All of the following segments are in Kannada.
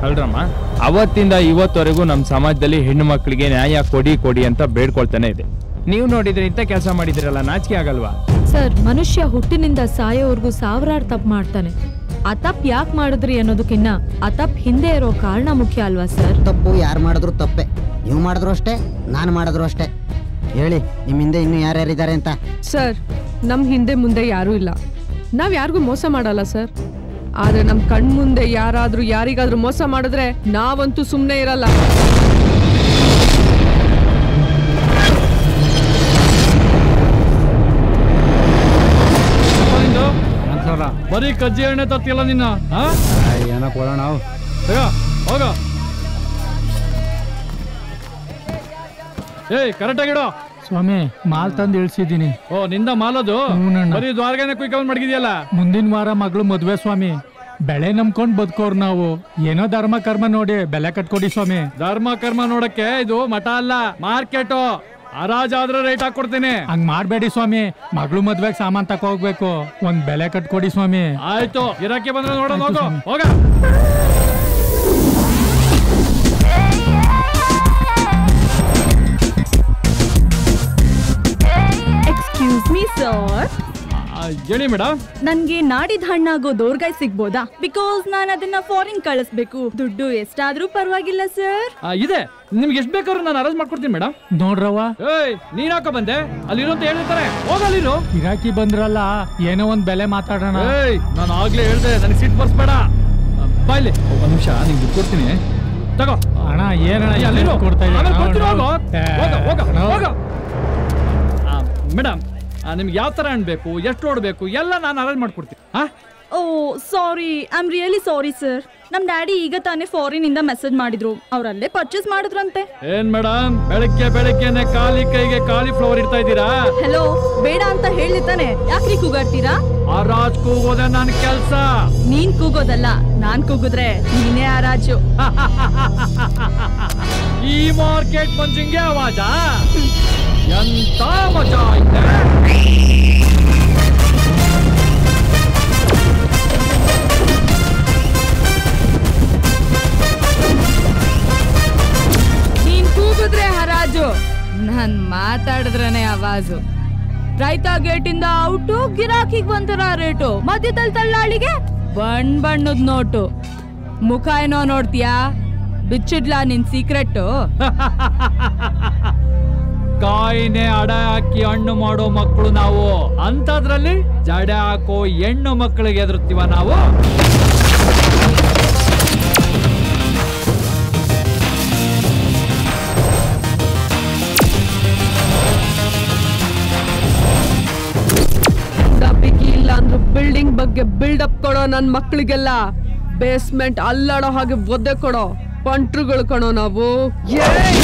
ಅಲ್ರಮ್ಮ ಅವತ್ತಿಂದ ಇವತ್ತವರೆಗೂ ನಮ್ಮ ಸಮಾಜದಲ್ಲಿ ಹೆಣ್ಣು ಮಕ್ಕಳಿಗೆ ನ್ಯಾಯ ಕೊಡಿ ಕೊಡಿ ಅಂತ ಬೇಡ್ಕೊಳ್ತಾನೆ ಇದೆ ನೀವು ನೋಡಿದ್ರೆ ಇಂಥ ಕೆಲಸ ಮಾಡಿದಿರಲ್ಲ ನಾಚಿಕೆ ಆಗಲ್ವಾ ಸರ್ ಮನುಷ್ಯ ಹುಟ್ಟಿನಿಂದ ಸಾಯೋವರೆಗೂ ಸಾವಿರಾರು ತಪ್ಪು ಮಾಡ್ತಾನೆ ಆ ತಪ್ಪು ಯಾಕೆ ಮಾಡಿದ್ರಿ ಅನ್ನೋದಕ್ಕಿನ್ನ ಆ ತಪ್ಪು ಹಿಂದೆ ಇರೋ ಕಾರಣ ಮುಖ್ಯ ಅಲ್ವಾ ಸರ್ ತಪ್ಪು ಯಾರು ಮಾಡಿದ್ರು ತಪ್ಪೆ ನೀವು ಮಾಡಿದ್ರು ಅಷ್ಟೇ ನಾನು ಮಾಡಿದ್ರು ಅಷ್ಟೇ ಹೇಳಿ ನಿಮ್ಮ ಹಿಂದೆ ಇನ್ನೂ ಯಾರ್ಯಾರಿದ್ದಾರೆ ಅಂತ ಸರ್ ನಮ್ಮ ಹಿಂದೆ ಮುಂದೆ ಯಾರೂ ಇಲ್ಲ ನಾವು ಯಾರಿಗೂ ಮೋಸ ಮಾಡಲ್ಲ ಸರ್ ಆದ್ರೆ ನಮ್ಮ ಕಣ್ಮುಂದೆ ಯಾರಾದ್ರೂ ಯಾರಿಗಾದ್ರೂ ಮೋಸ ಮಾಡಿದ್ರೆ ನಾವಂತೂ ಸುಮ್ಮನೆ ಇರಲ್ಲ ಬರೀ ಕಜ್ಜಿ ಎಣ್ಣೆ ತತ್ತಿಲ್ಲ ನಿನ್ನ ಏನೋ ಕೊಡೋಣ ನಾವು ಹೋಗ ಏಯ್ ಕರೆಕ್ಟ್ ಆಗಿಡೋ ಸ್ವಾಮಿ ಮಾಲ್ ತಂದು ಇಳಿಸಿದ್ದೀನಿ ಓ ನಿಂದ ಮಾಲದು ಹ್ಞೂನಣ್ಣ. ಬರೀ ದ್ವಾರಗಾನೆ ಕುಯ್ಕೊಂಡ್ ಮಡಗಿದ್ಯಲ್ಲ ಮುಂದಿನ ವಾರ ಮಗಳು ಮದ್ವೆ ಸ್ವಾಮಿ ಬೆಳೆ ನಂಬ್ಕೊಂಡ್ ಬದುಕೋರ್ ನಾವು ಏನೋ ಧರ್ಮ ಕರ್ಮ ನೋಡಿ ಬೆಲೆ ಕಟ್ಕೊಡಿ ಸ್ವಾಮಿ ಧರ್ಮ ಕರ್ಮ ನೋಡಕ್ಕೆ ಇದು ಮಠ ಅಲ್ಲ ಮಾರ್ಕೆಟು ಹರಾಜಾದ್ರೆ ರೇಟ್ ಹಾಕೊಡ್ತೀನಿ ಹಂಗ್ ಮಾಡ್ಬೇಡಿ ಸ್ವಾಮಿ ಮಗಳು ಮದ್ವೆಗ್ ಸಾಮಾನ್ ತಕೋ ಹೋಗ್ಬೇಕು ಒಂದ್ ಬೆಲೆ ಕಟ್ಕೊಡಿ ಸ್ವಾಮಿ ಆಯ್ತು ಗಿರಾಕಿ ಬಂದ್ರೆ ನೋಡೋಣ ಹೋಗು ಹೋಗ ಎಕ್ಸ್ಕ್ಯೂಸ್ ಮೀ ಸರ್ ಆ, ಹೇಳಿ ಮೇಡಮ್ ನನ್ಗೆ ನಾಡಿದ ಹಣ್ಣಾಗೋ ದೋರ್ಗಾಯ್ ಸಿಗ್ಬೋದಾ ಬಿಕಾಸ್ ನಾನು ಅದನ್ನ ಫಾರಿನ್ ಕಳಿಸ್ಬೇಕು ದುಡ್ಡು ಎಷ್ಟಾದ್ರೂ ಪರವಾಗಿಲ್ಲ ಸರ್ ಇದೆ ನಿಮ್ಗೆ ಎಷ್ಟು ಬೇಕಾದ್ರೂ ನಾನು ಅರೇಂಜ್ ಮಾಡ್ಕೊಡ್ತೀನಿ ಮೇಡಮ್ ನೋಡ್ರವ್ವ ಏಯ್ ನೀನ್ ಯಾಕೋ ಬಂದೆ ಅಲ್ಲಿರೋ ಅಂತ ಹೇಳಿರ್ತಾರೆ ಹೋಗಲ್ಲಿರು ಗಿರಾಕಿ ಬಂದ್ರಲ್ಲ ಏನೋ ಒಂದ್ ಬೆಲೆ ಮಾತಾಡೋಣ ಏಯ್ ನಾನು ಆಗ್ಲೇ ಹೇಳ್ದೆ ನನಗೆ ಸಿಟ್ ಬರ್ಸ್ಬೇಡ ಬಾಯ್ಲಿ ಒಂದ್ ನಿಮಿಷ ನಿಂಗೆ ದುಡ್ಡು ಕೊಡ್ತೀನಿ ತಗೋ ಅಣ್ಣ ಏನಣ್ಣ ಏ, ಅಲ್ಲಿರು. ಕೊಡ್ತಾ ಆಮೇಲೆ ಕೊಡ್ತೀನಿ, ಹೋಗು. ಹೋಗು, ಹೋಗು, ಅಣ್ಣ. ಹೋಗು. ಆ, ಮೇಡಮ್ ಆ, ನಿಮ್ಗೆ ಯಾವ ತರ ಹಣ್ಣು ಬೇಕು ಎಷ್ಟು ರೋಡ್ ಬೇಕು ಎಲ್ಲ ನಾನು ಅರೇಂಜ್ ಮಾಡ್ಕೊಡ್ತೀನಿ ಹಾ oh sorry I am really sorry sir ನಮ್ ಡ್ಯಾಡಿ ಈಗ ತಾನೇ ಫಾರಿನ್ ಇಂದ ಮೆಸೇಜ್ ಮಾಡಿದ್ರು ಅವ್ರಲ್ಲೇ ಪರ್ಚೇಸ್ ಮಾಡಿದ್ರಂತೆ ಏನ್ ಮೇಡಮ್ ಬೆಳಗ್ಗೆ ಬೆಳಗ್ಗೆನೆ ಖಾಲಿ ಕೈಗೆ ಕಾಲಿ ಫ್ಲವರ್ ಇಡ್ತಾ ಇದ್ದೀರಾ ಹೆಲೋ ಬೇಡ ಅಂತ ಹೇಳಿತಾನೆ ಯಾಕ್ರಿ ಕೂಗಾಡ್ತೀರಾ ಆ ರಾಜ್ ಕೂಗೋದೆ ನನ್ನ ಕೆಲ್ಸ ನೀನ್ ಕೂಗೋದಲ್ಲ ನಾನ್ ಕೂಗಿದ್ರೆ ನೀನೇ ಆ ರಾಜು ಈ ಮಾರ್ಕೆಟ್ ಮಂಜಿಂಗೆ ಆವಾಜ ಎಂತ ಮಜಾ ಐತೆ ನೀನ್ ಕೂಗಿದ್ರೆ ಹರಾಜು ನಾನ್ ಮಾತಾಡಿದ್ರೇನೆ ಆವಾಜು ರೈತ ಗೇಟಿಂದ ಔಟು ಗಿರಾಕಿಗ್ ಬಂತರ ರೇಟು ಮಧ್ಯದಲ್ಲಿ ತಳ್ಳಾಳಿಗೆ ಬಣ್ಣ ಬಣ್ಣದ ನೋಟು ಮುಖ ಏನೋ ನೋಡ್ತೀಯಾ ಬಿಚ್ಚಿಡ್ಲಾ ನಿನ್ ಸೀಕ್ರೆಟ್ಟು ಕಾಯಿನೆ ಅಡ ಹಾಕಿ ಹಣ್ಣು ಮಾಡೋ ಮಕ್ಕಳು ನಾವು ಅಂತದ್ರಲ್ಲಿ ಜಡೆ ಹಾಕೋ ಹೆಣ್ಣು ಮಕ್ಕಳಿಗೆ ಎದುರುತ್ತೀವ ನಾವು ಬಿಗಿ ಇಲ್ಲ ಅಂದ್ರು ಬಿಲ್ಡಿಂಗ್ ಬಗ್ಗೆ ಬಿಲ್ಡಪ್ ಕೊಡೋ ನನ್ ಮಕ್ಳಿಗೆಲ್ಲ ಬೇಸ್ಮೆಂಟ್ ಅಲ್ಲಾಡೋ ಹಾಗೆ ಒದ್ದೆ ಕೊಡೋ ಪಂಟ್ರುಗಳು ಕಣೋ ನಾವು ಏಯ್!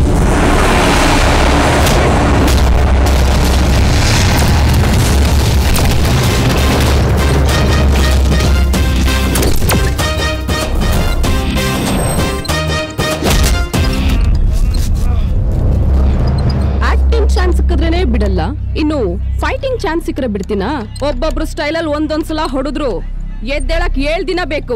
ಆಕ್ಟಿಂಗ್ ಚಾನ್ಸ್ ಸಿಕ್ಕಿದ್ರೇನೆ ಬಿಡಲ್ಲ ಇನ್ನು ಫೈಟಿಂಗ್ ಚಾನ್ಸ್ ಸಿಕ್ಕರೆ ಬಿಡ್ತೀನಾ ಒಬ್ಬೊಬ್ರು ಸ್ಟೈಲಲ್ಲಿ ಒಂದೊಂದ್ಸಲ ಹೊಡೆದ್ರು ಎದ್ದೇಳಕ್ ಏಳ್ ದಿನ ಬೇಕು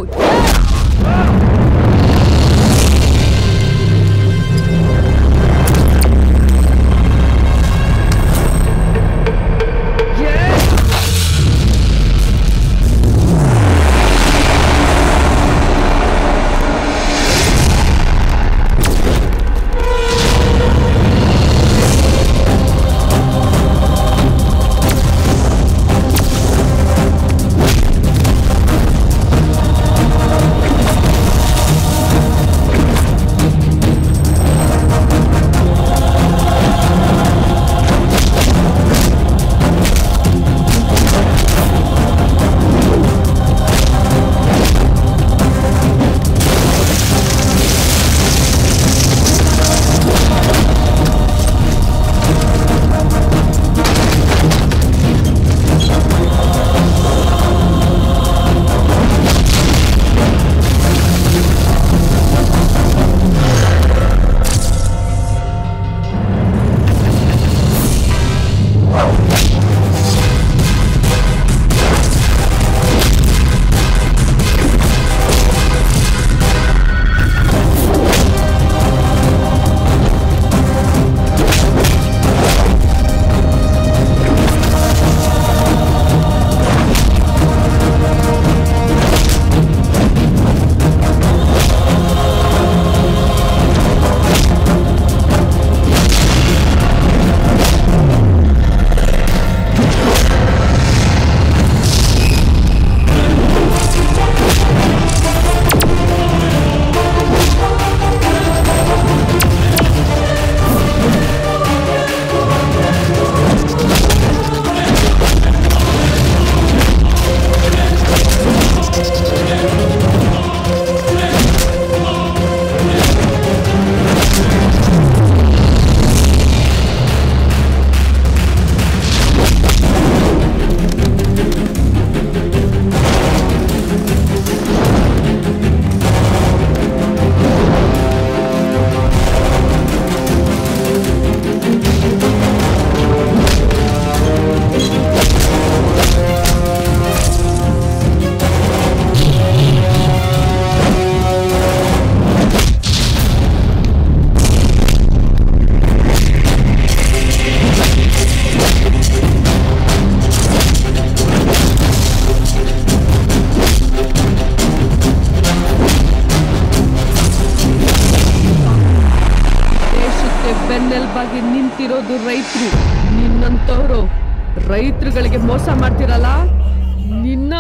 ಸತ್ತಿರೋದು ರೈತರು ನಿನ್ನಂತವ್ರು ರೈತರುಗಳಿಗೆ ಮೋಸ ಮಾಡ್ತಿರಲ್ಲ ನಿನ್ನ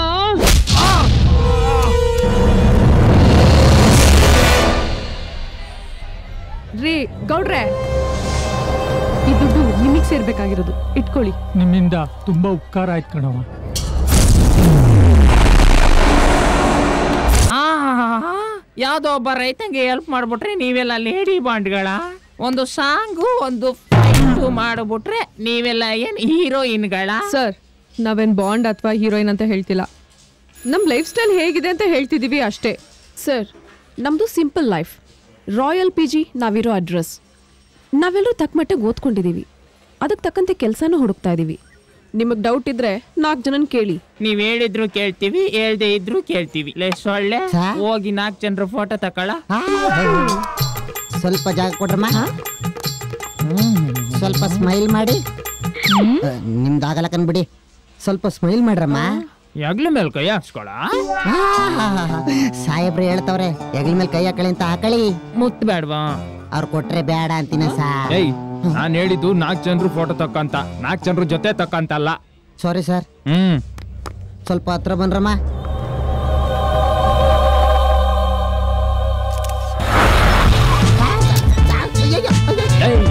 ರೀ ಗೌಡ್ರೆ ಈ ದುಡ್ಡು ನಿಮಗ್ ಸೇರ್ಬೇಕಾಗಿರೋದು ಇಟ್ಕೊಳ್ಳಿ ನಿಮ್ಮಿಂದ ತುಂಬಾ ಉಪಕಾರ ಆಯ್ತು ಕಣವ ಯಾವ್ದೋ ಒಬ್ಬ ರೈತಂಗೆ ಹೆಲ್ಪ್ ಮಾಡ್ಬಿಟ್ರೆ ನೀವೆಲ್ಲ ಲೇಡಿ ಬಾಂಡ್ಗಳ ಒಂದು ಸಾಂಗು ಒಂದು ಫೈಟು ಮಾಡ್ಬಿಟ್ರೆ ನೀವೆಲ್ಲ ಏನ್ ಹೀರೋಯಿನ್ಗಳ ಸರ್ ನಾವೇನ್ ಬಾಂಡ್ ಅಥವಾ ಹೀರೋಯಿನ್ ಅಂತ ಹೇಳ್ತಿಲ್ಲ ನಮ್ಮ ಲೈಫ್ ಸ್ಟೈಲ್ ಹೇಗಿದೆ ಅಂತ ಹೇಳ್ತಿದೀವಿ ಅಷ್ಟೇ ಸರ್ ನಮ್ಮದು simple life royal P G ನಾವಿರೋ ಅಡ್ರೆಸ್ ನಾವೆಲ್ಲರೂ ತಕ್ಕ ಮಟ್ಟಿಗೆ ಓದ್ಕೊಂಡಿದ್ದೀವಿ ಅದಕ್ಕೆ ತಕ್ಕಂತೆ ಕೆಲಸನೂ ಹುಡುಕ್ತಾ ಇದ್ದೀವಿ ನಿಮಗೆ ಡೌಟ್ ಇದ್ರೆ ನಾಲ್ಕು ಜನನ ಕೇಳಿ ನೀವ್ ಹೇಳಿದ್ರು ಕೇಳ್ತೀವಿ ಹೇಳ್ದೆ ಇದ್ರು ಕೇಳ್ತೀವಿ ಲೇ ಸೊಳ್ಳೆ ಸಾ? ಹೋಗಿ ನಾಲ್ಕು ಜನರ ಫೋಟೋ ತಕೊಳ ಸ್ವಲ್ಪ ಜಾಗ ಕೊಡ್ರಮ್ಮ ಸ್ವಲ್ಪ ಸ್ಮೈಲ್ ಮಾಡಿ ನಿಮ್ದು ಆಗಲ್ಲ ಕನ್ಬಿಡಿ ಸ್ವಲ್ಪ ಸ್ಮೈಲ್ ಮಾಡ್ರಮ್ಮ ಯಾಗ್ಲ ಮೇಲೆ ಕೈ ಹಾಕ್ಸ್ಕೊಳ ಸಾಹೇಬ್ರು ಹೇಳ್ತವ್ರೆ ಹೆಗಲ ಮೇಲೆ ಕೈ ಹಾಕಳಿ ಅಂತ ಹಾಕಳಿ ಮುತ್ ಬೇಡ್ವಾ ಅವ್ರು ಕೊಟ್ರೆ ಬೇಡ ಅಂತೀನಿ ಸಾ ಏಯ್ ನಾನ್ ಹೇಳಿದ್ದು ನಾಲ್ಕು ಜನರು ಫೋಟೋ ತಕ್ಕಂತ ನಾಲ್ಕು ಜನರು ಜೊತೆ ತಕ್ಕಂತಲ್ಲ ಸಾರಿ ಸರ್ ಹ್ಮ್ ಸ್ವಲ್ಪ ಹತ್ರ ಬನ್ರಮ್ಮ ಏಯ್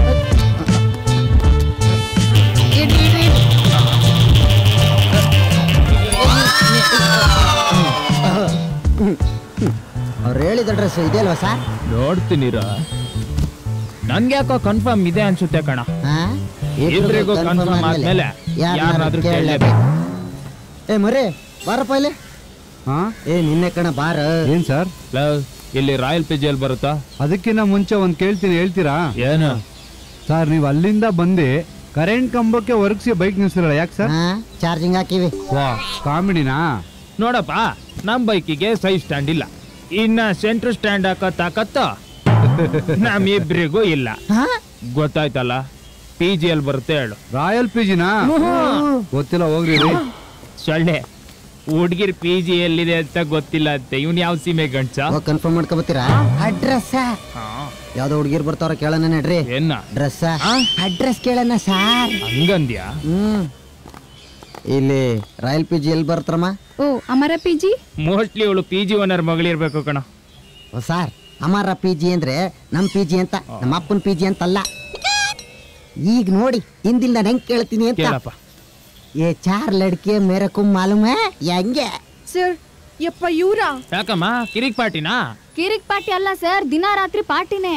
ಅವ್ರು ಹೇಳಿದ ಅಡ್ರೆಸ್ ಇದೆ ಅಲ್ವಾ ಸರ್ ನೋಡ್ತೀನಿರ ನನ್ಗೆ ಯಾಕೋ ಕನ್ಫರ್ಮ್ ಇದೆ ಅನ್ಸುತ್ತೆ ಕಣ ಹಾ? ಇಬ್ರಿಗೂ confirm confirm ಆದ್ಮೇಲೆ ಯಾರ್ನಾದ್ರು ಯಾರ್ನಾದ್ರೂ ಕೇಳ್ಲೇಬೇಕು. ಏ ಮರಿ ಬಾರಪ್ಪ ಇಲ್ಲಿ ಏ ನಿನ್ನೆ ಕಣ ಬಾರ ಏನ್ ಸರ್ ಲವ್, ಇಲ್ಲಿ ರಾಯಲ್ ಪಿಜಿಯಲ್ಲಿ ಬರುತ್ತಾ ಅದಕ್ಕಿಂತ ಮುಂಚೆ ಒಂದ್ ಕೇಳ್ತೀನಿ ಹೇಳ್ತೀರಾ ಏನು ಸರ್ ನೀವು ಅಲ್ಲಿಂದ ಬಂದು ಕರೆಂಟ್ ಕಂಬಕ್ಕೆ ಒರಗಿಸಿ ಬೈಕ್ ನಿಲ್ಸಿರಲ್ಲ ಯಾಕೆ ಸರ್ ಹಾ ಚಾರ್ಜಿಂಗ್ ಹಾಕಿವಿ ವಾ ಕಾಮಿಡಿನಾ ನೋಡಪ್ಪ ನಮ್ ಬೈಕಿಗೆ ಸೈಡ್ ಸ್ಟ್ಯಾಂಡ್ ಇಲ್ಲ ಇನ್ನ ಸೆಂಟ್ರ್ ಸ್ಟ್ಯಾಂಡ್ ಹಾಕೋ ತಾಕತ್ತ ನಮ್ಮಿಬ್ರಿಗೂ ಇಲ್ಲ ಹಾ? ಗೊತ್ತಾಯ್ತಲ್ಲ ಪಿ ಜಿಯಲ್ಲಿ ಬರುತ್ತೆ ಹೇಳು ರಾಯಲ್ ಪಿ ಜಿನಾ ಗೊತ್ತಿಲ್ಲ ಹೋಗ್ರಿ ರೀ. ಸೊಳ್ಳೆ ಹುಡ್ಗಿರ್ ಪಿ ಜಿ ಎಲ್ಲಿದೆ ಅಂತ ಗೊತ್ತಿಲ್ಲ ಅಂತೆ ಇವ್ನ್ ಯಾವ ಸೀಮೆ ಗಂಡ್ಸ ಹೋಗಿ ಕನ್ಫರ್ಮ್ ಮಾಡ್ಕೊಬತ್ತೀರಾ ಅಡ್ರೆಸ್ ಯಾವ್ದೋ ಹುಡುಗಿರ್ ಬರ್ತಾವ್ರ ಕೇಳೋಣ ನಡ್ರಿ ಏನ ಡ್ರೆಸ್ ಅಡ್ರೆಸ್ ಕೇಳೋಣ ಸಾರ್ ಹಂಗಂದ್ಯಾ ಹ್ಮ್ ಇಲ್ಲಿ ರಾಯಲ್ ಪಿ ಜಿ ಎಲ್ಲಿ ಬರ್ತಾರಮ್ಮ ಓ ಅಮರ ಪಿ ಜಿ ಮೋಸ್ಟ್ಲಿ ಇವಳು ಪಿ ಜಿ ಓನರ್ ಮಗಳಿರ್ಬೇಕು ಕಣ ಓ ಸಾರ್ ಅಮರ ಪಿ ಜಿ ಅಂದ್ರೆ ನಮ್ ಪಿ ಜಿ ಅಂತ ನಮ್ಮ ಅಪ್ಪನ ಪಿ ಜಿ ಅಂತಲ್ಲ ಈಗ ನೋಡಿ ಹಿಂದಿಲ್ ನಾನು ಹೆಂಗ್ ಕೇಳ್ತೀನಿ ಅಂತ ಕೇಳಪ್ಪ ಏ ಚಾರ್ ಲಡ್ಕೆ ಮೇರೆ ಕುಮ್ ಮಾಲೂಮ್ ಹೈ? ಹೆಂಗೆ ಸರ್ ಯಪ್ಪ ಇವ್ರ ಯಾಕಮ್ಮ ಕಿರಿಕ್ ಪಾಟಿನಾ ಕಿರಿಕ್ ಪಾರ್ಟಿ ಅಲ್ಲ ಸರ್ ದಿನ ರಾತ್ರಿ ಪಾರ್ಟಿನೇ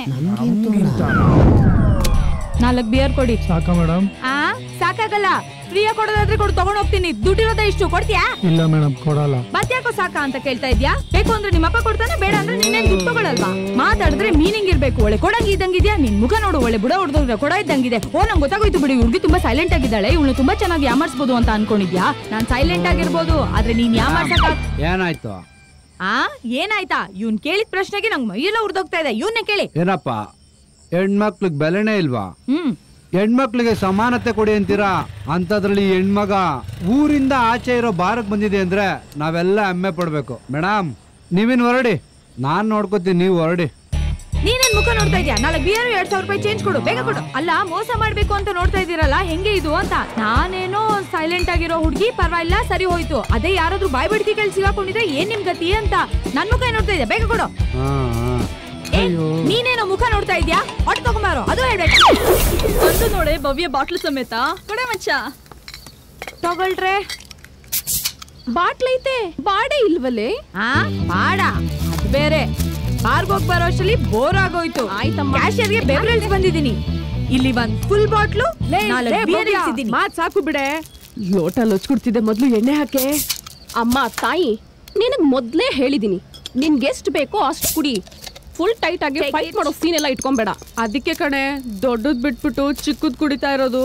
ನಾಲ್ಕು ಬಿಯರ್ ಕೊಡಿ ಸಾಕ ಮೇಡಮ್ ಆ ಸಾಕಾಗಲ್ಲ ಫ್ರೀಯಾಗಿ ಕೊಡೋದಾದ್ರೆ ಕೊಡು ತಗೊಂಡ್ ಹೋಗ್ತೀನಿ ದುಡ್ಡಿರೋದ ಇಷ್ಟು ಕೊಡ್ತೀಯಾ ಇಲ್ಲ ಮೇಡಮ್ ಕೊಡಲ್ಲ ಮತ್ತ್ಯಾಕೋ ಸಾಕ ಅಂತ ಕೇಳ್ತಾ ಇದ್ಯಾ ಬೇಕು ಅಂದ್ರೆ ನಿಮ್ಮ ಅಪ್ಪ ಕೊಡ್ತಾನೆ ಬೇಡ ಅಂದ್ರೆ ನೀನೇನ್ ದುಡ್ಡು ತಗೊಳಲ್ವಾ ಮಾತಾಡಿದ್ರೆ ಮೀನಿಂಗ್ ಇರ್ಬೇಕು ಒಳ್ಳೆ ಕೊಡಂಗಿ ಇದ್ದಂಗಿದ್ಯಾ ನಿನ್ ಮುಖ ನೋಡು ಒಳ್ಳೆ ಬುಡ ಹೊಡೆದ್ರೆ ಕೊಡ ಇದ್ದಂಗಿದೆ ಓ ನಂಗೆ ಗೊತ್ತಾಗೋಯ್ತು ಬಿಡಿ ಹುಡುಗಿ ತುಂಬಾ ಸೈಲೆಂಟ್ ಆಗಿದ್ದಾಳೆ ಇವಳು ತುಂಬಾ ಚೆನ್ನಾಗಿ ಯಾಮರ್ಸ್ಬೋದು ಅಂತ ಅನ್ಕೊಂಡಿದ್ಯಾ ನಾನ್ ಸೈಲೆಂಟ್ ಆಗಿರ್ಬೋದು ಆದ್ರೆ ನೀನ್ ಯಾಮರ್ಸಕ್ ಏನಾಯ್ತು ಆ ಏನಾಯ್ತಾ ಇವ್ನ್ ಕೇಳಿದ ಪ್ರಶ್ನೆಗೆ ನಂಗೆ ಮೈಯೆಲ್ಲ ಉರ್ದೋಗ್ತಾ ಇದೆ ಇವನ್ನೇ ಕೇಳಿ ಏನಪ್ಪ ಹೆಣ್ಮಕ್ಳಿಗೆ ಬೆಲೆನೇ ಇಲ್ವಾ ಹ್ಮ್ ಹೆಣ್ಮಕ್ಳಿಗೆ ಸಮಾನತೆ ಕೊಡಿ ಅಂತೀರಾ ಅಂಥದ್ರಲ್ಲಿ ಹೆಣ್ಮಗ ಊರಿಂದ ಆಚೆ ಇರೋ ಬಾರಕ್ ಬಂದಿದೆ ಅಂದ್ರೆ ನಾವೆಲ್ಲ ಹೆಮ್ಮೆ ಪಡ್ಬೇಕು ಮೇಡಮ್ ನೀವೇನು ಹೊರಡಿ ನಾನ್ ನೋಡ್ಕೋತೀನಿ ನೀವು ಹೊರಡಿ ನೀನೇನ್ ಮುಖ ನೋಡ್ತಾ ಇದ್ಯಾ ನಾಳೆ ಬಿಯರ್ ಎರಡ್ ಸಾವಿರ ರೂಪಾಯಿ ಚೇಂಜ್ ಕೊಡು ಬೇಗ ಕೊಡು ಅಲ್ಲ ಮೋಸ ಮಾಡ್ಬೇಕು ಅಂತ ನೋಡ್ತಾ ಇದೀರಲ್ಲ ಹೆಂಗೆ ಇದು ಅಂತ ನಾನೇನೋ ಸೈಲೆಂಟ್ ಆಗಿರೋ ಹುಡುಗಿ ಪರವಾಗಿಲ್ಲ ಸರಿ ಹೋಯ್ತು ಅದೇ ಯಾರಾದ್ರೂ ಬಾಯ್ ಬಿಡ್ತಿ ಕೇಳಿ ಸಿಗಾಕೊಂಡಿದ್ರೆ ಏನ್ ನಿಮ್ ಗತಿ ಅಂತ ನನ್ ಮುಖ ನೋಡ್ತಾ ಇದ್ಯಾ ಬೇಗ ಕೊಡು ಹಾ ಹಾ ಏ, ನೀನೇನೋ ಮುಖ ನೋಡ್ತಾ ಇದ್ಯಾ ಹೊಟ್ಟು ತಗೊಂಬಾರೋ ಅದು ಹೇಳ್ಬೇಕು ಬಂದು ನೋಡೆ ಭವ್ಯ ಬಾಟ್ಲು ಸಮೇತ ಕೊಡೆ ಮಚ್ಚ ತಗೊಳ್ರೆ ಬಾಟ್ಲೈತೆ ಬಾಡೆ ಇಲ್ವಲ್ಲೇ ಆ ಬಾಡ ಅದು ಬೇರೆ ಬಾರ್ಗ್ ಹೋಗ್ ಬರೋ ಅಷ್ಟರಲ್ಲಿ ಬೋರ್ ಆಗೋಯ್ತು ಆಯ್ತಮ್ಮ. ಕ್ಯಾಶಿಯರ್ಗೆ ಬೆವರೇಜ್ ಬಂದಿದ್ದೀನಿ ಇಲ್ಲಿ ಒಂದ್ ಫುಲ್ ಬಾಟ್ಲು ನಾಲ್ಕು beer ಇಳ್ಸಿದ್ದೀನಿ. ಮಾತ್ ಸಾಕು ಬಿಡೆ ಲೋಟ ಲೊಚ್ಕೊಡ್ತಿದ್ದೆ ಮೊದ್ಲು ಎಣ್ಣೆ ಹಾಕೆ ಅಮ್ಮ ತಾಯಿ ನಿನಗ್ ಮೊದ್ಲೇ ಹೇಳಿದೀನಿ ನಿನ್ಗೆ ಎಷ್ಟು ಬೇಕೋ ಅಷ್ಟು ಕುಡಿ ಫುಲ್ ಟೈಟ್ ಆಗಿ Take ಫೈಟ್ it. ಮಾಡೋ ಸೀನ್ ಎಲ್ಲ ಇಟ್ಕೊಂಬೇಡ ಅದಕ್ಕೆ ಕಣೆ ದೊಡ್ಡದ್ ಬಿಟ್ಬಿಟ್ಟು ಚಿಕ್ಕದ್ ಕುಡಿತಾ ಇರೋದು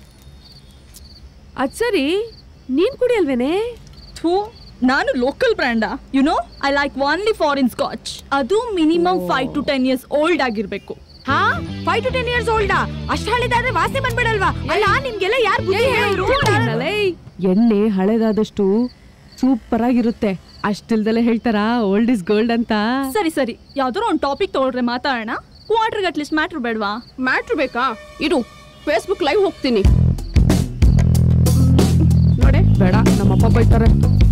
ಅದ್ ಸರಿ ನೀನ್ ಕುಡಿಯಲ್ವೇನೆ ಥೂ ನಾನು ಲೋಕಲ್ ಬ್ರ್ಯಾಂಡಾ you know I like only foreign scotch ಅದು minimum five to ten years old ಆಗಿರ್ಬೇಕು ಹಾ ಫೈವ್ ಟು ಟೆನ್ ಇಯರ್ಸ್ ಓಲ್ಡಾ ಅಷ್ಟ್ ಹಳಿದಾದ್ರೆ ವಾಸನೆ ಬಂದ್ಬಿಡಲ್ವಾ ಅಲ್ಲ ನಿಮ್ಗೆಲ್ಲ ಯಾರು ಬುದ್ಧಿ ಹೇಳಿದ್ರು ಎಣ್ಣೆ ಹಳೇದಾದಷ್ಟು ಸೂಪರ್ ಆಗಿರುತ್ತೆ ಅಷ್ಟಿಲ್ದಲೆ ಹೇಳ್ತಾರಾ ಓಲ್ಡ್ ಇಸ್ ಗೋಲ್ಡ್ ಅಂತ ಸರಿ ಸರಿ ಯಾವ್ದಾದ್ರು ಒಂದು ಟಾಪಿಕ್ ತಗೊಳ್ರೆ ಮಾತಾಡೋಣ ಕ್ವಾರ್ಟರ್ಗೆ ಅಟ್ಲೀಸ್ಟ್ ಮ್ಯಾಟ್ರ್ ಬೇಡವಾ ಮ್ಯಾಟ್ರ್ ಬೇಕಾ ಇರು ಫೇಸ್ಬುಕ್ ಲೈವ್ ಹೋಗ್ತೀನಿ ನೋಡೆ ಬೇಡ ನಮ್ಮಪ್ಪ ಬೈತಾರೆ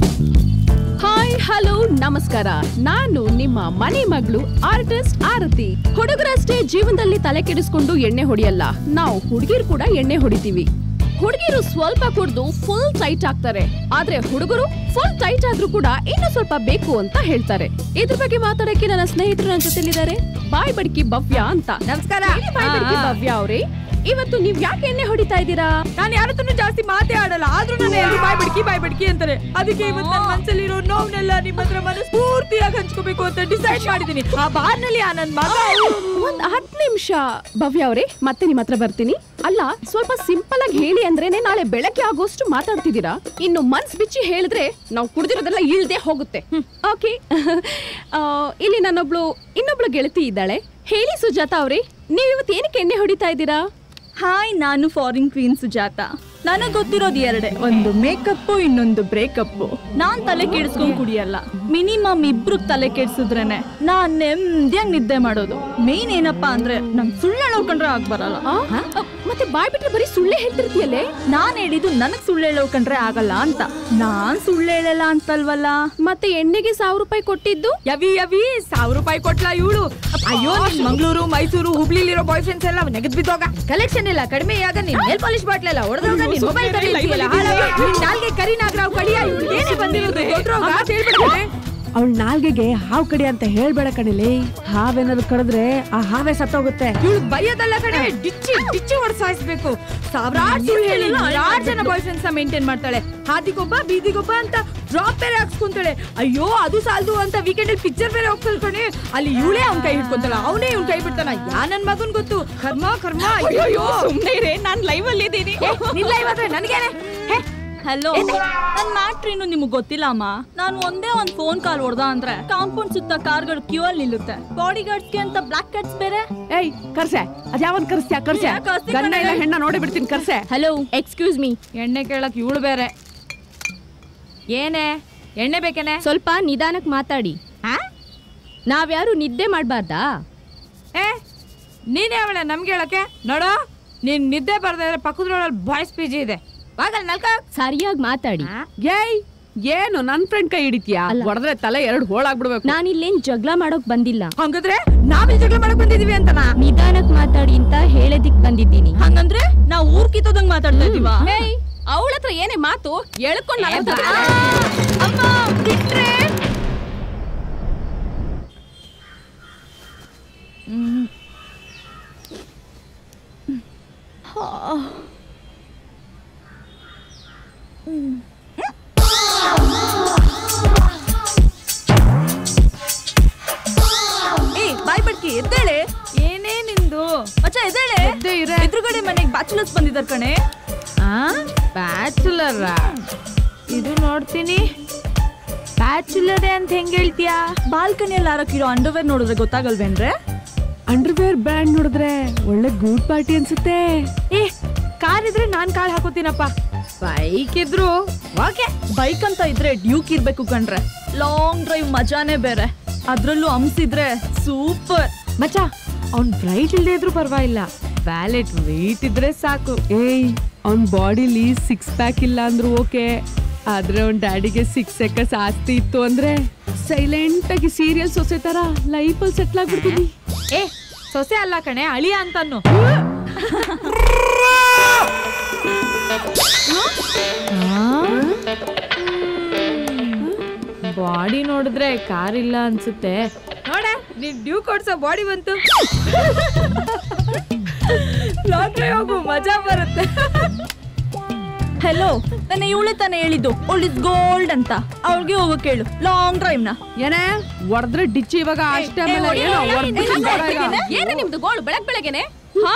ಹಾಯ್ ಹಲೋ ನಮಸ್ಕಾರ ನಾನು ನಿಮ್ಮ ಮನೆ ಮಗಳು ಆರ್ಟಿಸ್ಟ್ ಆರತಿ ಹುಡುಗರಷ್ಟೇ ಜೀವನದಲ್ಲಿ ತಲೆ ಕೆಡಿಸ್ಕೊಂಡು ಎಣ್ಣೆ ಹೊಡಿಯಲ್ಲ ನಾವು ಹುಡುಗಿರು ಕೂಡ ಎಣ್ಣೆ ಹೊಡಿತೀವಿ ಹುಡುಗಿರು ಸ್ವಲ್ಪ ಕುಡ್ದು ಫುಲ್ ಟೈಟ್ ಆಗ್ತಾರೆ ಆದ್ರೆ ಹುಡುಗರು ಫುಲ್ ಟೈಟ್ ಆದ್ರೂ ಕೂಡ ಇನ್ನು ಸ್ವಲ್ಪ ಬೇಕು ಅಂತ ಹೇಳ್ತಾರೆ ಇದ್ರ ಬಗ್ಗೆ ಮಾತಾಡಕ್ಕೆ ನನ್ನ ಸ್ನೇಹಿತರು ನನ್ನ ಜೊತೆಲಿದ್ದಾರೆ ಬಾಯ್ ಬಡ್ಕಿ ಭವ್ಯ ಅಂತ ನಮಸ್ಕಾರ. ಬಾಯ್ ಬಡ್ಕಿ ಆ, ಆ. ಭವ್ಯ ಅವ್ರೆ ಇವತ್ತು ನೀವ್ ಯಾಕೆ ಎಣ್ಣೆ ಹೊಡಿತಾ ಇದ್ದೀರಾ ನಾನು ಯಾರ ಹತ್ರನೂ ಜಾಸ್ತಿ ಮಾತೇ ಆಡಲ್ಲ ಆದ್ರೂ ನಾನು ಎಲ್ರು ಬಾಯ್ ಬಡ್ಕಿ ಬಾಯ್ ಬಡ್ಕಿ ಅಂತಾರೆ ಅದಕ್ಕೆ ಇವತ್ತು ನನ್ನ ಮನಸ್ಸಲ್ಲಿರೋ ನೋವ್ನೆಲ್ಲ ನಿಮ್ಮ ಹತ್ರ ಮನಸ್ಫೂರ್ತಿಯಾಗಿ ಹಂಚ್ಕೋಬೇಕು ಅಂತ ಡಿಸೈಡ್ ಮಾಡಿದೀನಿ ಆ ಬಾರ್ನಲ್ಲಿ ಆ ನನ್ ಮಗ ಒಂದ್ ಹತ್ತು ನಿಮಿಷ ಭವ್ಯ ಅವರೇ ಮತ್ತೆ ನಿಮ್ಮ ಹತ್ರ ಬರ್ತೀನಿ ಅಲ್ಲ ಸ್ವಲ್ಪ ಸಿಂಪಲ್ ಆಗಿ ಹೇಳಿ ಅಂದ್ರೇನೆ ನಾಳೆ ಬೆಳಗ್ಗೆ ಆಗೋಷ್ಟು ಮಾತಾಡ್ತಿದ್ದೀರಾ ಇನ್ನು ಮನ್ಸ್ ಬಿಚ್ಚಿ ಹೇಳಿದ್ರೆ ನಾವು ಕುಡ್ದಿರೋದೆಲ್ಲ ಇಳ್ದೆ ಹೋಗುತ್ತೆ ಓಕೆ ಇಲ್ಲಿ ನನ್ನೊಬ್ಳು ಇನ್ನೊಬ್ಳು ಗೆಳತಿ ಇದ್ದಾಳೆ ಹೇಳಿ ಸುಜಾತ ಅವ್ರೆ ನೀವು ಇವತ್ತು ಏನಕ್ಕೆ ಎಣ್ಣೆ ಹೊಡಿತಾ ಇದ್ದೀರಾ ಹಾಯ್ ನಾನು ಫಾರಿನ್ ಕ್ವೀನ್ ಸುಜಾತ ನನಗ್ ಗೊತ್ತಿರೋದು ಎರಡೇ ಒಂದು ಮೇಕಪ್ ಇನ್ನೊಂದು ಬ್ರೇಕಪ್ ನಾನ್ ತಲೆ ಕೆಡಿಸ್ಕೊಂಡ್ ಕುಡಿಯಲ್ಲ ಮಿನಿಮಮ್ ಇಬ್ರು ತಲೆ ಕೆಡ್ಸಿದ್ರೇನೆ ನಾನ್ ನೆಮ್ಮದಿಯಾಗಿ ನಿದ್ದೆ ಮಾಡೋದು ಮೇನ್ ಏನಪ್ಪಾ ಅಂದ್ರೆ ನಂಗ್ ಸುಳ್ಳು ಹೇಳೋಕಂಡ್ರೆ ಆಗ್ ಬರಲ್ಲ ಮತ್ತೆ ಬಾಯ್ ಬಿಟ್ರೆ ಬರೀ ಸುಳ್ಳೆ ಹೇಳ್ತಿರ್ತೀಯಲ್ಲೇ ನಾನ್ ಹೇಳಿದ್ದು ನನಗ್ ಸುಳ್ಳು ಹೇಳೋಕಂಡ್ರೆ ಆಗಲ್ಲ ಅಂತ ನಾನ್ ಸುಳ್ಳು ಹೇಳಲ್ಲ ಅಂತಲ್ವಲ್ಲ ಮತ್ತೆ ಎಣ್ಣೆಗೆ ಸಾವಿರ ರೂಪಾಯಿ ಕೊಟ್ಟಿದ್ದು ಯವಿ ಯವಿ ಸಾವಿರ ರೂಪಾಯಿ ಕೊಟ್ಲಾ ಇವಳು ಅಯ್ಯೋ ನಿನ್ ಮಂಗಳೂರು ಮೈಸೂರು ಹುಬ್ಳಿಲಿರೋ ಬಾಯ್ ಫ್ರೆಂಡ್ಸ್ ಎಲ್ಲ ನೆಗದ್ ಬಿದ್ದೋಗ ಕಲೆಕ್ಷನ್ ಇಲ್ಲ ಕಡಿಮೆ ಆಗ ನಿನ್ ಮೇಲ್ ಪಾಲಿಶ್ ಬಾಟ್ಲ್ ಎಲ್ಲ ಹೊಡೆದೋಗ ನಿನ್ ಮೊಬೈಲ್ ಕರೀತಿಯಲ್ಲ ನಿನ್ ನಾಲ್ಗೆ ಕರಿ ನಾಗರಾವ್ ಕಡಿಯ ಇವ್ಳು ಏನೇ ಬಂದಿರೋದು ದೊಡ್ಡರೋಗ ಹೇಳ್ಬಿಡ್ತಾನೆ ಅವಳ ನಾಲ್ಗೆಗೆ ಹಾವು ಕಡಿ ಅಂತ ಹೇಳ್ಬೇಡ ಕಣಿಲಿ ಹಾವೇನಾದ್ರು ಕಡಿದ್ರೆ ಆ ಹಾವೇ ಸತ್ತೋಗುತ್ತೆ ಇವಳು ಬೈಯೋದಲ್ಲ ಕಡೆ ಡಿಚ್ಚಿ ಡಿಚ್ಚಿ ಹೊಡ್ಸಾಯಿಸ್ಬೇಕು ಸಾವಿರಾರು ಸುಳ್ಳು ಹೇಳಿ ಯಾರು ಜನ ಬಾಯ್ ಫ್ರೆಂಡ್ಸ್ ಮೇಂಟೈನ್ ಮಾಡ್ತಾಳೆ ಹಾದಿಗೊಬ್ಬ ಬೀದಿಗೊಬ್ಬ ಅಂತ ಡ್ರಾಪ್ ಬೇರೆ ಹಾಕ್ಸ್ಕೊಂತಾಳೆ ಅಯ್ಯೋ ಅದು ಸಾಲದು ಅಂತ ವೀಕೆಂಡ್ ಅಲ್ಲಿ ಪಿಕ್ಚರ್ ಬೇರೆ ಹೋಗ್ತಾಳೆ ಕಣೆ ಅಲ್ಲಿ ಇವಳೇ ಅವ್ನ್ ಕೈ ಹಿಡ್ಕೊಂತಾಳ ಅವನೇ ಇವ್ನ್ ಕೈ ಬಿಡ್ತಾನ ಯಾ ನನ್ ಮಗನ್ ಗೊತ್ತು ಕರ್ಮ ಕರ್ಮ ಅಯ್ಯೋ ಸುಮ್ನೆ ಇರೇ ನಾನ್ ಲೈವ್ ಅಲ್ಲಿ ಇದ್ದೀನಿ ನಿಲ್ಲ ಇವತ್ತು ನನಗೇನೆ ಹಲೋ ನನ್ ಮ್ಯಾಟ್ರಿನು ನಿಮ್ಗೆ ಗೊತ್ತಿಲ್ಲ ಅಮ್ಮ ನಾನು ಒಂದೇ ಒಂದ್ ಫೋನ್ ಕಾಲ್ ಹೊಡ್ದ ಅಂದ್ರೆ ಕಾಂಪೌಂಡ್ ಸುತ್ತ ಕಾರ್ಗಳು ಕ್ಯೂ ಅಲ್ಲಿ ನಿಲ್ಲುತ್ತೆ ಬಾಡಿ ಗಾರ್ಡ್ಸ್ಗೆ ಅಂತ ಬ್ಲಾಕ್ ಕಟ್ಸ್ ಬೇರೆ ಏಯ್ ಕರ್ಸೆ ಅದ್ಯಾವನ್ ಕರ್ಸ್ತ್ಯಾ ಕರ್ಸೆ ಯಾಕ್ ಕರ್ಸ್ತಿ ಗಂಡ ಇಲ್ಲ ಕಣೆ? ಹೆಣ್ಣ ನೋಡಿ ಬಿಡ್ತೀನಿ ಕರ್ಸೆ ಹಲೋ ಎಕ್ಸ್ಕ್ಯೂಸ್ ಮೀ ಎಣ್ಣೆ ಕೇಳಕ್ ಇವಳು ಬೇರೆ ಏನೇ ಎಣ್ಣೆ ಬೇಕೇನೆ ಸ್ವಲ್ಪ ನಿಧಾನಕ್ಕೆ ಮಾತಾಡಿ ನಾವ್ಯಾರು ನಿದ್ದೆ ಮಾಡಬಾರ್ದಾ ಏ ನೀನೇ ಅವಳೆ ನಮ್ಗೆ ಹೇಳಕ್ಕೆ ನೋಡೋ ನೀನ್ ನಿದ್ದೆ ಬರ್ದೇ ಇದ್ರೆ ಪಕ್ಕದ್ರೊಳಲ್ಲಿ ಬಾಯ್ಸ್ ಪಿ ಜಿ ಇದೆ ಬಾಗಲ್ ನಲ್ಕ ಸರಿಯಾಗಿ ಮಾತಾಡಿ ಏಯ್ ಏನು ನನ್ ಫ್ರೆಂಡ್ ಕೈ ಹಿಡಿತೀಯಾ ಅಲ್ಲ. ಹೊಡೆದ್ರೆ ತಲೆ ಎರಡು ಹೋಳಾಗ್ಬಿಡ್ಬೇಕು ನಾನಿಲ್ಲೇನ್ ಜಗಳ ಮಾಡೋಕ್ ಬಂದಿಲ್ಲ ಹಂಗಂದ್ರೆ ನಾವೇ ಜಗಳ ಮಾಡಕ್ ಬಂದಿದೀವಿ ಅಂತನಾ ನಿಧಾನಕ್ ಮಾತಾಡಿ ಅಂತ ಹೇಳೋದಿಕ್ ಬಂದಿದ್ದೀನಿ ಹಂಗಂದ್ರೆ ನಾವ್ ಊರ್ ಕಿತ್ತೋದಂಗ್ ಮಾತಾಡ್ತಾ ಇದೀವ ಅವಳ ಹತ್ರ ಏನೇ ಮಾತು ಎಳ್ಕೊಂಡ್ ಅಮ್ಮ ಬಿಟ್ರೆ ಏ ಬಾಯ್ ಬಡ್ಕಿ ಎದ್ದೇಳೆ ಏನೇ ನಿಂದು ಮಚ್ಚ ಎದ್ದೇಳೆ ಎದ್ದೇ ಇರೆ. ಎದುರುಗಡೆ ಮನೆಗೆ ಬ್ಯಾಚುಲರ್ಸ್ ಬಂದಿದ್ದಾರೆ ಕಣೆ ಆ ಬ್ಯಾಚುಲರ್ ಇದು ನೋಡ್ತೀನಿ ಬ್ಯಾಚುಲರ್ ಅಂತ ಹೆಂಗ್ ಹೇಳ್ತೀಯಾ ಬಾಲ್ಕನಿಯಲ್ಲಿ ಹಾರಕ್ಕಿರೋ ಅಂಡರ್ವೇರ್ ನೋಡಿದ್ರೆ ಗೊತ್ತಾಗಲ್ವೇನ್ರೆ ಅಂಡರ್ವೇರ್ ಬ್ರ್ಯಾಂಡ್ ನೋಡಿದ್ರೆ ಒಳ್ಳೆ ಗೂಡ್ ಪಾರ್ಟಿ ಅನ್ಸುತ್ತೆ ಏ ಕಾರ್ ಇದ್ರೆ ನಾನ್ ಕಾಲ್ ಹಾಕೋತೀನಪ್ಪ ಬೈಕ್ ಇದ್ರು ಓಕೆ ಬೈಕ್ ಅಂತ ಇದ್ರೆ ಡ್ಯೂಕ್ ಇರ್ಬೇಕು ಕಣ್ರೆ ಲಾಂಗ್ ಡ್ರೈವ್ ಮಜಾನೇ ಬೇರೆ ಅದ್ರಲ್ಲೂ ಹಂಸಿದ್ರೆ ಸೂಪರ್ ಮಚ್ಚ ಅವ್ನ್ ಬ್ರೈಟ್ ಇಲ್ದೇ ಇದ್ರು ಪರವಾಗಿಲ್ಲ ವ್ಯಾಲೆಟ್ ವೆಯ್ಟ್ ಇದ್ರೆ ಸಾಕು ಏಯ್ ಅವ್ನ್ ಬಾಡಿಲಿ ಸಿಕ್ಸ್ ಪ್ಯಾಕ್ ಇಲ್ಲ ಅಂದ್ರು ಓಕೆ ಆದ್ರೆ ಅವ್ನ್ ಡ್ಯಾಡಿಗೆ ಸಿಕ್ಸ್ ಸೆಕಸ್ ಆಸ್ತಿ ಇತ್ತು ಅಂದ್ರೆ ಸೈಲೆಂಟ್ ಆಗಿ ಸೀರಿಯಲ್ ಸೊಸೆ ತರ ಲೈಫಲ್ಲಿ ಸೆಟ್ಲ್ ಆಗ್ಬಿಡ್ತೀನಿ ಏ ಸೊಸೆ ಅಲ್ಲ ಕಣೆ ಅಳಿಯ ಅಂತಾನು ಬಾಡಿ ನೋಡಿದ್ರೆ ಕಾರ್ ಇಲ್ಲ ಅನ್ಸುತ್ತೆ ನೋಡ ನೀನ್ ಡ್ಯೂ ಕೊಡ್ಸೋ ಬಾಡಿ ಬಂತು ಲಾಂಗ್ ಡ್ರೈವ್ ಹೋಗು ಮಜಾ ಬರುತ್ತೆ ಹೆಲೋ ನನ್ನ ಇವಳೆ ತಾನೇ ಹೇಳಿದ್ದು ಓಲ್ಡ್ ಇಸ್ ಗೋಲ್ಡ್ ಅಂತ ಅವ್ಳಿಗೆ ಹೋಗೋಕೆ ಹೇಳು ಲಾಂಗ್ ಡ್ರೈವ್ ನ ಏನೇ ಹೊಡೆದ್ರೆ ಡಿಚ್ಚಿ ಇವಾಗ ಅಷ್ಟೇ ಆಮೇಲೆ ಹೊಡಿ, ಏನೋ ಹೊಡಿ, ಹೊಡ್ದ್ಬಿಟ್ಟು ಹೊಡಿ, ಬೇಡ ಈಗ. ಹೊಡಿ. ಏನೇ ನಿಮ್ದು ಗೋಳು ಬೆಳಗ್ ಬೆಳಗ್ಗೆನೆ ಹಾ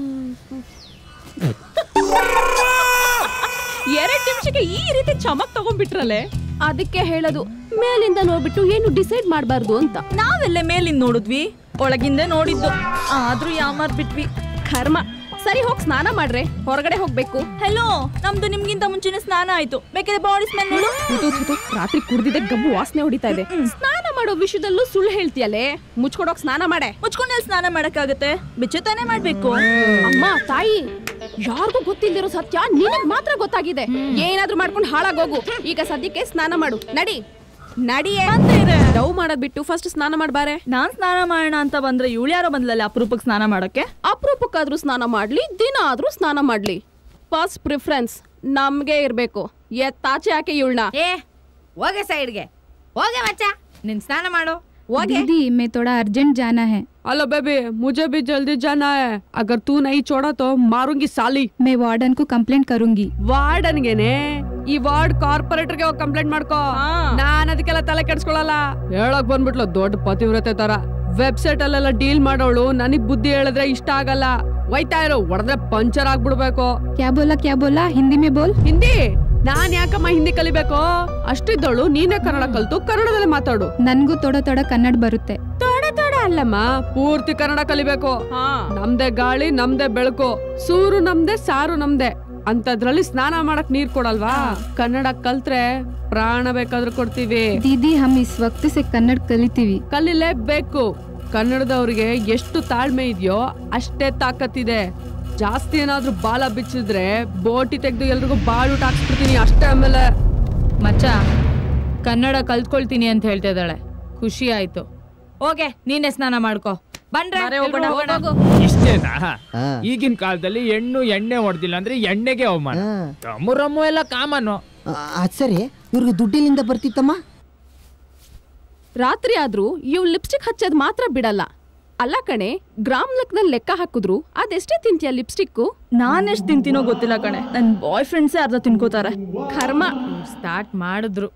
ಎರಡ್ ನಿಮಿಷಕ್ಕೆ ಈ ರೀತಿ ಚಮಕ್ ತಗೊಂಡ್ಬಿಟ್ರಲ್ಲೇ ಅದಕ್ಕೆ ಹೇಳೋದು ಮೇಲಿಂದ ನೋಡ್ಬಿಟ್ಟು ಏನು ಡಿಸೈಡ್ ಮಾಡಬಾರ್ದು ಅಂತ ನಾವೆಲ್ಲೇ ಮೇಲಿಂದ ನೋಡಿದ್ವಿ ಒಳಗಿಂದ ನೋಡಿದ್ದು ಆದ್ರೂ ಯಾಮಾರ್ ಬಿಟ್ವಿ ಕರ್ಮ ಸರಿ ಹೋಗ್ ಸ್ನಾನ ಮಾಡ್ರೆ ಹೊರಗಡೆ ಹೋಗ್ಬೇಕು ಹೆಲೋ ನಮ್ದು ನಿಮ್ಗಿಂತ ಮುಂಚೆನೆ ಸ್ನಾನ ಆಯ್ತು ಬೇಕಾದ್ರೆ ಬಾಡಿ ಸ್ಮೆಲ್ ನೋಡು ಥು, ಥು, ಥು, ರಾತ್ರಿ ಕುಡ್ದಿದ್ದೆ ಗಬ್ಬು ವಾಸನೆ ಹೊಡಿತಾ ಇದೆ ಸ್ನಾನ ಮಾಡೋ ವಿಷಯದಲ್ಲೂ ಸುಳ್ಳು ಹೇಳ್ತೀಯಲ್ಲೇ ಮುಚ್ಕೊಡೋಕ್ ಸ್ನಾನ ಮಾಡೆ ಮುಚ್ಕೊಂಡೆಲ್ಲಿ ಸ್ನಾನ ಮಾಡಕ್ಕಾಗತ್ತೆ ಬಿಚ್ಚೆ ತಾನೇ ಮಾಡ್ಬೇಕು ಅಮ್ಮ ತಾಯಿ ಯಾರಿಗೂ ಗೊತ್ತಿಲ್ದಿರೋ ಸತ್ಯ ನಿನಗ್ ಮಾತ್ರ ಗೊತ್ತಾಗಿದೆ ಏನಾದ್ರೂ ಮಾಡ್ಕೊಂಡು ಹಾಳಾಗೋಗು ಈಗ ಸದ್ಯಕ್ಕೆ ಸ್ನಾನ ಮಾಡು ನಡಿ ನಡಿಯೇ ಡವ್ ಮಾಡೋದ್ ಬಿಟ್ಟು ಫಸ್ಟ್ ಸ್ನಾನ ಮಾಡ್ಬಾರೆ ನಾನ್ ಸ್ನಾನ ಮಾಡೋಣ ಅಂತ ಬಂದ್ರೆ ಇವಳು ಯಾರೋ ಬಂದ್ಲಲ್ಲ ಅಪರೂಪಕ್ಕೆ ಸ್ನಾನ ಮಾಡೋಕೆ ಅಪರೂಪಕ್ಕಾದ್ರೂ ಸ್ನಾನ ಮಾಡ್ಲಿ ದಿನ ಆದ್ರೂ ಸ್ನಾನ ಮಾಡ್ಲಿ ಫಸ್ಟ್ ಪ್ರಿಫರೆನ್ಸ್ ನಮ್ಗೆ ಇರ್ಬೇಕು ಎತ್ತಾಚೆ ಯಾಕೆ ಇವಳನ್ನ ಏ ಹೋಗೆ ಸೈಡ್ಗೆ ಹೋಗೆ ಮಚ್ಚ ನಿನ್ ಸ್ನಾನ ಮಾಡು ಹೋಗೆ दीदी मैं थोड़ा अर्जेंट जाना है हेलो बेबी मुझे भी जल्दी जाना है अगर तू नहीं छोड़ा तो मारूंगी साली मैं वार्डन को कंप्लेंट करूंगी ವಾರ್ಡನ್ಗೆನೆ ಈ ವಾರ್ಡ್ ಕಾರ್ಪೊರೇಟರ್ಗೆ ಹೋಗಿ ಕಂಪ್ಲೇಂಟ್ ಮಾಡ್ಕೋ ನಾನ್ ಅದಕ್ಕೆಲ್ಲ ತಲೆ ಕೆಡ್ಸ್ಕೊಳಲ್ಲ ಹೇಳಕ್ ಬಂದ್ಬಿಟ್ಲು ದೊಡ್ಡ ಪತಿವ್ರತೆ ತರ ವೆಬ್ಸೈಟ್ ಅಲ್ಲೆಲ್ಲ ಡೀಲ್ ಮಾಡೋಳು ನನಗ್ ಬುದ್ಧಿ ಹೇಳಿದ್ರೆ ಇಷ್ಟ ಆಗಲ್ಲ ಒಯ್ತಾ ಇರೋ ಹೊಡೆದ್ರೆ ಪಂಚರ್ ಆಗ್ಬಿಡ್ಬೇಕು क्या बोला क्या बोला हिंदी में बोल ಹಿಂದಿ ನಾನ್ ಯಾಕಮ್ಮ ಹಿಂದಿ ಕಲಿಬೇಕು ಅಷ್ಟಿದ್ದವಳು ನೀನೇ ಕನ್ನಡ ಕಲ್ತು ಕನ್ನಡದಲ್ಲಿ ಮಾತಾಡು ನನ್ಗೂ ತೊಡ ತೊಡ ಕನ್ನಡ ಬರುತ್ತೆ ತಡ ತಡ ಅಲ್ಲಮ್ಮ ಪೂರ್ತಿ ಕನ್ನಡ ಕಲಿಬೇಕು ನಮ್ದೇ ಗಾಳಿ ನಮ್ದೇ ಬೆಳಕು ಸೂರು ನಮ್ದೇ ಸಾರು ನಮ್ದೇ ಅಂತದ್ರಲ್ಲಿ ಸ್ನಾನ ಮಾಡಕ್ ನೀರ್ ಕೊಡಲ್ವಾ ಕನ್ನಡ ಕಲ್ತ್ರೆ ಪ್ರಾಣ ಬೇಕಾದ್ರೂ ಕೊಡ್ತೀವಿ दीदी हम इस वक्त से कन्नड़ ಕಲಿತೀವಿ ಕಲಿಲೇಬೇಕು ಕನ್ನಡದವ್ರಿಗೆ ಎಷ್ಟು ತಾಳ್ಮೆ ಇದೆಯೋ ಅಷ್ಟೇ ತಾಕತ್ತಿದೆ ಜಾಸ್ತಿ ಏನಾದ್ರೂ ಬಾಲ ಬಿಚ್ಚಿದ್ರೆ ಬೋಟಿ ತೆಗ್ದು ಎಲ್ರಿಗೂ ಬಾಳೂಟ ಹಾಕ್ಸ್ಬಿಡ್ತೀನಿ ಅಷ್ಟೇ ಆಮೇಲೆ ಮಚ್ಚ ಕನ್ನಡ ಕಲ್ತ್ಕೊಳ್ತೀನಿ ಅಂತ ಹೇಳ್ತಾ ಇದ್ದಾಳೆ ಖುಷಿ ಆಯ್ತು ಹೋಗೆ ನೀನೇ ಸ್ನಾನ ಮಾಡ್ಕೋ ಬಂದ್ರೆ ಬಾರೆ ಹೋಗೋಣ, ಹೋಗೋಣ. ಹೋಗು. ಇಷ್ಟೇನಾ ಈಗಿನ ಕಾಲದಲ್ಲಿ ಹೆಣ್ಣು ಎಣ್ಣೆ ಹೊಡೆದಿಲ್ಲ ಅಂದ್ರೆ ಎಣ್ಣೆಗೆ ಅವಮಾನ ರಮ್ಮು ರಮ್ಮು ಎಲ್ಲ ಕಾಮನು ಅದ್ ಸರಿ ಇವ್ರಿಗೆ ದುಡ್ಡಿಲಿಂದ ಬರ್ತಿತ್ತಮ್ಮ ರಾತ್ರಿ ಆದ್ರೂ ಇವ್ ಲಿಪ್ಸ್ಟಿಕ್ ಹಚ್ಚೋದ್ ಮಾತ್ರ ಬಿಡಲ್ಲ ಅಲ್ಲ ಕಣೆ ಗ್ರಾಮ್ ಲೆಕ್ಕದಲ್ಲಿ ಲೆಕ್ಕ ಹಾಕಿದ್ರು ಅದೆಷ್ಟೇ ತಿಂತೀಯ ಲಿಪ್ಸ್ಟಿಕ್ ನಾನೆಷ್ಟ್ ತಿಂತೀನೋ ಗೊತ್ತಿಲ್ಲ ಕಣೆ ನನ್ ಬಾಯ್ ಫ್ರೆಂಡ್ಸೇ ಅರ್ಧ ತಿನ್ಕೋತಾರೆ ಕರ್ಮ ಸ್ಟಾರ್ಟ್ ಮಾಡಿದ್ರು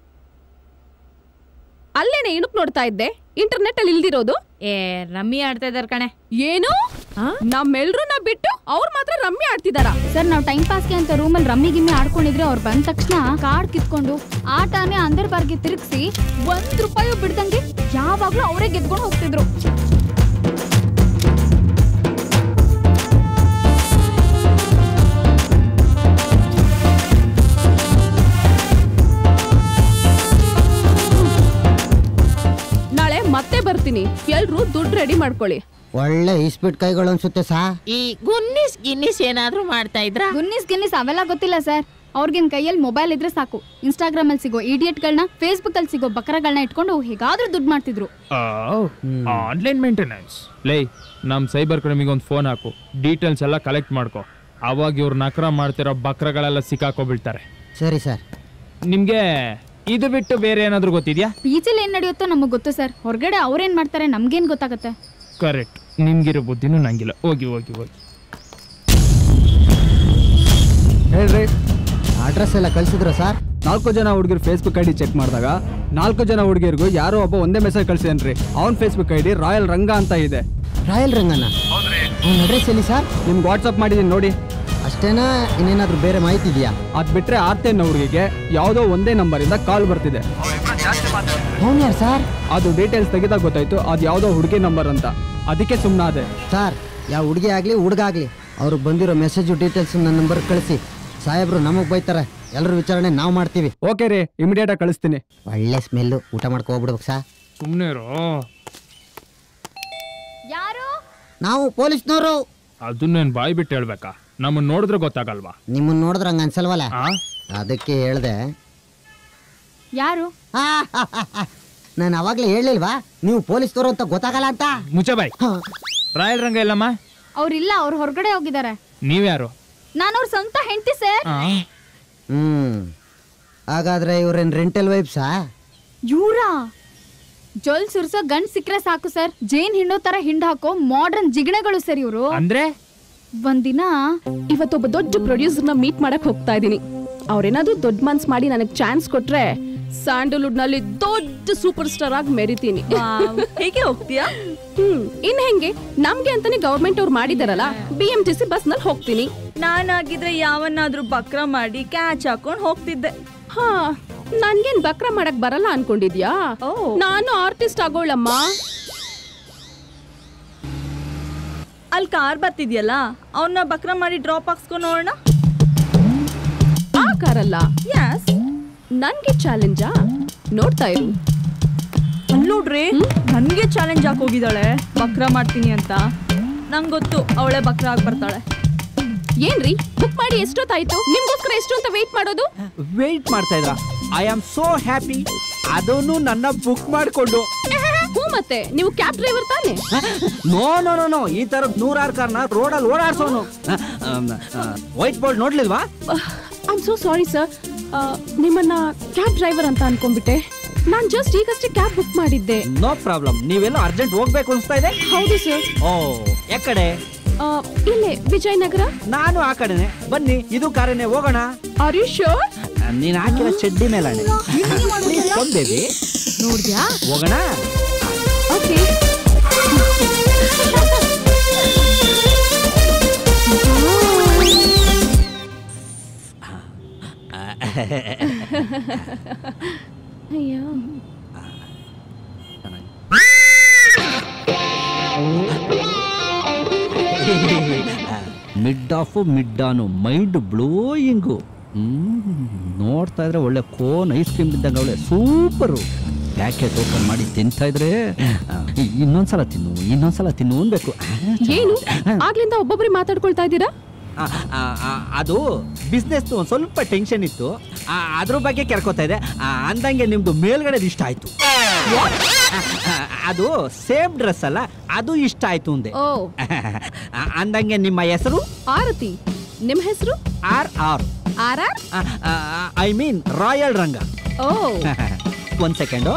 ಅಲ್ಲೇನೆ ಇಣುಕ್ ನೋಡ್ತಾ ಇದ್ದೆ ಇಂಟರ್ನೆಟ್ ಅಲ್ಲಿ ಇಲ್ದಿರೋದು ಏ ರಮ್ಮಿ ಆಡ್ತಾ ಇದಾರೆ ಕಣೆ ಏನು ನಮ್ಮೆಲ್ರನ್ನ ಬಿಟ್ಟು ಅವ್ರು ಮಾತ್ರ ರಮ್ಮಿ ಆಡ್ತಿದಾರ ಸರ್ ನಾವು ಟೈಮ್ ಪಾಸ್ಗೆ ಅಂತ ರೂಮಲ್ಲಿ ರಮ್ಮಿ ಗಿಮ್ಮಿ ಆಡ್ಕೊಂಡಿದ್ರೆ ಅವ್ರು ಬಂದ ತಕ್ಷಣ ಕಾರ್ಡ್ ಕಿತ್ಕೊಂಡು ಆಟನೇ ಅಂದರ್ ಬಾರ್ಗೆ ತಿರುಗಿಸಿ ಒಂದ್ ರೂಪಾಯಿ ಬಿಡ್ದಂಗೆ ಯಾವಾಗ್ಲೂ ಅವರೇ ಗೆದ್ಕೊಂಡು ಹೋಗ್ತಿದ್ರು ನಾಳೆ ಮತ್ತೆ ಬರ್ತೀನಿ ಎಲ್ರು ದುಡ್ಡು ರೆಡಿ ಮಾಡ್ಕೊಳ್ಳಿ ಒಳ್ಳೆ ಇಸ್ಪಿಟ್ ಕೈಗಳು ಅನ್ಸುತ್ತೆ ಸಾ ಈ ಗುನ್ನಿಸ್ ಗಿನ್ನಿಸ್ ಏನಾದ್ರೂ ಮಾಡ್ತಾ ಇದ್ರ ಗುನ್ನಿಸ್ ಗಿನ್ನಿಸ್ ಅವೆಲ್ಲ ಗೊತ್ತಿಲ್ಲ ಸರ್ ಅವ್ರಿಗಿನ್ ಕೈಯಲ್ಲಿ ಮೊಬೈಲ್ ಇದ್ರೆ ಸಾಕು ಇನ್ಸ್ಟಾಗ್ರಾಮ್ ಅಲ್ಲಿ ಸಿಗೋ ಇಡಿಯಟ್ಗಳನ್ನ ಫೇಸ್ಬುಕ್ ಅಲ್ಲಿ ಸಿಗೋ ಬಕರಗಳನ್ನ ಇಟ್ಕೊಂಡು ಹೇಗಾದ್ರೂ ದುಡ್ಡು ಮಾಡ್ತಿದ್ರು ಆನ್ಲೈನ್ ಮೇಂಟೆನೆನ್ಸ್ ಲೈ ನಮ್ ಸೈಬರ್ ಕ್ರೈಮಿಗೆ ಒಂದು ಫೋನ್ ಹಾಕು ಡೀಟೇಲ್ಸ್ ಎಲ್ಲ ಕಲೆಕ್ಟ್ ಮಾಡ್ಕೊ ಅವಾಗ ಇವ್ರು ನಕರ ಮಾಡ್ತಿರೋ ಬಕ್ರಗಳೆಲ್ಲ ಸಿಕ್ಕಾಕೊಬಿಡ್ತಾರೆ ಸರಿ ಸರ್ ನಿಮ್ಗೆ ಇದು ಬಿಟ್ಟು ಬೇರೆ ಏನಾದ್ರೂ ಗೊತ್ತಿದ್ಯಾ ಪಿಜಿಲ್ ಏನ್ ನಡೆಯುತ್ತೋ ನಮಗ್ ಗೊತ್ತು ಸರ್ ಹೊರಗಡೆ ಅವ್ರೇನ್ ಮಾಡ್ತಾರೆ ನಮ್ಗೇನ್ ಗೊತ್ತಾಗತ್ತೆ ಕರೆಕ್ಟ್ ನಿಮ್ಗಿರೋ ಬುದ್ಧಿನೂ ನಂಗಿಲ್ಲ ಹೋಗಿ ಹೋಗಿ ಹೋಗಿ ಹೇಳ್ರಿ ಅಡ್ರೆಸ್ ಎಲ್ಲ ಕಳ್ಸಿದ್ರ ಸರ್ ನಾಲ್ಕು ಜನ ಹುಡುಗಿರು ಫೇಸ್ಬುಕ್ ಐ ಡಿ ಚೆಕ್ ಮಾಡಿದಾಗ ನಾಲ್ಕು ಜನ ಹುಡುಗಿರಿಗೂ ಯಾರೋ ಒಬ್ಬ ಒಂದೇ ಮೆಸೇಜ್ ಕಳ್ಸಿದೇನ್ರಿ ಅವ್ನ Facebook I D royal Ranga ಅಂತ ಇದೆ ರಾಯಲ್ ರಂಗನ ಅವ್ನ ಅಡ್ರೆಸ್ ಎಲ್ಲಿ ಸರ್ ನಿಮ್ಗೆ ವಾಟ್ಸಪ್ ಮಾಡಿದೀನಿ ನೋಡಿ ಅಷ್ಟೇನಾ ಇನ್ನೇನಾದ್ರೂ ಬೇರೆ ಮಾಹಿತಿ ಇದೆಯಾ ಅದ್ ಬಿಟ್ರೆ ಆರ್ತಿ ಅನ್ನೋ ಹುಡುಗಿಗೆ ಯಾವುದೋ ಒಂದೇ ನಂಬರಿಂದ ಕಾಲ್ ಬರ್ತಿದೆ ಅವ್ನು ಯಾರು ಸರ್ ಅದು ಡೀಟೇಲ್ಸ್ ತೆಗೆದಾಗ ಗೊತ್ತಾಯ್ತು ಅದು ಯಾವುದೋ ಹುಡುಗಿ ನಂಬರ್ ಅಂತ ಅದಕ್ಕೆ ಸುಮ್ಮನಾದೆ ಸರ್ ಯಾವ ಹುಡುಗಿ ಆಗಲಿ ಹುಡುಗ ಆಗಲಿ ಅವ್ರಿಗೆ ಬಂದಿರೋ ಮೆಸೇಜು ಡೀಟೇಲ್ಸ್ ನನ್ನ ನಂಬರ್ ಕಳಿಸಿ ಸಾಹೇಬ್ರು ನಮಗೆ ಬೈತಾರೆ ಎಲ್ಲರ ವಿಚಾರಣೆ ನಾವು ಮಾಡ್ತೀವಿ ಓಕೆ ರೀ ಇಮಿಡಿಯೇಟ್ ಆಗಿ ಕಳಿಸ್ತೀನಿ ಒಳ್ಳೆ ಸ್ಮೆಲ್ಲು ಊಟ ಮಾಡ್ಕೊ ಹೋಗ್ಬಿಡ್ಬೇಕು ಸಾ ಸುಮ್ಮನೆ ಯಾರು ನಾವು ಪೊಲೀಸ್ನವರು ಅದನ್ನೇನು ಬಾಯಿ ಬಿಟ್ಟು ಹೇಳ್ಬೇಕಾ ನಮ್ಮನ್ನ ನೋಡಿದ್ರೆ ಗೊತ್ತಾಗಲ್ವಾ ನಿಮ್ಮನ್ನ ನೋಡಿದ್ರೆ ಹಂಗ ಅನ್ಸಲ್ವಲ್ಲ ಆ? ಅದಕ್ಕೆ ಹೇಳ್ದೆ ಯಾರು ನಾನು ಅವಾಗ್ಲೇ ಹೇಳಿಲ್ವಾ ನೀವು ಪೊಲೀಸ್ನವರು ಅಂತ ಗೊತ್ತಾಗಲ್ಲ ಅಂತ ಮುಚ್ಚ ಬಾಯ್ ರಾಯಲ್ ರಂಗ ಇಲ್ಲಮ್ಮ ಅವ್ರಿಲ್ಲ ಅವ್ರು ಹೊರಗಡೆ ಹೋಗಿದ್ದಾರೆ ನೀವ್ಯಾರು ನಾನು ಅವ್ರ ಸ್ವಂತ ಹೆಂಡತಿ ಸರ್ ಆ? ಹ್ಮ್ ಹಾಗಾದ್ರೆ ಇವ್ರೇನ್ ರೆಂಟಲ್ ವೈಬ್ಸಾ ಇವ್ರಾ ಜೊಲ್ ಸುರ್ಸೋ ಗಂಡ್ ಸಿಕ್ರೆ ಸಾಕು ಸರ್ ಜೇನ್ ಹಿಂಡೋ ತರ ಹಿಂಡ್ ಹಾಕೋ ಮಾಡ್ರನ್ ಜಿಗಣೆಗಳು ಸರ್ ಇವರು ಅಂದ್ರೆ ಒಂದಿನ ಇವತ್ತೊಬ್ಬ ದೊಡ್ಡ ಪ್ರೊಡ್ಯೂಸರ್ನ ಮೀಟ್ ಮಾಡಕ್ ಹೋಗ್ತಾ ಇದೀನಿ ಅವ್ರೇನಾದ್ರೂ ದೊಡ್ಡ ಮನ್ಸ್ ಮಾಡಿ ನನಗ್ ಚಾನ್ಸ್ ಕೊಟ್ರೆ ಸ್ಯಾಂಡಲ್ವುಡ್ ನಲ್ಲಿ ದೊಡ್ಡ ಸೂಪರ್ ಸ್ಟಾರ್ ಆಗಿ ಮೆರಿತೀನಿ ಹೇಗೆ ಹೋಗ್ತೀಯಾ ಹ್ಮ್ ಇನ್ ಹೆಂಗೆ ನಮ್ಗೆ ಅಂತಾನೆ ಗವರ್ಮೆಂಟ್ ಅವ್ರು ಮಾಡಿದಾರಲ್ಲ B M T C bus ನಲ್ಲಿ ಹೋಗ್ತೀನಿ ನಾನಾಗಿದ್ರೆ ಯಾವನ್ನಾದ್ರೂ ಬಕ್ರ ಮಾಡಿ ಕ್ಯಾಚ್ ಹಾಕೊಂಡ್ ಹೋಗ್ತಿದ್ದೆ ಹಾ ನನ್ಗೇನ್ ಬಕ್ರ ಮಾಡಕ್ ಬರಲ್ಲ ಅನ್ಕೊಂಡಿದ್ಯಾ ನಾನು ಆರ್ಟಿಸ್ಟ್ ಆಗೋಳಮ್ಮ ಅಲ್ಲಿ ಕಾರ್ ಬರ್ತಿದ್ಯಲ್ಲ ಅವನ್ನ ಬಕ್ರ ಮಾಡಿ ಡ್ರಾಪ್ ಹಾಕ್ಸ್ಕೊಂಡ್ ನೋಡೋಣ ಆ ಕಾರಲ್ಲ ಯಸ್ ನನ್ಗೆ ಚಾಲೆಂಜಾ ನೋಡ್ತಾ ಇರು ಅಲ್ಲಿ ನೋಡ್ರಿ ನನ್ಗೆ ಚಾಲೆಂಜ್ ಹಾಕೋಗಿದ್ದಾಳೆ ಬಕ್ರ ಮಾಡ್ತೀನಿ ಅಂತ ನಂಗೆ ಗೊತ್ತು ಅವಳೆ ಬಕ್ರ ಆಗಿ ಬರ್ತಾಳೆ ಏನ್ರಿ ಬುಕ್ ಮಾಡಿ ಎಷ್ಟೊತ್ತಾಯ್ತು ನಿಮ್ಗೋಸ್ಕರ ಎಷ್ಟು ಅಂತ ವೇಟ್ ಮಾಡೋದು ವೆಯ್ಟ್ ಮಾಡ್ತಾ ಇದ್ರ ಐ ಆಮ್ ಸೋ ಹ್ಯಾಪಿ ಅದನ್ನು ನನ್ನ ಬುಕ್ ಮಾಡಿಕೊಂಡು ಹ್ಞೂ ಮತ್ತೆ ನೀವು ಕ್ಯಾಬ್ ಡ್ರೈವರ್ ತಾನೆ ನೋ ನೋ ನೋ ನೋ ಈ ತರದ ನೂರಾರು ಕಾರ್ನ ರೋಡಲ್ಲಿ ಓಡಾಡ್ಸೋನು ವೈಟ್ ಬೋರ್ಡ್ ನೋಡ್ಲಿಲ್ವಾ I am so sorry sir ನಿಮ್ಮನ್ನ ಕ್ಯಾಬ್ ಡ್ರೈವರ್ ಅಂತ ಅನ್ಕೊಂಡ್ಬಿಟ್ಟೆ ನಾನು ಜಸ್ಟ್ ಈಗಷ್ಟೇ ಕ್ಯಾಬ್ ಬುಕ್ ಮಾಡಿದ್ದೆ ನೋ ಪ್ರಾಬ್ಲಮ್ ನೀವೆಲ್ಲ ಅರ್ಜೆಂಟ್ ಹೋಗ್ಬೇಕು ಅನ್ಸ್ತಾ ಇದೆ ಹೌದು ಸರ್ ಓ ಯಾಕಡೆ ಇಲ್ಲೇ ವಿಜಯನಗರ ನಾನು ಆ ಕಡೆನೆ ಬನ್ನಿ ಇದು ಕಾರೇನೆ ಹೋಗೋಣ ಆರ್ ಯು ಶೋರ್ ನೀನ್ ಹಾಕಿರೋ ಚಡ್ಡಿ ಮೇಲೆ ಬೇಬಿ ನೋಡ್ದ್ಯಾ ಹೋಗೋಣ ಓಕೆ ಅಯ್ಯೋ mid off mid on mind blowing ನೋಡ್ತಾ ಇದ್ರೆ ಒಳ್ಳೆ ಕೋನ್ ಐಸ್ ಕ್ರೀಮ್ ಇದ್ದಂಗೆ ಒಳ್ಳೆ ಸೂಪರು ಪ್ಯಾಕೆಟ್ ಓಪನ್ ಮಾಡಿ ತಿಂತಾ ಇದ್ರೆ ಆ, ಇನ್ನೊಂದ್ಸಲ ತಿನ್ನು ಇನ್ನೊಂದ್ಸಲ ತಿನ್ನು ಅನ್ಬೇಕು ಏನು ಆಗ್ಲಿಂದ ಒಬ್ಬೊಬ್ರೆ ಮಾತಾಡ್ಕೊಳ್ತಾ ಇದ್ದೀರಾ ಆ, ಆ, ಆ, ಅದು ಬಿಸ್ನೆಸ್ ಒಂದು ಸ್ವಲ್ಪ ಟೆನ್ಷನ್ ಇತ್ತು ಆ, ಅದ್ರ ಬಗ್ಗೆ ಕೆರ್ಕೋತಾ ಇದೆ ಆ, ಅಂದಂಗೆ ನಿಮ್ದು ಮೇಲ್ಗಡೆ ಇಷ್ಟ ಆಯ್ತು ಆ, ಅದು ಸೇಮ್ ಡ್ರೆಸ್ ಅಲ್ಲ ಅದು ಇಷ್ಟ ಆಯ್ತು ಅಂದೆ ಓ ಆ, ಅಂದಂಗೆ ನಿಮ್ಮ ಹೆಸರು ಆರತಿ ನಿಮ್ ಹೆಸರು ಆರ್ ಆರ್ ಆರ್ ಆರ್ ಐ ಮೀನ್ ರಾಯಲ್ ರಂಗ ಓ ಒಂದ್ ಸೆಕೆಂಡು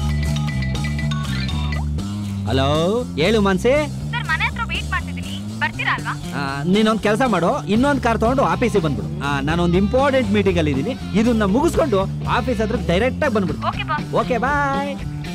ಹಲೋ ಹೇಳು ಮನ್ಸಿ ಸರ್ ಮನೆ ಹತ್ರ ವೇಟ್ ಮಾಡ್ತಿದ್ದೀನಿ ಬರ್ತೀರಾ ಅಲ್ವಾ ಆ, ನೀನೊಂದ್ ಕೆಲಸ ಮಾಡು ಇನ್ನೊಂದ್ ಕಾರ್ ತಗೊಂಡು ಆಫೀಸಿಗೆ ಬಂದ್ಬಿಡು ಆ, ನಾನೊಂದು ಇಂಪಾರ್ಟೆಂಟ್ ಮೀಟಿಂಗ್ ಅಲ್ಲಿ ಇದ್ದೀನಿ ಇದನ್ನ ಮುಗಿಸ್ಕೊಂಡು ಆಫೀಸ್ ಹತ್ರ ಡೈರೆಕ್ಟ್ ಆಗಿ ಬಂದ್ಬಿಡು ಓಕೆ ಬಾಸ್ ಓಕೆ ಬಾಯ್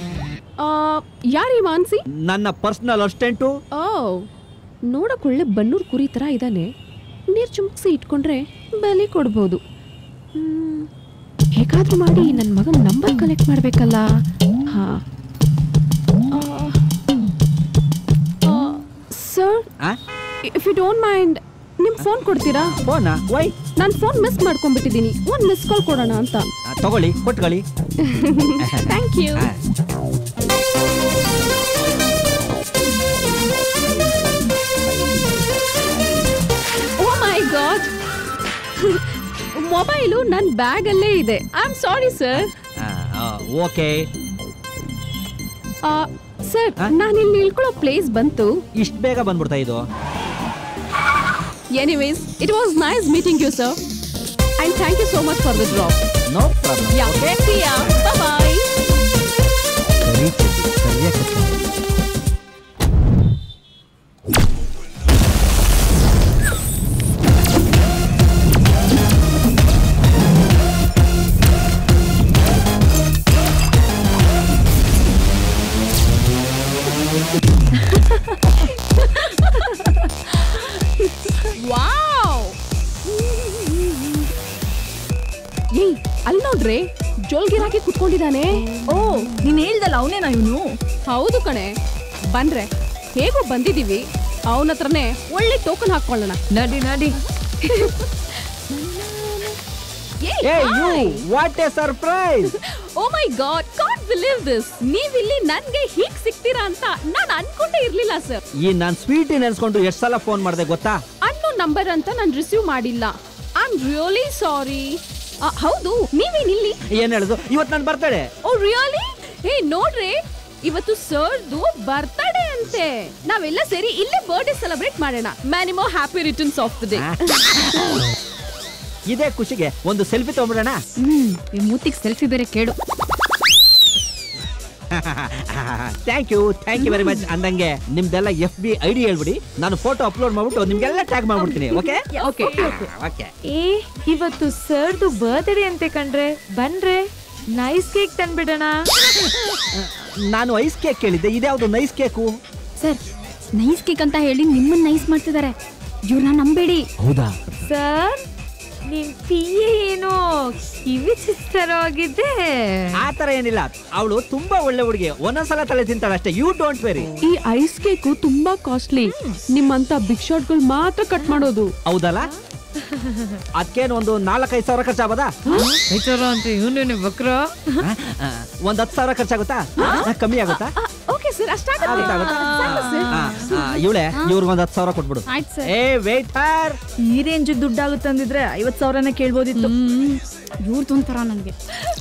ಯಾರೀ ಮಾನ್ಸಿ ನನ್ನ ಪರ್ಸನಲ್ ಅಸಿಸ್ಟೆಂಟು ಓ ನೋಡಕ್ ಒಳ್ಳೆ ಬನ್ನೂರ್ ಕುರಿ ತರ ಇದ್ದಾನೆ ನೀರ್ ಚುಮ್ಕ್ಸಿ ಇಟ್ಕೊಂಡ್ರೆ ಬಲಿ ಕೊಡ್ಬೋದು ಹ್ಮ್, ಹೇಗಾದ್ರೂ ಮಾಡಿ ನನ್ನ ಮಗನ ನಂಬರ್ ಕಲೆಕ್ಟ್ ಮಾಡ್ಬೇಕಲ್ಲ ಹಾ ಸರ್ ಆ? ಇಫ್ ಯು ಡೋಂಟ್ ಮೈಂಡ್ ನಿಮ್ ಫೋನ್ ಕೊಡ್ತೀರಾ ಫೋನಾ ವೈ ನಾನು ಫೋನ್ ಮಿಸ್ ಮಾಡ್ಕೊಂಡ್ಬಿಟ್ಟಿದ್ದೀನಿ ಒಂದ್ ಮಿಸ್ ಕಾಲ್ ಕೊಡೋಣ ಅಂತ ತಗೊಳ್ಳಿ ಕೊಟ್ಕೊಳ್ಳಿ thank you oh my god mobile ನನ್ನ ಬ್ಯಾಗಲ್ಲೇ ಇದೆ I am sorry sir okay sir ನಾನು ಇಲ್ಲಿ ನಿಲ್ಕೊಳ್ಳೋ ಪ್ಲೇಸ್ ಬಂತು ಇಷ್ಟು ಬೇಗ ಬಂದ್ಬಿಡ್ತಾ ಇದು anyways it was nice meeting you sir and thank you so much for the drop no problem yeah see ya. Bye-bye. Wow ಏಯ್ ಅಲ್ಲಿ ನೋಡ್ರಿ ಜೋಲ್ಗಿರಾಕಿ ಕುತ್ಕೊಂಡಿದ್ದಾನೆ ಓ ನೀನ್ ಹೇಳ್ದಲ್ಲ ಅವನೇನಾ ಇವನು ಹೌದು ಕಣೆ ಬನ್ರೆ ಹೇಗೋ ಬಂದಿದೀವಿ ಅವನ ಹತ್ರನೇ ಒಳ್ಳೆ ಟೋಕನ್ ಹಾಕೊಳ್ಳೋಣ ನಡಿ ನಡಿ hey you what a surprise oh my god can't believe this ನೀವಿಲ್ಲಿ ನನ್ಗೆ ಹೀಗ್ ಸಿಗ್ತೀರಾ ಅಂತ ನಾನ್ ಅನ್ಕೊಂಡೇ ಇರ್ಲಿಲ್ಲ ಸರ್ ಈ ನಾನ್ ಸ್ವೀಟ್ ನೆನ್ಸ್ಕೊಂಡು ಎಷ್ಟು ಸಲ ಫೋನ್ ಮಾಡಿದೆ ಗೊತ್ತಾ ಅನ್ನೋ ನಂಬರ್ ಅಂತ ನಾನು ರಿಸೀವ್ ಮಾಡಿಲ್ಲ ಐ ಆಮ್ ರಿಯಲಿ ಸಾರಿ ಹೌದು ನೀವೇನಿಲ್ಲಿ ಏನ್ ಹೇಳುದು ಇವತ್ತು ನಾನು ಬರ್ತಡೆ ಓ ರಿಯಲಿ ಏ ನೋಡ್ರಿ ಇವತ್ತು ಸರ್ದು ಬರ್ತ್ಡೇ ಅಂತೆ ನಾವೆಲ್ಲ ಸೇರಿ ಇಲ್ಲೇ ಬರ್ಡೇ ಸೆಲೆಬ್ರೇಟ್ ಮಾಡೋಣ many more happy returns of the day ಇದೇ ಖುಷಿಗೆ ಒಂದು ಸೆಲ್ಫಿ ತಗೊಂಡ್ಬಿಡೋಣ ಹ್ಮ್ ಈ ಮೂತಿಗ್ ಸೆಲ್ಫಿ ಬೇರೆ ಕೇಳು thank you thank you very much ಅಂದಂಗೆ ನಿಮ್ದೆಲ್ಲ ಎಫ್ ಬಿ ಐ ಡಿ ಹೇಳ್ಬಿಡಿ ನಾನು ಫೋಟೋ ಅಪ್ಲೋಡ್ ಮಾಡ್ಬಿಟ್ಟು ನಿಮ್ಗೆಲ್ಲ ಟ್ಯಾಗ್ ಮಾಡ್ಬಿಡ್ತೀನಿ ಓಕೆ ಓಕೆ ಓಕೆ ಏ ಇವತ್ತು ಸರ್ದು ಬರ್ತ್ಡೇ ಅಂತೆ ಕಣ್ರೆ ಬನ್ರೆ ನೈಸ್ ಕೇಕ್ ತಂದ್ಬಿಡೋಣ ನಾನು ಐಸ್ ಕೇಕ್ ಕೇಳಿದ್ದೆ ಇದ್ಯಾವುದು nice cake sir nice cake ಅಂತ ಹೇಳಿ ನಿಮ್ಮನ್ನ ನೈಸ್ ಮಾಡ್ತಿದ್ದಾರೆ ಇವ್ರನ್ನ ನಂಬೇಡಿ ಹೌದಾ ಸರ್ ನಿನ್ ಪಿಯೆ ಏನೋ ಕಿವಿ ಚಿಸ್ತರ ಹೋಗಿದ್ದೆ ಆ ತರ ಏನಿಲ್ಲ ಅವಳು ತುಂಬಾ ಒಳ್ಳೆ ಹುಡುಗಿ ಒಂದೊಂದ್ಸಲ ತಲೆ ತಿಂತಾಳೆ ಅಷ್ಟೇ ಯು ಡೋಂಟ್ ವೆರಿ ಈ ಐಸ್ ಕೇಕು ತುಂಬಾ ಕಾಸ್ಟ್ಲಿ ನಿಮ್ಮಂತ ಬಿಗ್ ಶಾಟ್ಗಳು ಮಾತ್ರ ಕಟ್ ಮಾಡೋದು ಹೌದಲ್ಲ ಅದಕ್ಕೇನು ಒಂದು ನಾಲ್ಕೈದು ಸಾವಿರ ಖರ್ಚಾಗಬೋದಾ ಐತಾರ ಅಂತ ಇವನೇನೆ ಬಕ್ರ ಒಂದ್ ಹತ್ತು ಸಾವಿರ ಖರ್ಚಾಗುತ್ತಾ ಆ, ಕಮ್ಮಿ ಆಗುತ್ತಾ ಓಕೆ ಸರ್ ಇವಳೆ ಇವ್ರಿಗೊಂದು ಹತ್ತು ಸಾವಿರ ಕೊಟ್ಬಿಡು ಏ ವೇಟರ್ ಈ ರೇಂಜ್ ದುಡ್ಡಾಗುತ್ತೆ ಅಂದಿದ್ರೆ ಐವತ್ ಸಾವಿರನೇ ಕೇಳ್ಬೋದಿತ್ತು ಇವ್ರದ್ದು ಒಂಥರ ನನಗೆ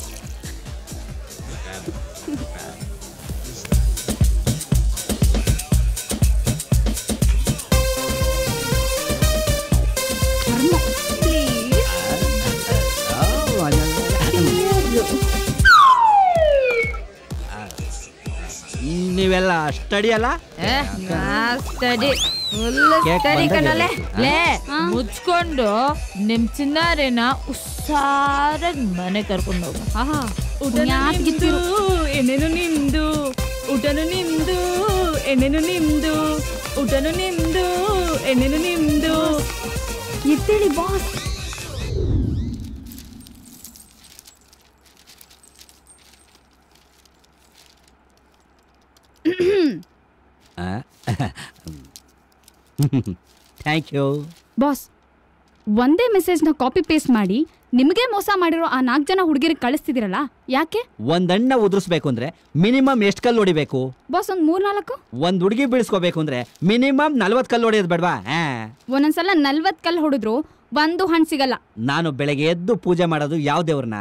ನೀವೆಲ್ಲ ಸ್ಟಡಿ ಅಲ್ಲ ಸ್ಟಡಿ ಫುಲ್ ಕೇಕ್ ಸ್ಟಡಿ ಬಂದಾಗ ಕಣಲೆ ಹೇಳು. ಲೇ ಮುಚ್ಕೊಂಡು ನಿಮ್ ಚಿನ್ನಾರೇನ ಉಸ್ಸಾರಾಗಿ ಮನೆ ಕರ್ಕೊಂಡು ಹೋಗು ಆಹಾ ಊಟನು ನಿಮ್ದು ಎಣ್ಣೆನು ನಿಮ್ದು ಊಟನು ನಿಮ್ದು ಎಣ್ಣೆನು ನಿಮ್ದು ಊಟನು ನಿಮ್ದು ಎಣ್ಣೆನು ನಿಮ್ದು ಎದ್ದೇಳಿ ಬಾಸ್ ಥ್ಯಾಂಕ್ ಯು ಬಾಸ್ ಒಂದೇ ಮೆಸೇಜ್ನ ಕಾಪಿ ಪೇಸ್ಟ್ ಮಾಡಿ ನಿಮಗೆ ಮೋಸ ಮಾಡಿರೋ ಆ ನಾಲ್ಕು ಜನ ಹುಡುಗಿರಿಗೆ ಕಳಿಸ್ತಿದ್ದೀರಲ್ಲ ಯಾಕೆ ಒಂದಣ್ಣ ಉದುರಿಸ್ಬೇಕು ಅಂದ್ರೆ ಮಿನಿಮಮ್ ಎಷ್ಟು ಕಲ್ಲು ಹೊಡಿಬೇಕು ಬಾಸ್ ಒಂದು ಮೂರ್ನಾಲ್ಕು ಒಂದ್ ಹುಡುಗಿ ಬೀಳ್ಸ್ಕೋಬೇಕು ಅಂದ್ರೆ ಮಿನಿಮಮ್ ನಲ್ವತ್ ಕಲ್ಲು ಹೊಡೆಯೋದು ಬೇಡವಾ ಒಂದೊಂದ್ಸಲ ನಲ್ವತ್ತು ಕಲ್ ಹೊಡೆದ್ರು ಒಂದು ಹಣ್ಣು ಸಿಗಲ್ಲ ನಾನು ಬೆಳಗ್ಗೆ ಎದ್ದು ಪೂಜೆ ಮಾಡೋದು ಯಾವ ದೇವ್ರನ್ನ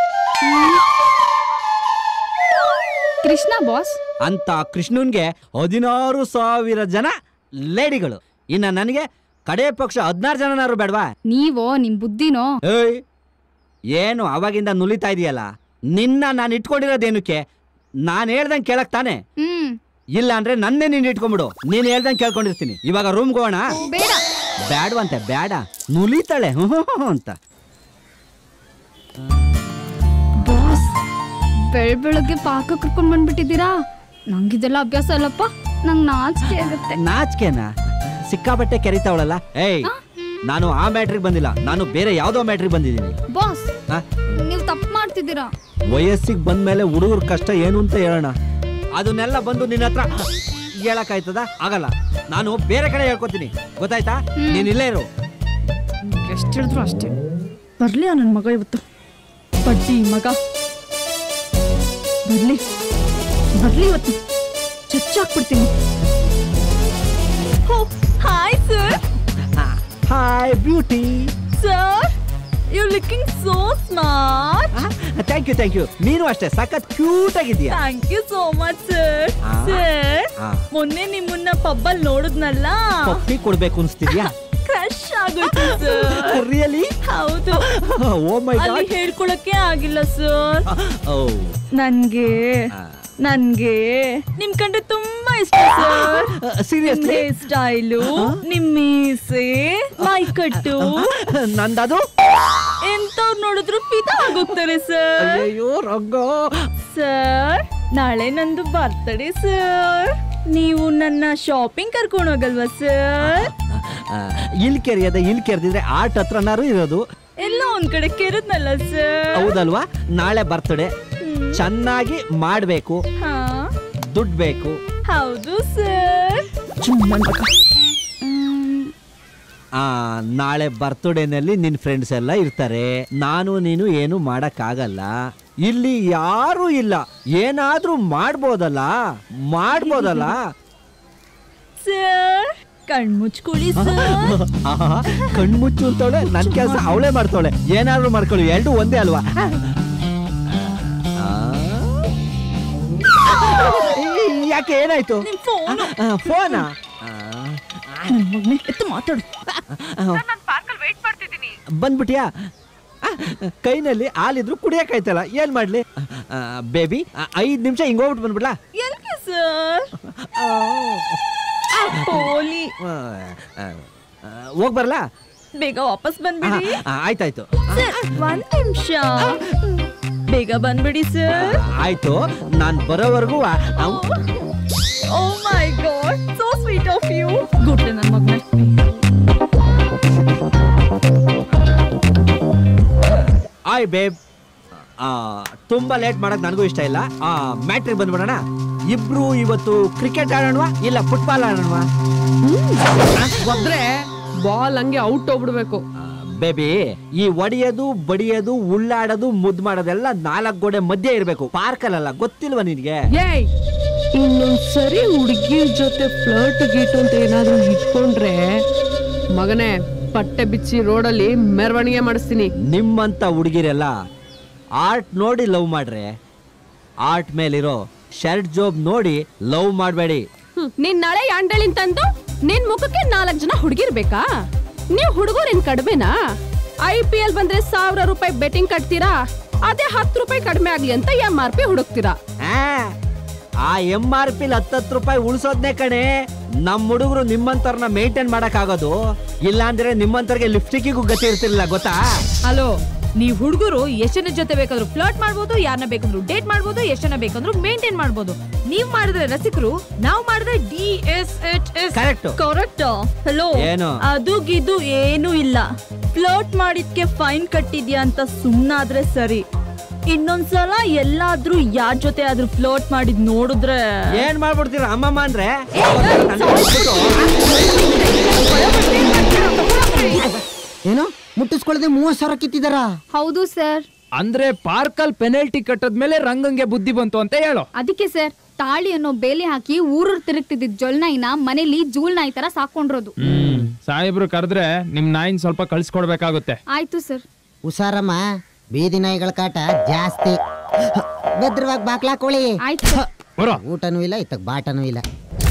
ಕೃಷ್ಣ ಬಾಸ್ ಅಂತ ಕೃಷ್ಣನ್ಗೆ ಹದಿನಾರು ಸಾವಿರ ಜನ ಲೇಡಿಗಳು ಇನ್ನ ನನಗೆ ಕಡೆ ಪಕ್ಷ ಹದಿನಾರು ಜನನಾರು ಬೇಡವಾ ನೀವೋ ನಿಮ್ ಬುದ್ಧಿನೋ ಏಯ್ ಏನು ಅವಾಗಿಂದ ನುಲಿತಾ ಇದೆಯಲ್ಲ ನಿನ್ನ ನಾನು ಇಟ್ಕೊಂಡಿರೋದೇನಕ್ಕೆ ನಾನು ಹೇಳ್ದಂಗೆ ಕೇಳಕ್ ತಾನೆ ಹ್ಮ್ ಇಲ್ಲ ಅಂದ್ರೆ ನನ್ನೇ ನೀನು ಇಟ್ಕೊಂಬಿಡು ನೀನು ಹೇಳ್ದಂಗೆ ಕೇಳ್ಕೊಂಡಿರ್ತೀನಿ ಇವಾಗ ರೂಮ್ಗೆ ಹೋಗೋಣ ಬೇಡ ಬ್ಯಾಡ್ವಂತೆ ಬ್ಯಾಡ ನುಲಿತಾಳೆ ಹ್ಞೂ ಹ್ಞೂ ಹ್ಞೂ ಅಂತ ಬಾಸ್ ಬೆಳ್ ಬೆಳಗ್ಗೆ ಪಾಕ ಕರ್ಕೊಂಡ್ ಬಂದ್ಬಿಟ್ಟಿದ್ದೀರಾ ನಂಗಿದೆಲ್ಲ ಅಭ್ಯಾಸ ಅಲ್ಲಪ್ಪ ನಂಗ್ ನಾಚಿಕೆ ಆಗುತ್ತೆ ನಾಚಿಕೆನಾ ಸಿಕ್ಕಾಬಟ್ಟೆ ಕೆರಿತಾವಳಲ್ಲ ಏಯ್ ನಾನು ಆ ಮ್ಯಾಟ್ರಿಗೆ ಬಂದಿಲ್ಲ ನಾನು ಬೇರೆ ಯಾವ್ದೋ ಮ್ಯಾಟ್ರಿಗೆ ಬಂದಿದ್ದೀನಿ ಬಾಸ್ ಹಾ? ನೀವ್ ತಪ್ಪು ಮಾಡ್ತಿದ್ದೀರಾ ವಯಸ್ಸಿಗೆ ಬಂದ್ಮೇಲೆ ಹುಡುಗರ ಕಷ್ಟ ಏನು ಅಂತ ಹೇಳೋಣ ಅದನ್ನೆಲ್ಲ ಬಂದು ನಿನ್ನ ಹತ್ರ ಹೇಳಕ್ಕಾಯ್ತದ ಆಗಲ್ಲ ನಾನು ಬೇರೆ ಕಡೆ ಹೇಳ್ಕೊತೀನಿ ಗೊತ್ತಾಯ್ತಾ ನೀನ್ ಇಲ್ಲೇ ಇರು ಎಷ್ಟು ಹೇಳಿದ್ರು ಅಷ್ಟೇ ಬರ್ಲಿ ಆ ನನ್ನ ಮಗ ಇವತ್ತು ಬಡ್ಡಿ ಮಗ ಬರ್ಲಿ ಬರ್ಲಿ ಇವತ್ತು ಚಚ್ಚಾಕ್ಬಿಡ್ತೀನಿ hi sir hi beauty sir you looking so smart thank you thank you ನೀನು ಅಷ್ಟೇ ಸಖತ್ ಕ್ಯೂಟ್ ಆಗಿದ್ಯಾ thank you so much sir ಆ. ಸರ್ ಆ. ಮೊನ್ನೆ ನಿಮ್ಮನ್ನ ಪಬ್ಬಲ್ ನೋಡಿದ್ನಲ್ಲ ಪಪ್ಪಿ ಕೊಡ್ಬೇಕು ಅನ್ಸ್ತಿದ್ಯಾ ಕ್ರಶ್ ಆಗೋಯ್ತು ಸರ್ ರಿಯಲಿ ಹೌದು ಓ ಮೈ ಅಲ್ಲಿ ಗಾಡ್ ಹೇಳ್ಕೊಳಕ್ಕೆ ಆಗಿಲ್ಲ ಸರ್ ಓ ನನ್ಗೆ ನನ್ಗೆ ನಿಮ್ ಕಂಡ್ರೆ ತುಂಬಾ ಇಷ್ಟ ಸರ್ seriously? ಹೇರ್ ಸ್ಟೈಲು ನಿಮ್ ಮೀಸೆ ಮೈ ಕಟ್ಟು ನಂದದು ಎಂತವ್ರು ನೋಡಿದ್ರು ಪಿತ ಆಗೋಗ್ತಾರೆ ಸರ್ ಅಯ್ಯೋ ರಂಗೋ ಸರ್ ನಾಳೆ ನಂದು ಬರ್ತಡೇ ಸರ್ ನೀವು ನನ್ನ ಶಾಪಿಂಗ್ ಕರ್ಕೊಂಡು ಹೋಗಲ್ವಾ ಸರ್ ಇಲ್ಲಿ ಕೆರೆಯದ ಇಲ್ಲಿ ಕೆರೆದಿದ್ರೆ ಆರ್ಟ್ ಹತ್ರನಾರು ಇರೋದು ಎಲ್ಲ ಒಂದ್ ಕಡೆ ಕೆರದ್ನಲ್ಲ ಸರ್ ಹೌದಲ್ವಾ ನಾಳೆ ಬರ್ತಡೆ ಚೆನ್ನಾಗಿ ಮಾಡ್ಬೇಕು ಹಾ ದುಡ್ಡು ಬೇಕು ಹೌದು ಸರ್ ಆ ನಾಳೆ ಬರ್ತ್ಡೇನಲ್ಲಿ ನಿನ್ನ ಫ್ರೆಂಡ್ಸ್ ಎಲ್ಲ ಇರ್ತಾರೆ ನಾನು ನೀನು ಏನು ಮಾಡಕ್ಕಾಗಲ್ಲ ಇಲ್ಲಿ ಯಾರು ಇಲ್ಲ ಏನಾದ್ರೂ ಮಾಡ್ಬೋದಲ್ಲ ಮಾಡ್ಬೋದಲ್ಲ ಸರ್ ಕಣ್ ಮುಚ್ಕೊಳ್ಳಿ ಸರ್ ಆಹಾ, ಕಣ್ಮುಚ್ಚು ಅಂತವಳೆ ನನ್ ಕೆಲಸ ಅವಳೇ ಮಾಡ್ತಾವಳೆ ಏನಾದ್ರೂ ಮಾಡ್ಕೊಳ್ಳಿ ಎರಡು ಒಂದೇ ಅಲ್ವಾ ಆ? ಈ- ಯಾಕೆ ಏನಾಯ್ತು ಫೋನಾ ಎತ್ತು ಮಾತಾಡು ಬಂದ್ಬಿಟ್ಯಾ ಆ, ಕೈನಲ್ಲಿ ಹಾಲಿದ್ರು ಕುಡಿಯಕ್ಕಾಯ್ತಲ್ಲ ಏನ್ ಮಾಡ್ಲಿ ಬೇಬಿ ಐದ್ ನಿಮಿಷ ಹಿಂಗ್ ಹೋಗ್ಬಿಟ್ಟು ಬಂದ್ಬಿಡ್ಲಾ ಎಲ್ಗೆ ಸರ್ ಹೋಲಿ ಹೋಗ್ ಬರ್ಲಾ ಬೇಗ ವಾಪಸ್ ಬಂದ್ಬಿಡಿ ಆ, ಆಯ್ತಾಯ್ತು ಸರ್ ಒಂದ್ ನಿಮಿಷ ಬೇಗ ಬಂದ್ಬಿಡಿ ಸರ್ ಆಯ್ತು ನಾನ್ ಬರೋವರೆಗೂ ಆ- ಅವ್- oh my god so sweet of you good ನನ್ನ ಮಗನೇ ಆಯ್ ಬೇಬ್ ತುಂಬಾ ಲೇಟ್ ಮಾಡಕ್ ನನಗೂ ಇಷ್ಟ ಇಲ್ಲ ಆ ಮ್ಯಾಟ್ರಿಗೆ ಬಂದ್ಬಿಡೋಣ ಇಬ್ರು ಇವತ್ತು ಕ್ರಿಕೆಟ್ ಆಡೋಣವಾ ಇಲ್ಲ ಫುಟ್ಬಾಲ್ ಆಡೋಣವಾ ಒದ್ರೆ ಬಾಲ್ ಹಂಗೆ ಔಟ್ ಹೋಗ್ಬಿಡ್ಬೇಕು ಬೇಬಿ ಈ ಒಡೆಯೋದು ಬಡಿಯೋದು ಉಳ್ಳಾಡೋದು ಮುದ್ದು ಮಾಡೋದೆಲ್ಲ ನಾಲ್ಕು ಗೋಡೆ ಮಧ್ಯೆ ಇರಬೇಕು ಪಾರ್ಕಲ್ಲ ಗೊತ್ತಿಲ್ವಾ ನಿನ್ಗೆ ಏಯ್ ಇನ್ನೊಂದ್ಸರಿ ಹುಡುಗಿರ್ ಜೊತೆ ಫ್ಲರ್ಟ್ ಗೀಟ್ ಅಂತ ಏನಾದ್ರೂ ಇಟ್ಕೊಂಡ್ರೆ ಮಗನೇ ಪಟ್ಟೆ ಬಿಚ್ಚಿ ರೋಡಲ್ಲಿ ಮೆರವಣಿಗೆ ಮಾಡಿಸ್ತೀನಿ ನಿಮ್ಮಂತ ಹುಡುಗಿರೆಲ್ಲ ಆರ್ಟ್ ನೋಡಿ ಲವ್ ಮಾಡ್ರೆ ಆರ್ಟ್ ಮೇಲಿರೋ ಶರ್ಟ್ ಜೋಬ್ ನೋಡಿ ಲವ್ ಮಾಡಬೇಡಿ ಹ್ಮ್, ನೀನ್ ನಾಳೆ ಯಾಂಡಳಿನ್ ತಂದು ನಿನ್ ಮುಖಕ್ಕೆ ನಾಲ್ಕು ಜನ ಹುಡುಗಿರ್ಬೇಕಾ ನೀವು ಹುಡುಗರೇನ್ ಕಡಿಮೆನಾ ಐ ಪಿ ಎಲ್ ಬಂದ್ರೆ ಸಾವಿರ ರೂಪಾಯಿ ಬೆಟ್ಟಿಂಗ್ ಕಟ್ತೀರಾ ಅದೇ ಹತ್ತು ರೂಪಾಯಿ ಕಡಿಮೆ ಆಗ್ಲಿ ಅಂತ ಎಂ ಆರ್ ಪಿ ಹುಡುಕ್ತೀರಾ ಆ ಎಂ ಆರ್ ಪಿಲ್ ಹತ್ತತ್ತು ರೂಪಾಯಿ ಉಳಿಸೋದ್ನೇ ಕಣೆ ನಮ್ಮ ಹುಡುಗರು ನಿಮ್ಮಂತವ್ರನ್ನ ಮೇಂಟೈನ್ ಮಾಡಕ್ ಆಗೋದು ಇಲ್ಲಾಂದ್ರೆ ನಿಮ್ಮಂತವ್ರಿಗೆ ಲಿಪ್ಸ್ಟಿಕ್ಕಿಗೂ ಗತಿ ಇರ್ತಿರ್ಲಿಲ್ಲ ಗೊತ್ತಾ ಹಲೋ ನೀವ್ ಹುಡುಗರು ಎಷ್ಟನ ಜೊತೆ ಬೇಕಾದ್ರೂ ಫ್ಲರ್ಟ್ ಮಾಡ್ಬೋದು ಯಾರನ್ನ ಬೇಕಂದ್ರು ಡೇಟ್ ಮಾಡ್ಬೋದು ಎಷ್ಟನ್ನ ಬೇಕಂದ್ರು ಮೇಂಟೈನ್ ಮಾಡ್ಬೋದು ನೀವ್ ಮಾಡಿದ್ರೆ ರಸಿಕರು ನಾವ್ ಮಾಡಿದ್ರೆ D S H S Correct. Correct hello ಏನು? ಅದು ಗಿದು ಏನೂ ಇಲ್ಲ ಫ್ಲೋಟ್ ಮಾಡಿದ್ಕೆ ಫೈನ್ ಕಟ್ಟಿದ್ಯಾ ಅಂತ ಸುಮ್ನಾದ್ರೆ ಸರಿ ಇನ್ನೊಂದ್ಸಲ ಎಲ್ಲಾದ್ರೂ ಯಾರ್ ಜೊತೆ ಆದ್ರೂ ಫ್ಲೋಟ್ ಮಾಡಿದ್ ನೋಡಿದ್ರೆ ಏನ್ ಮಾಡ್ಬಿಡ್ತೀರ ಅಮ್ಮಮ್ಮ ಅಂದ್ರೆ ಏನು ಮುಟ್ಟಿಸ್ಕೊಳ್ಳದೆ ಮೂವತ್ ಸಾವಿರ ಕಿತ್ತಿದಾರ ಹೌದು ಸರ್ ಅಂದ್ರೆ ಪಾರ್ಕಲ್ ಪೆನಲ್ಟಿ ಕಟ್ಟದ್ಮೇಲೆ ರಂಗಂಗೆ ಬುದ್ಧಿ ಬಂತು ಅಂತ ಹೇಳು ಅದಕ್ಕೆ ಸರ್ ತಾಳಿ ಅನ್ನೋ ಬೇಲಿ ಹಾಕಿ ಊರೂರ್ ತಿರುಗ್ತಿದ್ದ ಜೊಲ್ನಾಯಿನ ಮನೇಲಿ ಜೂಲ್ ನಾಯಿ ತರ ಸಾಕೊಂಡ್ರೋದು ಹ್ಮ್ ಸಾಹೇಬ್ರು ಕರೆದ್ರೆ ನಿಮ್ ನಾಯಿನ್ ಸ್ವಲ್ಪ ಕಳ್ಸ್ಕೊಡ್ಬೇಕಾಗುತ್ತೆ ಆಯ್ತು ಸರ್ ಹುಷಾರಮ್ಮ ಬೀದಿ ನಾಯಿಗಳ ಕಾಟ ಜಾಸ್ತಿ ಭದ್ರವಾಗಿ ಬಾಕ್ಲಾಕೊಳ್ಳಿ ಆಯ್ತು ಊಟನೂ ಇಲ್ಲ ಇತ್ತಕ್ ಬಾಟನೂ ಇಲ್ಲ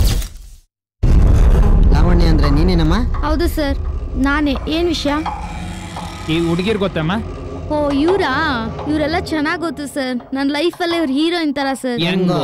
ಲಾವಣ್ಯ ಅಂದ್ರೆ ನೀನೇನಮ್ಮ ಹೌದು ಸರ್ ನಾನೇ ಏನ್ ವಿಷಯ ಈ ಹುಡುಗಿರ್ ಗೊತ್ತಮ್ಮ ಓ ಇವ್ರಾ ಇವರೆಲ್ಲ ಚೆನ್ನಾಗ್ ಗೊತ್ತು ಸರ್ ನನ್ನ ಲೈಫಲ್ಲೇ ಇವ್ರ ಹೀರೋಯಿನ್ ತರ ಸರ್ ಹೆಂಗೋ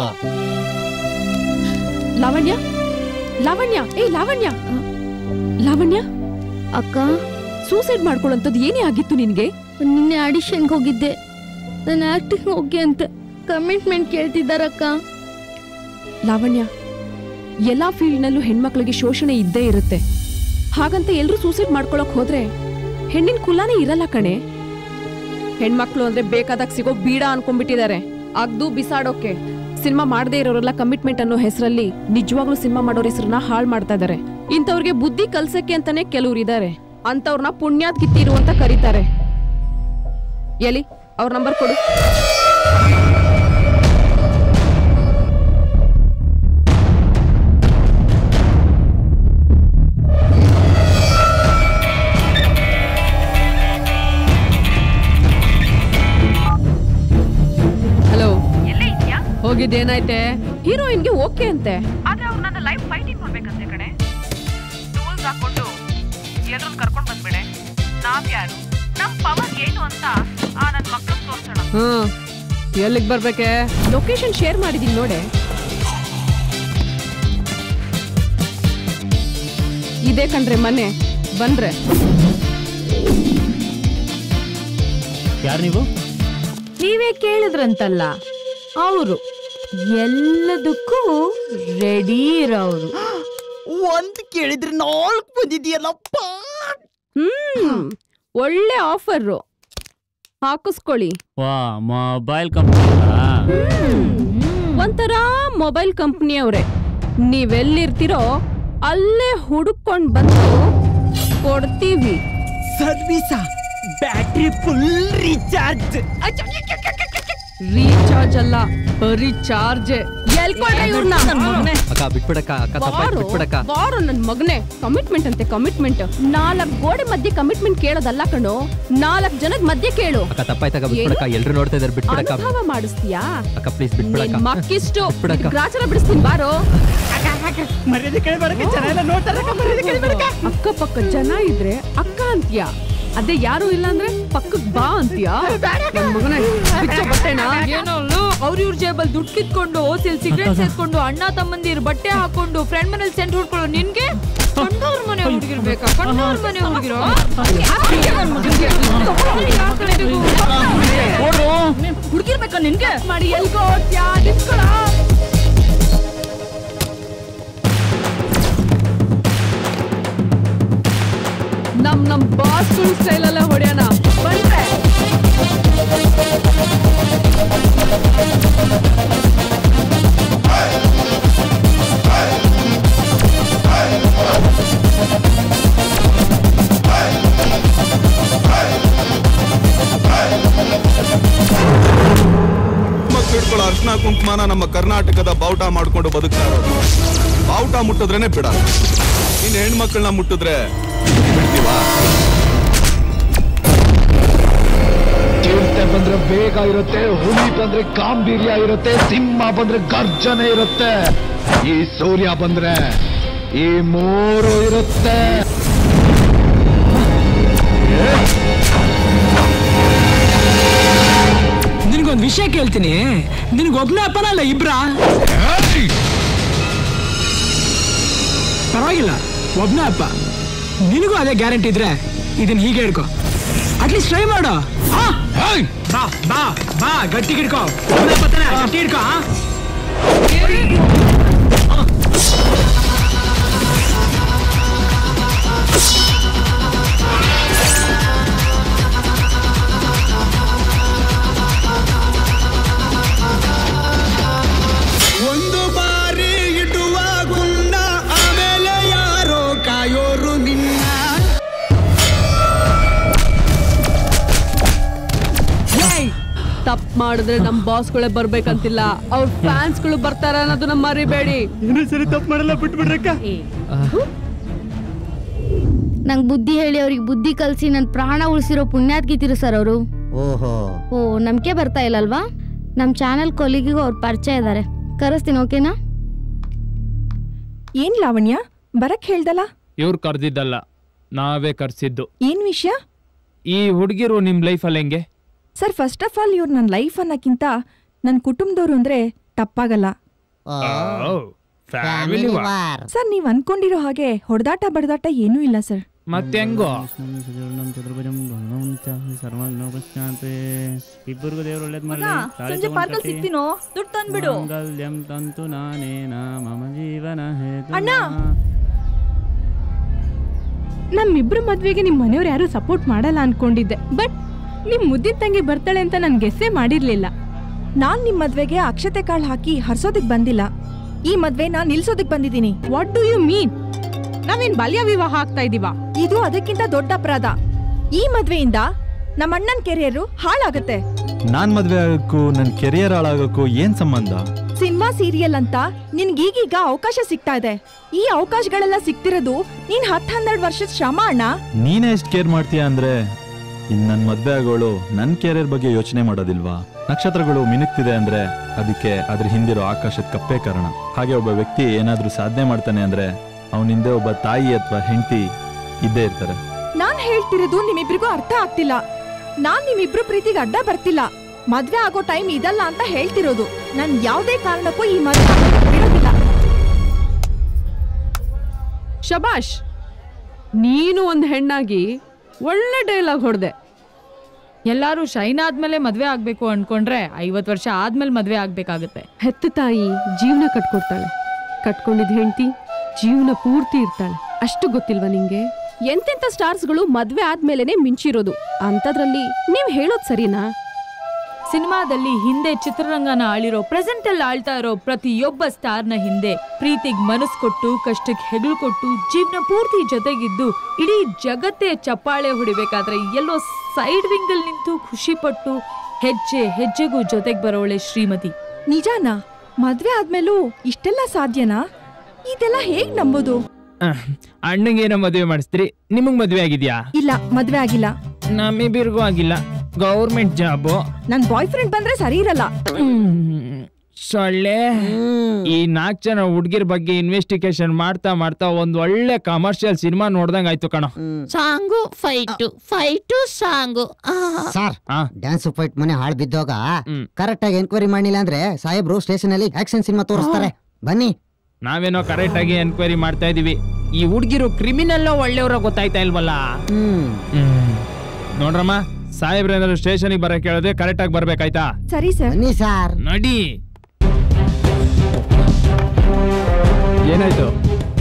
ಲಾವಣ್ಯ ಲಾವಣ್ಯ ಏ ಲಾವಣ್ಯ ಲಾವಣ್ಯ ಅಕ್ಕ ಸೂಸೈಡ್ ಮಾಡ್ಕೊಳ್ಳೋಂಥದ್ದು ಏನೇ ಆಗಿತ್ತು ನಿನ್ಗೆ ನಿನ್ನೆ ಆಡಿಷನ್ಗೆ ಹೋಗಿದ್ದೆ ನಾನು ಆಕ್ಟಿಂಗ್ ಹೋಗಿ ಅಂತ ಕಮಿಟ್ಮೆಂಟ್ ಕೇಳ್ತಿದ್ದಾರಕ್ಕ ಲಾವಣ್ಯ ಎಲ್ಲಾ ಫೀಲ್ಡ್ನಲ್ಲೂ ಹೆಣ್ಮಕ್ಳಿಗೆ ಶೋಷಣೆ ಇದ್ದೇ ಇರುತ್ತೆ ಹಾಗಂತ ಎಲ್ರೂ ಸೂಸೈಡ್ ಮಾಡ್ಕೊಳಕ್ ಹೋದ್ರೆ ಹೆಣ್ಣಿನ ಕುಲಾನೇ ಇರಲ್ಲ ಕಣೆ ಹೆಣ್ಮಕ್ಳು ಅಂದ್ರೆ ಬೇಕಾದಾಗ ಸಿಗೋ ಬೀಡ ಅನ್ಕೊಂಡ್ಬಿಟ್ಟಿದ್ದಾರೆ ಅಗ್ದು ಬಿಸಾಡೋಕೆ ಸಿನಿಮಾ ಮಾಡದೇ ಇರೋರೆಲ್ಲ ಕಮಿಟ್ಮೆಂಟ್ ಅನ್ನೋ ಹೆಸರಲ್ಲಿ ನಿಜವಾಗ್ಲೂ ಸಿನಿಮಾ ಮಾಡೋರ್ ಹೆಸರನ್ನ ಹಾಳು ಮಾಡ್ತಾ ಇದಾರೆ ಇಂಥವ್ರಿಗೆ ಬುದ್ಧಿ ಕಲ್ಸಕ್ಕೆ ಅಂತಾನೆ ಕೆಲವ್ರು ಇದಾರೆ ಅಂತವ್ರನ್ನ ಪುಣ್ಯಾತ್ ಕಿತ್ತಿರು ಅಂತ ಕರೀತಾರೆ ಎಲ್ಲಿ ಅವ್ರ ನಂಬರ್ ಕೊಡು ಹಲೋ ಎಲ್ಲೇ ಇದೆಯಾ ಹೋಗಿದ್ದೇನಾಯ್ತೆ ಹೀರೋಯಿನ್ಗೆ ಓಕೆ ಅಂತೆ ಆದ್ರೆ ಅವ್ರು ನನ್ನ ಲೈಫ್ ಫೈಟಿಂಗ್ ಮಾಡ್ಬೇಕಂತೆ ಕಣೆ ಟೂಲ್ಸ್ ಹಾಕೊಂಡು ಎಲ್ರನ್ನ ಕರ್ಕೊಂಡ್ ಬಂದ್ಬಿಡೆ ನಾವ್ ಯಾರು ನಮ್ ಪವರ್ ಏನು ಅಂತ ಆ ನನ್ ಮಕ್ಳು ತೋರ್ಸೋಣ ಹ್ಮ್ ಎಲ್ಲಿಗೆ ಬರ್ಬೇಕೆ ಲೊಕೇಶನ್ ಶೇರ್ ಮಾಡಿದೀನಿ ನೋಡೆ ಇದೇ ಕಣ್ರೆ ಮನೆ ಬನ್ರೆ ಯಾರು ನೀವು ನೀವೇ ಕೇಳಿದ್ರಂತಲ್ಲ ಅವರು ಎಲ್ಲದಕ್ಕೂ ರೆಡಿ ಇರೋರು ಒಂದ್ ಕೇಳಿದ್ರೆ ನಾಲ್ಕು ಬಂದಿದೆಯಲ್ಲಪ್ಪ ಹ್ಮ್ ಒಳ್ಳೆ ಆಫರ್ ಹಾಕಿಸ್ಕೊಳ್ಳಿ ವಾ ಮೊಬೈಲ್ ಕಂಪ್ನಿ ಒಂಥರ ಮೊಬೈಲ್ ಕಂಪ್ನಿಯವ್ರೆ ನೀವೆಲ್ಲಿರ್ತೀರೋ ಅಲ್ಲೇ ಹುಡುಕೊಂಡ್ ಬಂದು ಕೊಡ್ತೀವಿ ಸರ್ವಿಸಾ ಬ್ಯಾಟ್ರಿ ಫುಲ್ ರೀಚಾರ್ಜ್ ರೀಚಾರ್ಜ್ ಅಲ್ಲ ಬರೀ ಚಾರ್ಜ್ ಎಲ್ಕೊಂಡ್ರೆ ಇವ್ರನ್ನ ಅಕ್ಕ ಬಿಟ್ಬಿಡಕ್ಕ ಅಕ್ಕ ತಪ್ಪಾಯ್ತು ಬಿಟ್ಬಿಡಕ್ಕ ಬಾರೋ ನನ್ ಮಗನೇ ಕಮಿಟ್ಮೆಂಟ್ ಅಂತೆ ಕಮಿಟ್ಮೆಂಟ್ ನಾಲ್ಕ್ ಗೋಡೆ ಮಧ್ಯೆ ಕಮಿಟ್ಮೆಂಟ್ ಕೇಳೋದಲ್ಲ ಕಣೋ ನಾಲ್ಕ್ ಜನದ ಮಧ್ಯೆ ಕೇಳು ಅಕ್ಕ ತಪ್ಪಾಯ್ತಕ್ಕ ಬಿಟ್ಬಿಡಕ್ಕ ಎಲ್ರು ನೋಡ್ತಾ ಇದಾರೆ ಬಿಟ್ಬಿಡಕ್ಕ ಅನುಭವ ಮಾಡಿಸ್ತೀಯಾ ಅಕ್ಕ ಪ್ಲೀಸ್ ಬಿಟ್ಬಿಡಕ್ಕ ನಿನ್ ಮಕ್ಕಿಷ್ಟು ಬಿಟ್ಬಿಡಕ್ಕ ಗ್ರಾಚಾರ ಬಿಡಿಸ್ತೀನಿ ಬಾರೋ ಮರ್ಯಾದೆ ಕೇಳ್ಬೇಡಕ್ಕೆ ಜನ ಎಲ್ಲ ನೋಡ್ತಾರಕ್ಕ ಮರ್ಯಾದೆ ಕೇಳ್ಬೇಡಕ್ಕ ಅಕ್ಕ ಪಕ್ಕ ಜನ ಇದ್ರೆ ಅಕ್ಕ ಅಂತೀಯ ಅದೇ ಯಾರು ಇಲ್ಲ ಅಂದ್ರೆ ಪಕ್ಕಕ್ ಬಾ ಅಂತೀಯ ನನ್ ಮಗನೇ ಬಿಚ್ಚ ಬಟ್ಟೆನಾ ಏನೋ ಅವ್ರ ಇವ್ರ ಜೇಬಲ್ ದುಡ್ಡು ಕಿತ್ಕೊಂಡು ಹೋಸಿಲ್ ಸಿಗರೇಟ್ ಸೇರ್ಕೊಂಡು ಅಣ್ಣ ತಮ್ಮಂದಿರ್ ಬಟ್ಟೆ ಹಾಕೊಂಡು ಫ್ರೆಂಡ್ ಮನೇಲಿ ಸೆಂಟ್ ಹೊಡ್ಕೊಳ್ಳೋ ನಿನ್ಗೆ ಕಂಡವ್ರ ಮನೆ ಹುಡುಗಿರ್ ಬೇಕಾ ಕಂಡವ್ರ ಮನೆ ಹುಡುಗಿರೋ ಹುಡುಗಿರ್ ಬೇಕಾ ನಿನ್ಗೆ ಮಾಡಿ ಎಲ್ಗೋ ಓಡ್ತ್ಯಾ ನಿಂತ್ಕೊಳ ನಮ್ ನಮ್ ಬಾಸ್ ಸ್ಟೈಲ್ ಅಲ್ಲ ಹೊಡೆಯೋಣ ಬಂದ್ರೆ ಮಕ್ಕಳು ಇಟ್ಕೊಳ್ಳೋ ಅರ್ಶನ ಕುಂಕುಮ ಜೀವಮಾನ ನಮ್ಮ ಕರ್ನಾಟಕದ ಬಾವುಟ ಮಾಡ್ಕೊಂಡು ಬದುಕ್ತಾ ಇರೋದು ಬಾವುಟ ಮುಟ್ಟಿದ್ರೇನೆ ಬಿಡ ಇನ್ ಹೆಣ್ಮಕ್ಳನ್ನ ಮುಟ್ಟಿದ್ರೆ ಬಿಡ್ತೀವಾ ಚಿರತೆ ಬಂದ್ರೆ ಬೇಗ ಇರುತ್ತೆ ಹುಲಿ ಬಂದ್ರೆ ಗಾಂಭೀರ್ಯ ಇರುತ್ತೆ ಸಿಂಹ ಬಂದ್ರೆ ಗರ್ಜನೆ ಇರುತ್ತೆ ಈ ಸೂರ್ಯ ಬಂದ್ರೆ ಈ ಮೂರು ಇರುತ್ತೆ ನಿನಗೊಂದು ವಿಷಯ ಕೇಳ್ತೀನಿ ನಿನಗೆ ಒಬ್ಬನೇ ಅಪ್ಪನ ಅಲ್ಲ ಇಬ್ರ ಪರವಾಗಿಲ್ಲ ಒಬ್ಬನೇ ಅಪ್ಪ ನಿನಗೂ ಅದೇ ಗ್ಯಾರಂಟಿ ಇದ್ರೆ ಇದನ್ನ ಹೀಗೆ ಹಿಡ್ಕೊ ಅಟ್ಲೀಸ್ಟ್ ಟ್ರೈ ಮಾಡು ಹಾ? ಬಾ ಬಾ ಬಾ ಗಟ್ಟಿ ಹಿಡ್ಕೊ ಒಬ್ಬನೇ ಅಪ್ಪ ತಾನೆ, ಗಟ್ಟಿ ಹಿಡ್ಕೊ ಹಾ? ಒಂದು ಬಾರಿ ಇಡುವ ಗುಂಡ ಆಮೇಲೆ ಯಾರೋ ಕಾಯೋರು ನಿನ್ನ ತಪ್ಪು ಮಾಡಿದ್ರೆ ನಮ್ ಬಾಸ್ಗಳೇ ಬರ್ಬೇಕಂತಿಲ್ಲ ಅವ್ರ ಫ್ಯಾನ್ಸ್ಗಳು ಬರ್ತಾರ ಅನ್ನೋದನ್ನ ಮರಿಬೇಡಿ ಸರಿ ತಪ್ಪು ಮಾಡಲ್ಲ ಬಿಟ್ಬಿಡ್ರಕ್ಕ ನಂಗೆ ಬುದ್ಧಿ ಹೇಳಿ ಅವ್ರಿಗೆ ಬುದ್ಧಿ ಕಲಿಸಿ ನನ್ನ ಪ್ರಾಣ ಉಳಿಸಿರೋ ಪುಣ್ಯಾತ್ಗಿತಿರು ಸರ್ ಅವರು ಓಹೋ ಓ ನಂಬಿಕೆ ಬರ್ತಾ ಇಲ್ಲ ಅಲ್ವಾ ನಮ್ಮ ಚಾನೆಲ್ ಕೊಲಿಗಿಗೂ ಅವ್ರ ಪರಿಚಯ ಇದ್ದಾರೆ ಕರೆಸ್ತೀನಿ ಓಕೆನಾ ಏನ್ ಲಾವಣ್ಯ ಬರಕ್ ಹೇಳ್ದಲ್ಲ ಇವ್ರು ಕರ್ದಿದ್ದಲ್ಲ ನಾವೇ ಕರ್ಸಿದ್ದು ಏನ್ ವಿಷಯ ಈ ಹುಡುಗಿರು ನಿಮ್ ಲೈಫಲ್ಲಿ ಹೆಂಗೆ ಸರ್ ಫಸ್ಟ್ ಆಫ್ ಆಲ್ ಇವ್ರು ನನ್ನ ಲೈಫ್ ಅನ್ನಕ್ಕಿಂತ ನನ್ನ ಕುಟುಂಬದವ್ರು ಅಂದ್ರೆ ತಪ್ಪಾಗಲ್ಲ ಫ್ಯಾಮಿಲಿ ಸರ್ ನೀವ್ ಅನ್ಕೊಂಡಿರೋ ಹಾಗೆ ಹೊಡೆದಾಟ ಬಡದಾಟ ಏನೂ ಇಲ್ಲ ಸರ್ ಮತ್ತೆ ಹೆಂಗೋ ಇಬ್ಬರಿಗೂ ದೇವ್ರು ಒಳ್ಳೇದ್ ಮಗ, ಮಾಡಲಿ ಸಂಜೆ ಪಾರ್ಕಲ್ಲಿ ಸಿಗ್ತೀನೋ ದುಡ್ಡು ತಂದ್ಬಿಡು ಮಾಂಗಲ್ಯಂ ತಂತು ನಾನೇನ ಮಮ ಜೀವನ ಹೇತು ಅಣ್ಣ ನಮ್ಮಿಬ್ರು ಮದ್ವೆಗೆ ನಿಮ್ ಮನೆಯವ್ರು ಯಾರು ಸಪೋರ್ಟ್ ಮಾಡಲ್ಲ ಅನ್ಕೊಂಡಿದ್ದೆ ಬಟ್ ನಿಮ್ ಮುದ್ದಿನ ತಂಗಿ ಬರ್ತಾಳೆ ಅಂತ ನನ್ ಗೆಸ್ಸೇ ಮಾಡಿರ್ಲಿಲ್ಲ ನಾನ್ ನಿಮ್ ಮದ್ವೆಗೆ ಅಕ್ಷತೆ ಕಾಳು ಹಾಕಿ ಹರ್ಸೋದಕ್ ಬಂದಿಲ್ಲ ಈ ಮದ್ವೆ ನಾನ್ ನಿಲ್ಸೋದಕ್ ಬಂದಿದ್ದೀನಿ ವಾಟ್ ಡು ಯು ಮೀನ್ ನಾವೇನ್ ಬಾಲ್ಯ ವಿವಾಹ ಆಗ್ತಾ ಇದೀವ ಇದು ಅದಕ್ಕಿಂತ ದೊಡ್ಡ ಅಪರಾಧ ಈ ಮದ್ವೆಯಿಂದ ನಮ್ಮ ಅಣ್ಣನ್ ಕೆರಿಯರು ಹಾಳಾಗತ್ತೆ ನಾನ್ ಮದ್ವೆ ಆಗೋಕ್ಕೂ ನನ್ ಕೆರಿಯರ್ ಹಾಳಾಗೋಕ್ಕೂ ಏನ್ ಸಂಬಂಧ ಸಿನಿಮಾ ಸೀರಿಯಲ್ ಅಂತ ನಿನ್ಗೀಗೀಗ ಅವಕಾಶ ಸಿಗ್ತಾ ಇದೆ ಈ ಅವಕಾಶಗಳೆಲ್ಲ ಸಿಗ್ತಿರೋದು ನೀನ್ ಹತ್ ಹನ್ನೆರಡು ವರ್ಷದ ಶ್ರಮ ಅಣ್ಣ ನೀನೇ ಎಷ್ಟ್ ಕೇರ್ ಮಾಡ್ತೀಯ ಅಂದ್ರೆ ಇನ್ ನನ್ ಮದ್ವೆ ಆಗೋಳು ನನ್ ಕೆರಿಯರ್ ಬಗ್ಗೆ ಯೋಚನೆ ಮಾಡೋದಿಲ್ವಾ ನಕ್ಷತ್ರಗಳು ಮಿನುಕ್ತಿದೆ ಅಂದ್ರೆ ಅದಕ್ಕೆ ಅದ್ರ ಹಿಂದಿರೋ ಆಕಾಶದ ಕಪ್ಪೇ ಕಾರಣ ಹಾಗೆ ಒಬ್ಬ ವ್ಯಕ್ತಿ ಏನಾದ್ರೂ ಸಾಧನೆ ಮಾಡ್ತಾನೆ ಅಂದ್ರೆ ಅವನ ಹಿಂದೆ ಒಬ್ಬ ತಾಯಿ ಅಥವಾ ಹೆಂಡತಿ ಇದ್ದೇ ಇರ್ತಾರೆ ನಾನ್ ಹೇಳ್ತಿರೋದು ನಿಮ್ಮಿಬ್ರಿಗೂ ಅರ್ಥ ಆಗ್ತಿಲ್ಲ ನಾನ್ ನಿಮ್ಮಿಬ್ರು ಪ್ರೀತಿಗೆ ಅಡ್ಡ ಬರ್ತಿಲ್ಲ ಮದ್ವೆ ಆಗೋ ಟೈಮ್ ಇದಲ್ಲ ಅಂತ ಹೇಳ್ತಿರೋದು ನಾನ್ ಯಾವ್ದೇ ಕಾರಣಕ್ಕೂ ಈ ಮದ್ವೆ ಆಗೋದನ್ನ ಬಿಡೋದಿಲ್ಲ ಶಬಾಷ್ ನೀನು ಒಂದು ಹೆಣ್ಣಾಗಿ ಒಳ್ಳೆ ಡೈಲಾಗ್ ಹೊಡೆದೆ ಎಲ್ಲಾರು ಶೈನ್ ಆದ್ಮೇಲೆ ಮದ್ವೆ ಆಗ್ಬೇಕು ಅನ್ಕೊಂಡ್ರೆ ಐವತ್ ವರ್ಷ ಆದ್ಮೇಲೆ ಮದ್ವೆ ಆಗ್ಬೇಕಾಗತ್ತೆ ಹೆತ್ತ ತಾಯಿ ಜೀವನ ಕಟ್ಕೊಡ್ತಾಳೆ ಕಟ್ಕೊಂಡಿದ್ ಹೆಂಡತಿ ಜೀವನ ಪೂರ್ತಿ ಇರ್ತಾಳೆ ಅಷ್ಟು ಗೊತ್ತಿಲ್ವಾ ನಿಂಗೆ ಎಂತೆಂತ ಸ್ಟಾರ್ಸ್ಗಳು ಮದ್ವೆ ಆದ್ಮೇಲೆನೆ ಮಿಂಚಿರೋದು ಅಂಥದ್ರಲ್ಲಿ ನೀವ್ ಹೇಳೋದ್ ಸರಿನಾ ಸಿನಿಮಾದಲ್ಲಿ ಹಿಂದೆ ಚಿತ್ರರಂಗನ ಆಳಿರೋ ಪ್ರೆಸೆಂಟ್ ಅಲ್ಲಿ ಆಳ್ತಾ ಇರೋ ಪ್ರತಿಯೊಬ್ಬ ಸ್ಟಾರ್ನ ಹಿಂದೆ ಪ್ರೀತಿಗ್ ಮನಸ್ ಕೊಟ್ಟು ಕಷ್ಟಕ್ಕೆ ಹೆಗಲು ಕೊಟ್ಟು ಜೀವನ ಪೂರ್ತಿ ಜೊತೆಗಿದ್ದು ಇಡೀ ಜಗತ್ತೇ ಚಪ್ಪಾಳೆ ಹೊಡಿಬೇಕಾದ್ರೆ ಎಲ್ಲೋ ಸೈಡ್ ವಿಂಗ್ ಅಲ್ಲಿ ನಿಂತು ಖುಷಿ ಪಟ್ಟು ಹೆಜ್ಜೆ ಹೆಜ್ಜೆಗೂ ಜೊತೆಗ್ ಬರೋಳೆ ಶ್ರೀಮತಿ ನಿಜಾನಾ ಮದ್ವೆ ಆದ್ಮೇಲೂ ಇಷ್ಟೆಲ್ಲ ಸಾಧ್ಯನಾ ಇದೆಲ್ಲ ಹೇಗ್ ನಂಬೋದು ಅಣ್ಣಂಗೇನೋ ಮದುವೆ ಮಾಡಿಸ್ತೀರಿ ನಿಮಗ್ ಮದುವೆ ಆಗಿದ್ಯಾ ಇಲ್ಲ ಮದ್ವೆ ಆಗಿಲ್ಲ ನಮ್ಮಿಬ್ಬರಿಗೂ ಆಗಿಲ್ಲ ಗೌರ್ಮೆಂಟ್ ಜಾಬು ನನ್ ಬಾಯ್ ಫ್ರೆಂಡ್ ಬಂದ್ರೆ ಸರಿ ಇರಲ್ಲ ಸೊಳ್ಳೆ ಈ ನಾಲ್ಕು ಜನ ಹುಡ್ಗಿರ್ ಬಗ್ಗೆ ಇನ್ವೆಸ್ಟಿಗೇಷನ್ ಮಾಡ್ತಾ ಮಾಡ್ತಾ ಒಂದ್ ಒಳ್ಳೆ ಕಮರ್ಷಿಯಲ್ ಸಿನಿಮಾ ನೋಡ್ದಂಗ್ ಆಯ್ತು ಕಣ song fight fight song sir dance fight ಮನೆ ಹಾಳು ಬಿದ್ದೋಗ ಕರೆಕ್ಟ್ ಆಗಿ ಎನ್ಕ್ವೈರಿ ಮಾಡಿಲ್ಲ ಅಂದ್ರೆ ಸಾಹೇಬ್ರು ಸ್ಟೇಷನ್ ಅಲ್ಲಿ ಆಕ್ಷನ್ ಸಿನಿಮಾ ತೋರಿಸ್ತಾರೆ ಬನ್ನಿ ನಾವೇನೋ ಕರೆಕ್ಟ್ ಆಗಿ ಎನ್ಕ್ವೈರಿ ಮಾಡ್ತಾ ಇದೀವಿ ಈ ಹುಡ್ಗಿರು ಕ್ರಿಮಿನಲ್ ಒಳ್ಳೆಯವ್ರ ಗೊತ್ತಾಯ್ತಾ ಇಲ್ವಲ್ಲ ಹ್ಮ್. ನೋಡ್ರಮ್ಮ ಸಾಹೇಬ್ರೇನಾದ್ರು ಸ್ಟೇಷನ್ಗೆ ಬರಕ್ ಕೇಳಿದ್ರೆ ಕರೆಕ್ಟ್ ಆಗಿ ಬರ್ಬೇಕಾಯ್ತಾ ಸರಿ ಸರ್ ಬನ್ನಿ ಸರ್ ನಡಿ ಏನಾಯ್ತು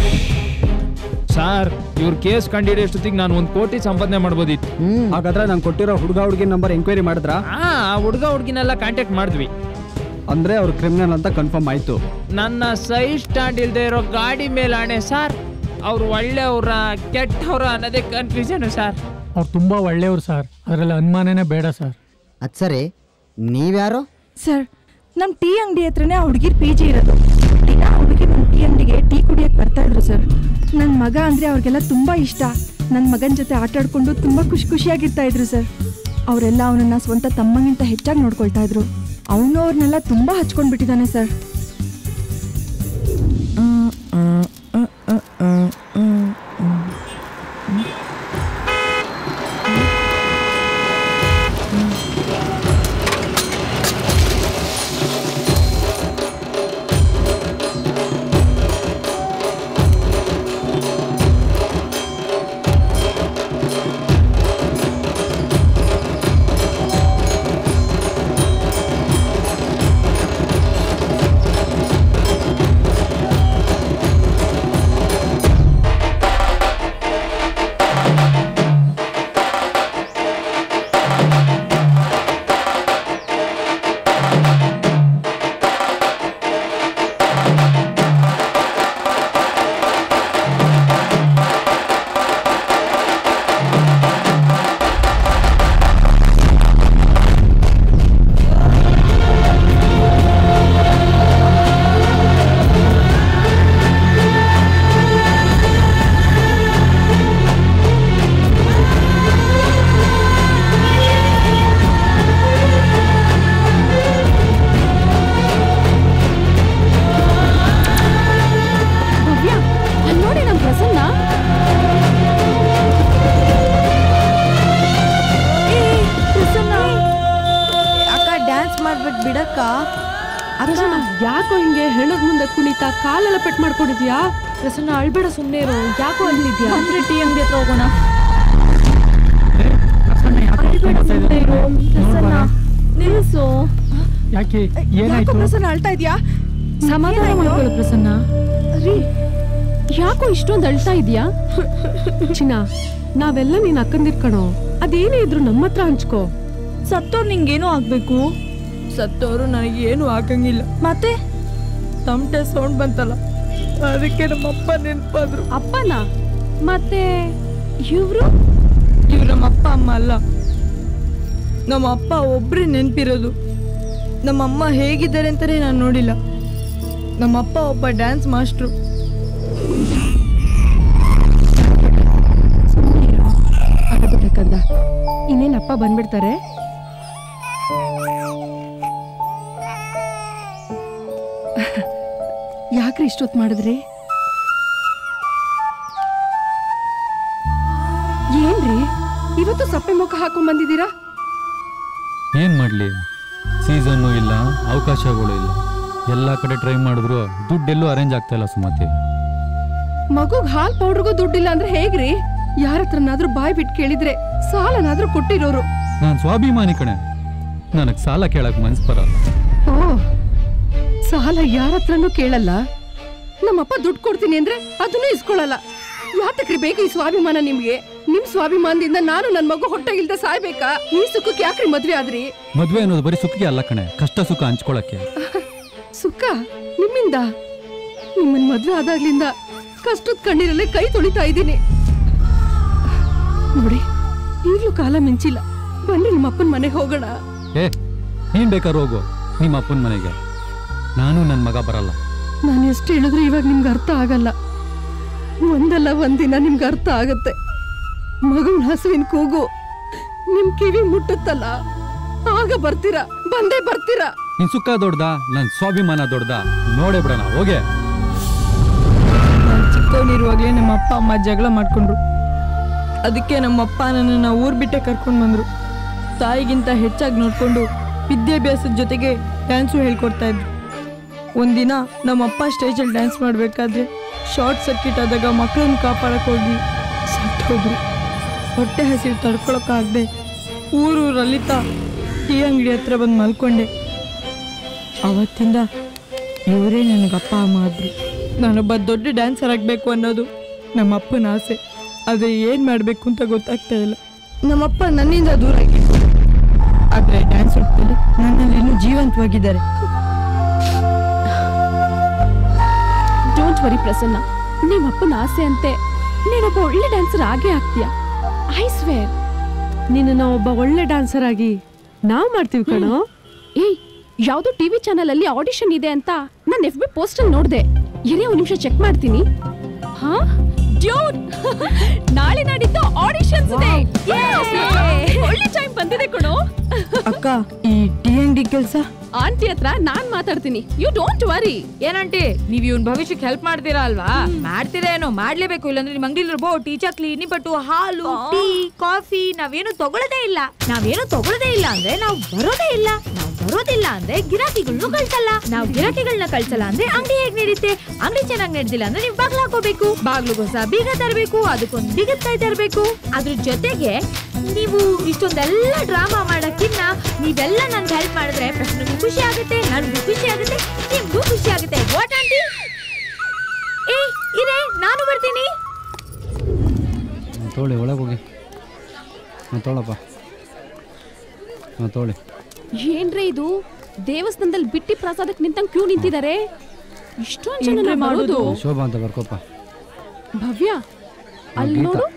ಸರ್ ಇವ್ರ ಕೇಸ್ ಕಂಡಿಡಿಯೋಷ್ಟೊತ್ತಿಗೆ ನಾನು ಒಂದ್ ಕೋಟಿ ಸಂಪಾದನೆ ಮಾಡ್ಬೋದಿತ್ತು ಹಾಗಾದ್ರೆ ನಾನು ಕೊಟ್ಟಿರೋ ಹುಡುಗ ಹುಡುಗಿ ನಂಬರ್ ಎಂಕ್ವೈರಿ ಮಾಡಿದ್ರಾ ಆ ಹುಡುಗ ಹುಡುಗಿನೆಲ್ಲ ಕಾಂಟ್ಯಾಕ್ಟ್ ಮಾಡಿದ್ವಿ ಅಂದ್ರೆ ಅವ್ರು ಕ್ರಿಮಿನಲ್ ಅಂತ ಕನ್ಫರ್ಮ್ ಆಯ್ತು ನನ್ನ ಸೈಡ್ ಸ್ಟ್ಯಾಂಡ್ ಇಲ್ದೇ ಇರೋ ಗಾಡಿ ಮೇಲೆ ಆಣೆ ಸರ್ ಅವ್ರು ಒಳ್ಳೆಯವ್ರ ಕೆಟ್ಟವ್ರ ಅನ್ನೋದೇ ಕನ್ಫ್ಯೂಷನ್ ಸರ್ ಅವ್ರು ತುಂಬಾ ಒಳ್ಳೆಯವ್ರು ಸರ್ ಅದರಲ್ಲಿ ಅನುಮಾನನೇ ಬೇಡ ಸರ್ ಅದ್ ಸರಿ ನೀವ್ಯಾರು ಸರ್ ನಮ್ಮ ಟೀ ಅಂಗಡಿ ಹತ್ರನೇ ಆ ಹುಡುಗಿರ್ ಪಿ ಜಿ ಇರೋದು ದಿನ ಹುಡುಗಿ ನಮ್ಮ ಟೀ ಅಂಗಡಿಗೆ ಟೀ ಕುಡಿಯಕ್ಕೆ ಬರ್ತಾ ಇದ್ರು ಸರ್ ನನ್ನ ಮಗ ಅಂದರೆ ಅವ್ರಿಗೆಲ್ಲ ತುಂಬ ಇಷ್ಟ ನನ್ನ ಮಗನ ಜೊತೆ ಆಟ ಆಡ್ಕೊಂಡು ತುಂಬ ಖುಷಿ ಖುಷಿಯಾಗಿರ್ತಾ ಇದ್ರು ಸರ್ ಅವರೆಲ್ಲ ಅವನನ್ನ ಸ್ವಂತ ತಮ್ಮಗಿಂತ ಹೆಚ್ಚಾಗಿ ನೋಡ್ಕೊಳ್ತಾ ಇದ್ರು ಅವನು ಅವ್ರನ್ನೆಲ್ಲ ತುಂಬ ಹಚ್ಕೊಂಡು ಬಿಟ್ಟಿದ್ದಾನೆ ಸರ್ ಭವ್ಯ ಅಲ್ಲಿ ನೋಡಿ ನಮ್ ಪ್ರಸನ್ನ ಅಕ್ಕ ಡ್ಯಾನ್ಸ್ ಮಾಡ್ಬಿಟ್ಟು ಬಿಡಕ್ಕ ಪ್ರಸನ್ನ ಯಾಕೋ ಹಿಂಗೆ ಹೆಣದ್ ಮುಂದೆ ಕುಣಿತಾ ಕಾಲೆಲ್ಲ ಪೆಟ್ ಮಾಡ್ಕೊಂಡಿದ್ಯಾ ಪ್ರಸನ್ನ ಅಳ್ಬೇಡ ಸುಮ್ಮನೆ ಇರೋ ಯಾಕೋ ಅಲ್ಲಿದ್ಯಾ ಅಂದ್ರೆ ಟೀ ಅಂಗಡಿ ಹತ್ರ ಹೋಗೋಣ ನಿಲ್ಸು ಯಾಕೆ ಯಾಕೋ ಏನಾಯ್ತು ಪ್ರಸನ್ನ ಅಳ್ತಾ ಇದ್ಯಾ ಸಮಾಧಾನ ಮಾಡ್ಕೊಳ್ಳು ಪ್ರಸನ್ನ ರೀ ಯಾಕೋ ಇಷ್ಟೊಂದು ಅಳ್ತಾ ಇದೀಯಾ ಚಿನ್ನ ನಾವೆಲ್ಲ ನೀನ್ ಅಕ್ಕಂದಿರ್ ಕಣೋ ಅದೇನೇ ಇದ್ರು ನಮ್ಮ ಹತ್ರ ಹಂಚ್ಕೋ ಸತ್ತೋರು ನಿಂಗೇನೋ ಆಗ್ಬೇಕು ಸತ್ತೋರು ನನಗೇನು ಆಗಂಗಿಲ್ಲ ಮತ್ತೆ ತಮಟೆ ಸೌಂಡ್ ಬಂತಲ್ಲ ಅದಕ್ಕೆ ನಮ್ಮಪ್ಪ ನೆನಪಾದ್ರು ಅಪ್ಪನ ಮತ್ತೆ ಇವ್ರು ಇವ್ರು ನಮ್ಮ ಅಪ್ಪ ಅಮ್ಮ ಅಲ್ಲ ನಮ್ಮ ಅಪ್ಪ ಒಬ್ರೇ ನೆನಪಿರೋದು ನಮ್ಮಮ್ಮ ಹೇಗಿದ್ದಾರೆ ಅಂತಾನೆ ನಾನು ನೋಡಿಲ್ಲ ನಮ್ಮಪ್ಪ ಒಬ್ಬ ಡ್ಯಾನ್ಸ್ ಮಾಸ್ಟ್ರು ಕಂದ ಇನ್ನೇನ್ ಅಪ್ಪ ಬಂದ್ಬಿಡ್ತಾರೆ ಯಾಕ್ರಿ ಇಷ್ಟೊತ್ತು ಮಾಡಿದ್ರಿ ಏನ್ರಿ ಇವತ್ತು ಸಪ್ಪೆ ಮುಖ ಹಾಕೊಂಡ್ ಬಂದಿದ್ದೀರಾ ಏನ್ ಮಾಡ್ಲಿ ಸೀಸನ್ನು ಇಲ್ಲ ಅವಕಾಶಗಳು ಇಲ್ಲ ಎಲ್ಲ ಕಡೆ ಟ್ರೈ ಮಾಡಿದ್ರು ದುಡ್ಡೆಲ್ಲೂ ಅರೇಂಜ್ ಆಗ್ತಾ ಇಲ್ಲ ಸುಮತಿ ಮಗುಗ್ ಹಾಲ್ ಪೌಡರ್ಗೂ ದುಡ್ಡಿಲ್ಲ ಅಂದ್ರೆ ಹೇಗ್ರಿ ಯಾರ ಹತ್ರನಾದ್ರೂ ಬಾಯ್ ಬಿಟ್ಟು ಕೇಳಿದ್ರೆ ಸಾಲನಾದ್ರೂ ಕೊಟ್ಟಿರೋರು ನಾನ್ ಸ್ವಾಭಿಮಾನಿ ಕಣೆ ನನಗ್ ಸಾಲ ಕೇಳಕ್ ಮನ್ಸ್ ಬರಲ್ಲ ಓ ಸಾಲ ಯಾರ ಹತ್ರನೂ ಕೇಳಲ್ಲ ನಮ್ಮಪ್ಪ ದುಡ್ಡು ಕೊಡ್ತೀನಿ ಅಂದ್ರೆ ಅದನ್ನೂ ಇಸ್ಕೊಳಲ್ಲ ಯಾತಕ್ರಿ ಬೇಕು ಈ ಸ್ವಾಭಿಮಾನ ನಿಮ್ಗೆ ನಿಮ್ ಸ್ವಾಭಿಮಾನದಿಂದ ನಾನು ನನ್ ಮಗು ಹೊಟ್ಟೆ ಇಲ್ದೆ ಸಾಯ್ಬೇಕಾ ಈ ಸುಖಕ್ಕೆ ಯಾಕ್ರಿ ಮದ್ವೆ ಆದ್ರಿ ಮದ್ವೆ ಅನ್ನೋದು ಬರೀ ಸುಖಕ್ಕೆ ಅಲ್ಲ ಕಣೆ ಕಷ್ಟ ಸುಖ ಹಂಚ್ಕೊಳಕ್ಕೆ ಸುಖ ನಿಮ್ಮಿಂದ ನಿಮ್ಮನ್ ಮದ್ವೆ ಆದಾಗ್ಲಿಂದ ಕಷ್ಟದ ಕಣ್ಣೀರಲ್ಲೇ ಕೈ ತೊಳಿತಾ ಇದ್ದೀನಿ ನೋಡಿ ಈಗ್ಲೂ ಕಾಲ ಮಿಂಚಿಲ್ಲ ಬನ್ನಿ ನಿಮ್ಮ ಅಪ್ಪನ ಮನೆಗೆ ಹೋಗೋಣ ಏ ನೀನ್ ಬೇಕಾದ್ರೆ ಹೋಗು ನಿಮ್ಮ ಅಪ್ಪನ ಮನೆಗೆ ನಾನು ನನ್ನ ಮಗ ಬರಲ್ಲ ನಾನು ಎಷ್ಟು ಹೇಳಿದ್ರು ಇವಾಗ ನಿಮ್ಗೆ ಅರ್ಥ ಆಗಲ್ಲ ಒಂದಲ್ಲ ಒಂದಿನ ನಿಮ್ಗೆ ಅರ್ಥ ಆಗತ್ತೆ ಮಗುವಿನ ಹಸುವಿನ ಕೂಗು ನಿಮ್ ಕಿವಿ ಮುಟ್ಟುತ್ತಲ್ಲ ಆಗ ಬರ್ತೀರಾ ಬಂದೇ ಬರ್ತೀರಾ ನಿನ್ ಸುಖ ದೊಡ್ಡದ ನನ್ ಸ್ವಾಭಿಮಾನ ದೊಡ್ಡದ ನೋಡೇ ಬಿಡೋಣ ಹೋಗೆ ನಾನು ಚಿಕ್ಕವನಿರುವಾಗಲೇ ನಮ್ಮ ಅಪ್ಪ ಅಮ್ಮ ಜಗಳ ಮಾಡ್ಕೊಂಡ್ರು ಅದಕ್ಕೆ ನಮ್ಮಪ್ಪ ನನ್ನನ್ನು ಊರ್ ಬಿಟ್ಟೆ ಕರ್ಕೊಂಡು ಬಂದ್ರು ತಾಯಿಗಿಂತ ಹೆಚ್ಚಾಗಿ ನೋಡ್ಕೊಂಡು ವಿದ್ಯಾಭ್ಯಾಸದ ಜೊತೆಗೆ ಡ್ಯಾನ್ಸು ಹೇಳ್ಕೊಡ್ತಾ ಇದ್ರು ಒಂದಿನ ನಮ್ಮಪ್ಪ ಸ್ಟೇಜಲ್ಲಿ ಡ್ಯಾನ್ಸ್ ಮಾಡಬೇಕಾದ್ರೆ ಶಾರ್ಟ್ ಸರ್ಕ್ಯೂಟ್ ಆದಾಗ ಮಕ್ಕಳನ್ನ ಕಾಪಾಡಕ್ಕೆ ಹೋಗಿ ಸತ್ತೋದ್ರು ಹೊಟ್ಟೆ ಹಸಿರು ತಡ್ಕೊಳಕ್ಕಾಗದೆ ಊರೂರಲ್ಲಿತಾ ಟೀ ಅಂಗಡಿ ಹತ್ರ ಬಂದು ಮಲ್ಕೊಂಡೆ ಅವತ್ತಿಂದ ಇವರೇ ನನಗೆ ಅಪ್ಪ ಅಮ್ಮ ಆದ್ರು ನಾನೊಬ್ಬ ದೊಡ್ಡ ಡ್ಯಾನ್ಸರ್ ಆಗಬೇಕು ಅನ್ನೋದು ನಮ್ಮ ಅಪ್ಪನ ಆಸೆ ಆದರೆ ಏನು ಮಾಡಬೇಕು ಅಂತ ಗೊತ್ತಾಗ್ತಾ ಇಲ್ಲ ನಮ್ಮಪ್ಪ ನನ್ನಿಂದ ದೂರ ಆಗಿತ್ತು ಆದರೆ ಡ್ಯಾನ್ಸ್ ಹೊಟ್ಟಲ್ಲಿ ನನ್ನಲ್ಲಿ ಇನ್ನೂ ಜೀವಂತವಾಗಿದ್ದಾರೆ ಡೋಂಟ್ ವರಿ ಪ್ರಸನ್ನ ನಿಮ್ಮ ಅಪ್ಪನ ಆಸೆ ಅಂತೆ ನೀನೊಬ್ಬ ಒಳ್ಳೆ ಡ್ಯಾನ್ಸರ್ ಆಗೇ ಆಗ್ತೀಯ ಐ ಸ್ವೇರ್ ನಿನ್ನ ಒಬ್ಬ ಒಳ್ಳೆ ಡ್ಯಾನ್ಸರ್ ಆಗಿ ನಾವ್ ಮಾಡ್ತೀವಿ ಕಣೋ ಏಯ್ ಯಾವ್ದೋ ಟಿವಿ ಚಾನಲ್ ಅಲ್ಲಿ ಆಡಿಷನ್ ಇದೆ ಅಂತ ನಾನು ಎಫ್ ಬಿ ಪೋಸ್ಟಲ್ ನೋಡ್ದೆ ಇರೇ ಒಂದ್ ನಿಮಿಷ ಚೆಕ್ ಮಾಡ್ತೀನಿ ಹಾ ಡ್ಯೂಡ್ ನಾಳೆ ನಾಡಿದ್ದು ಆಡಿಷನ್ಸ್ ಇದೆ Yay! ಒಳ್ಳೆ ಟೈಮ್ ಬಂದಿದೆ ಕಣೋ ಅಕ್ಕ ಈ ಡಿ ಎನ್ ಡಿ ಕೆಲಸ ಆಂಟಿ ಹತ್ರ ನಾನ್ ಮಾತಾಡ್ತೀನಿ ಯು ಡೋಂಟ್ ವರಿ ಏನಂಟಿ ನೀವ್ ಇವ್ನ ಭವಿಷ್ಯಕ್ಕೆ ಹೆಲ್ಪ್ ಮಾಡ್ತೀರಾ ಅಲ್ವಾ ಮಾಡ್ತೀರಾ ಏನೋ ಮಾಡ್ಲೇಬೇಕು ಇಲ್ಲಾಂದ್ರೆ ನಿಮ್ ಅಂಗಡಿಲಿ ಬೋಟಿ ಚಕ್ಲಿ ನಿಪ್ಪಟ್ಟು ಹಾಲು ಟೀ ಕಾಫಿ ನಾವೇನು ತಗೊಳ್ಳೋದೇ ಇಲ್ಲ ನಾವೇನು ತಗೊಳ್ಳೋದೇ ಇಲ್ಲ ಅಂದ್ರೆ ನಾವು ಬರೋದೇ ಇಲ್ಲ ನಾವು ಬರೋದಿಲ್ಲ ಅಂದ್ರೆ ಗಿರಾಕಿಗಳನ್ನ ಕಳ್ಸಲ್ಲ ನಾವು ಗಿರಾಕಿಗಳನ್ನ ಕಳ್ಸಲ್ಲ ಅಂದ್ರೆ ಅಂಗಡಿ ಹೇಗ್ ನಡೀತೆ ಅಂಗಡಿ ಚೆನ್ನಾಗಿ ನಡೆದಿಲ್ಲ ಅಂದ್ರೆ ನೀವು ಬಾಗ್ಲು ಹಾಕೋಬೇಕು ಬಾಗ್ಲು ಹೊಸ ಬೀಗ ತರಬೇಕು ಅದಕ್ಕೊಂದು ಬೀಗದ ಕೈ ತರಬೇಕು ಅದ್ರ ಜೊತೆಗೆ ನೀವು ಇಷ್ಟೊಂದೆಲ್ಲ ಡ್ರಾಮಾ ಮಾಡಕ್ಕಿನ್ನ ನೀವೆಲ್ಲ ನನ್ಗೆ ಹೆಲ್ಪ್ ಮಾಡಿದ್ರೆ ಫಸ್ಟ್ ನಿಮ್ಗೆ ಖುಷಿ ಆಗುತ್ತೆ ನನಗೂ ಖುಷಿ ಆಗುತ್ತೆ ನಿಮ್ಗೂ ಖುಷಿ ಆಗುತ್ತೆ ವಾಟ್ ಆಂಟಿ ಏ ಇರೇ ನಾನು ಬರ್ತೀನಿ ತೊಗೊಳ್ಳಿ ಒಳಗೆ ಹೋಗಿ ಹಾಂ ತೊಗೊಳಪ್ಪ ಹಾಂ ತೊಗೊಳ್ಳಿ ಏನ್ರಿ ಇದು ದೇವಸ್ಥಾನದಲ್ಲಿ ಬಿಟ್ಟಿ ಪ್ರಸಾದಕ್ಕೆ ನಿಂತಂಗ್ ಕ್ಯೂ ನಿಂತಿದ್ದಾರೆ ಇಷ್ಟೊಂದ್ ಜನ ಏನ್ರಿ ಮಾಡೋದು ಶೋಭಾ ಅಂತ ಬರ್ಕೋಪ್ಪ ಭವ್ಯ ಅಲ್ಲಿ ಗೀತಾ. ನೋಡು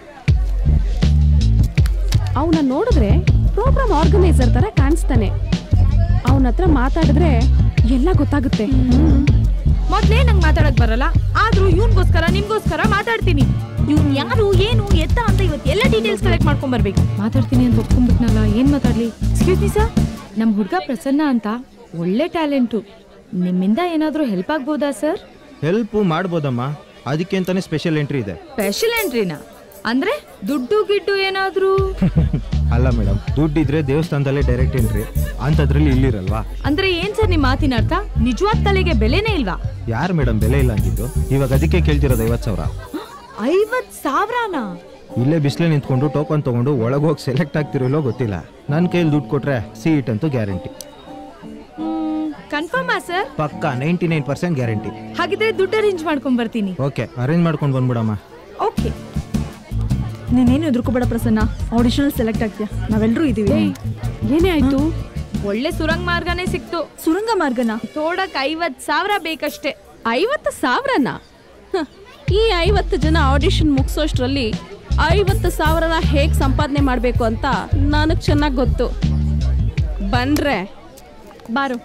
ಅವನ ನೋಡಿದ್ರೆ ಪ್ರೋಗ್ರಾಮ್ ಆರ್ಗನೈಸರ್ ತರ ಕಾಣಿಸ್ತಾನೆ ಅವನ ಹತ್ರ ಮಾತಾಡಿದ್ರೆ ಎಲ್ಲ ಗೊತ್ತಾಗುತ್ತೆ ಮೊದ್ಲೇ ನಂಗೆ ಮಾತಾಡಕ್ ಬರಲ್ಲ ಆದ್ರೂ ಇವನ್ಗೋಸ್ಕರ ನಿಮ್ಗೋಸ್ಕರ ಮಾತಾಡ್ತೀನಿ ಇವ್ನ್ ಯಾರು ಏನು ಎತ್ತ ಅಂತ ಇವತ್ತು ಎಲ್ಲ ಡೀಟೇಲ್ಸ್ ಕಲೆಕ್ಟ್ ಮಾಡ್ಕೊಂಡ್ ಬರ್ಬೇಕು ಮಾತಾಡ್ತೀನಿ ಅಂತ ಒಪ್ಕೊಂಡ್ಬಿಟ್ನಲ್ಲ ಏನ್ ಮಾತಾಡ್ಲಿ ಎಕ್ಸ್ಕ್ಯೂಸ್ ಮಿ ಸರ್ ನಮ್ ಹುಡ್ಗ ಪ್ರಸನ್ನ ಅಂತ ಒಳ್ಳೆ ಟ್ಯಾಲೆಂಟು ನಿಮ್ಮಿಂದ ಏನಾದ್ರೂ ಹೆಲ್ಪ್ ಆಗ್ಬೋದಾ ಸರ್ ಹೆಲ್ಪ್ ಮಾಡ್ಬೋದಮ್ಮ ಅದಕ್ಕೆ ಅಂತಾನೆ ಸ್ಪೆಷಲ್ ಎಂಟ್ರಿ ಇದೆ ಸ್ಪೆಷಲ್ ಎಂಟ್ರಿನಾ ಅಂದ್ರೆ ದುಡ್ಡು ಗಿಡ್ಡು ಏನಾದ್ರೂ ಅಲ್ಲ ಮೇಡಮ್ ದುಡ್ಡಿದ್ರೆ ದೇವಸ್ಥಾನದಲ್ಲೇ ಡೈರೆಕ್ಟ್ ಎಂಟ್ರಿ ಅಂಥದ್ರಲ್ಲಿ ಇಲ್ಲಿರಲ್ವಾ ಅಂದ್ರೆ ಏನ್ ಸರ್ ನಿಮ್ ಮಾತಿನ ಅರ್ಥ ನಿಜವಾದ ತಲೆಗೆ ಬೆಲೆನೇ ಇಲ್ವಾ ಯಾರು ಮೇಡಮ್ ಬೆಲೆ ಇಲ್ಲ ಅಂದಿದ್ದು ಇವಾಗ ಅದಕ್ಕೆ ಕೇಳ್ತಿರೋದು ಐವತ್ತು ಸಾವಿರ ಐವತ್ ಸಾವಿರನಾ ಇಲ್ಲೇ ಬಿಸಿಲೇ ನಿಂತ್ಕೊಂಡು ಟೋಕನ್ ತಗೊಂಡು ಒಳಗೆ ಹೋಗಿ ಸೆಲೆಕ್ಟ್ ಆಗ್ತಿರೋ ಗೊತ್ತಿಲ್ಲ ನನ್ನ ಕೈಯಲ್ಲಿ ದುಡ್ಡು ಕೊಟ್ರೆ ಸೀಟ್ ಅಂತೂ ಗ್ಯಾರಂಟಿ ಕನ್ಫರ್ಮಾ ಸರ್ ಪಕ್ಕ ನೈಂಟಿ ನೈನ್ ಪರ್ಸೆಂಟ್ ಗ್ಯಾರಂಟಿ ಹಾಗಿದ್ರೆ ದುಡ್ಡು ಅರೇಂಜ್ ಮಾಡ್ಕೊಂಡ್ ಬರ್ತೀನಿ ಓಕೆ ಅರೇಂಜ್ ಮಾಡ್ಕೊಂಡು ಬಂದ್ಬಿಡಮ್ಮ ಓಕೆ ನೀನೇನು ಎದುರ್ಕೋಬೇಡ ಪ್ರಸನ್ನ ಆಡಿಷನ್ ಸೆಲೆಕ್ಟ್ ಆಗ್ತೀಯ ನಾವೆಲ್ಲರೂ ಇದೀವಿ ಏನೇ ಆಯ್ತು ಒಳ್ಳೆ ಸುರಂಗ ಮಾರ್ಗನೇ ಸಿಕ್ತು ಸುರಂಗ ಮಾರ್ಗನ ತೋಡಕ್ ಐವತ್ ಸಾವಿರ ಬೇಕಷ್ಟೇ ಐವತ್ತು ಸಾವಿರನ ಹ, ಈ ಐವತ್ತು ಜನ ಆಡಿಷನ್ ಮುಗಿಸೋಷ್ಟ್ರಲ್ಲಿ ಐವತ್ತು ಸಾವಿರನ ಹೇಗ್ ಸಂಪಾದನೆ ಮಾಡ್ಬೇಕು ಅಂತ ನನಗ್ ಚೆನ್ನಾಗ್ ಗೊತ್ತು ಬಂದ್ರೆ ಬಾರು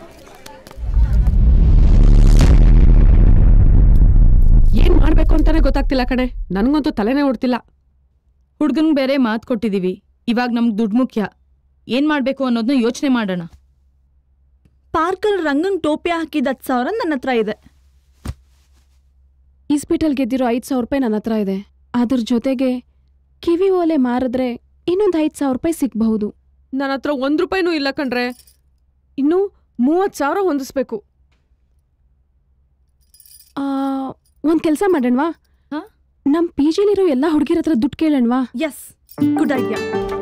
ಏನ್ ಮಾಡ್ಬೇಕು ಅಂತಾನೆ ಗೊತ್ತಾಗ್ತಿಲ್ಲ ಕಣೆ ನನ್ಗಂತೂ ತಲೆನೇ ಓಡ್ತಿಲ್ಲ ಹುಡ್ಗನ್ ಬೇರೆ ಮಾತ್ ಕೊಟ್ಟಿದೀವಿ ಇವಾಗ ನಮ್ಗ್ ದುಡ್ಡು ಮುಖ್ಯ ಏನ್ ಮಾಡ್ಬೇಕು ಅನ್ನೋದನ್ನ ಯೋಚನೆ ಮಾಡೋಣ ಪಾರ್ಕಲ್ ರಂಗನ್ ಟೋಪಿ ಹಾಕಿದ ಹತ್ತು ಸಾವಿರ ನನ್ನ ಹತ್ರ ಇದೆ ಇಸ್ಪಿಟಲ್ ಗೆದ್ದಿರೋ ಐದ್ ಸಾವಿರ ರೂಪಾಯಿ ನನ್ನ ಹತ್ರ ಇದೆ ಅದ್ರ ಜೊತೆಗೆ ಕಿವಿ ಓಲೆ ಮಾರಿದ್ರೆ ಇನ್ನೊಂದ್ ಐದ್ ಸಾವಿರ ರೂಪಾಯಿ ಸಿಗ್ಬಹುದು ನನ್ನ ಹತ್ರ ಒಂದ್ ರೂಪಾಯಿನೂ ಇಲ್ಲ ಕಣ್ರೆ ಇನ್ನು ಮೂವತ್ ಸಾವಿರ ಹೊಂದಿಸ್ಬೇಕು ಆ, ಒಂದ್ ಕೆಲ್ಸ ಮಾಡೋಣವಾ ನಮ್ ಪಿ ಜಿಲಿರೋ ಎಲ್ಲಾ ಹುಡುಗಿರ ಹತ್ರ ದುಡ್ಡು ಕೇಳೋಣವಾ ಎಸ್ ಗುಡ್ ಐಡಿಯಾ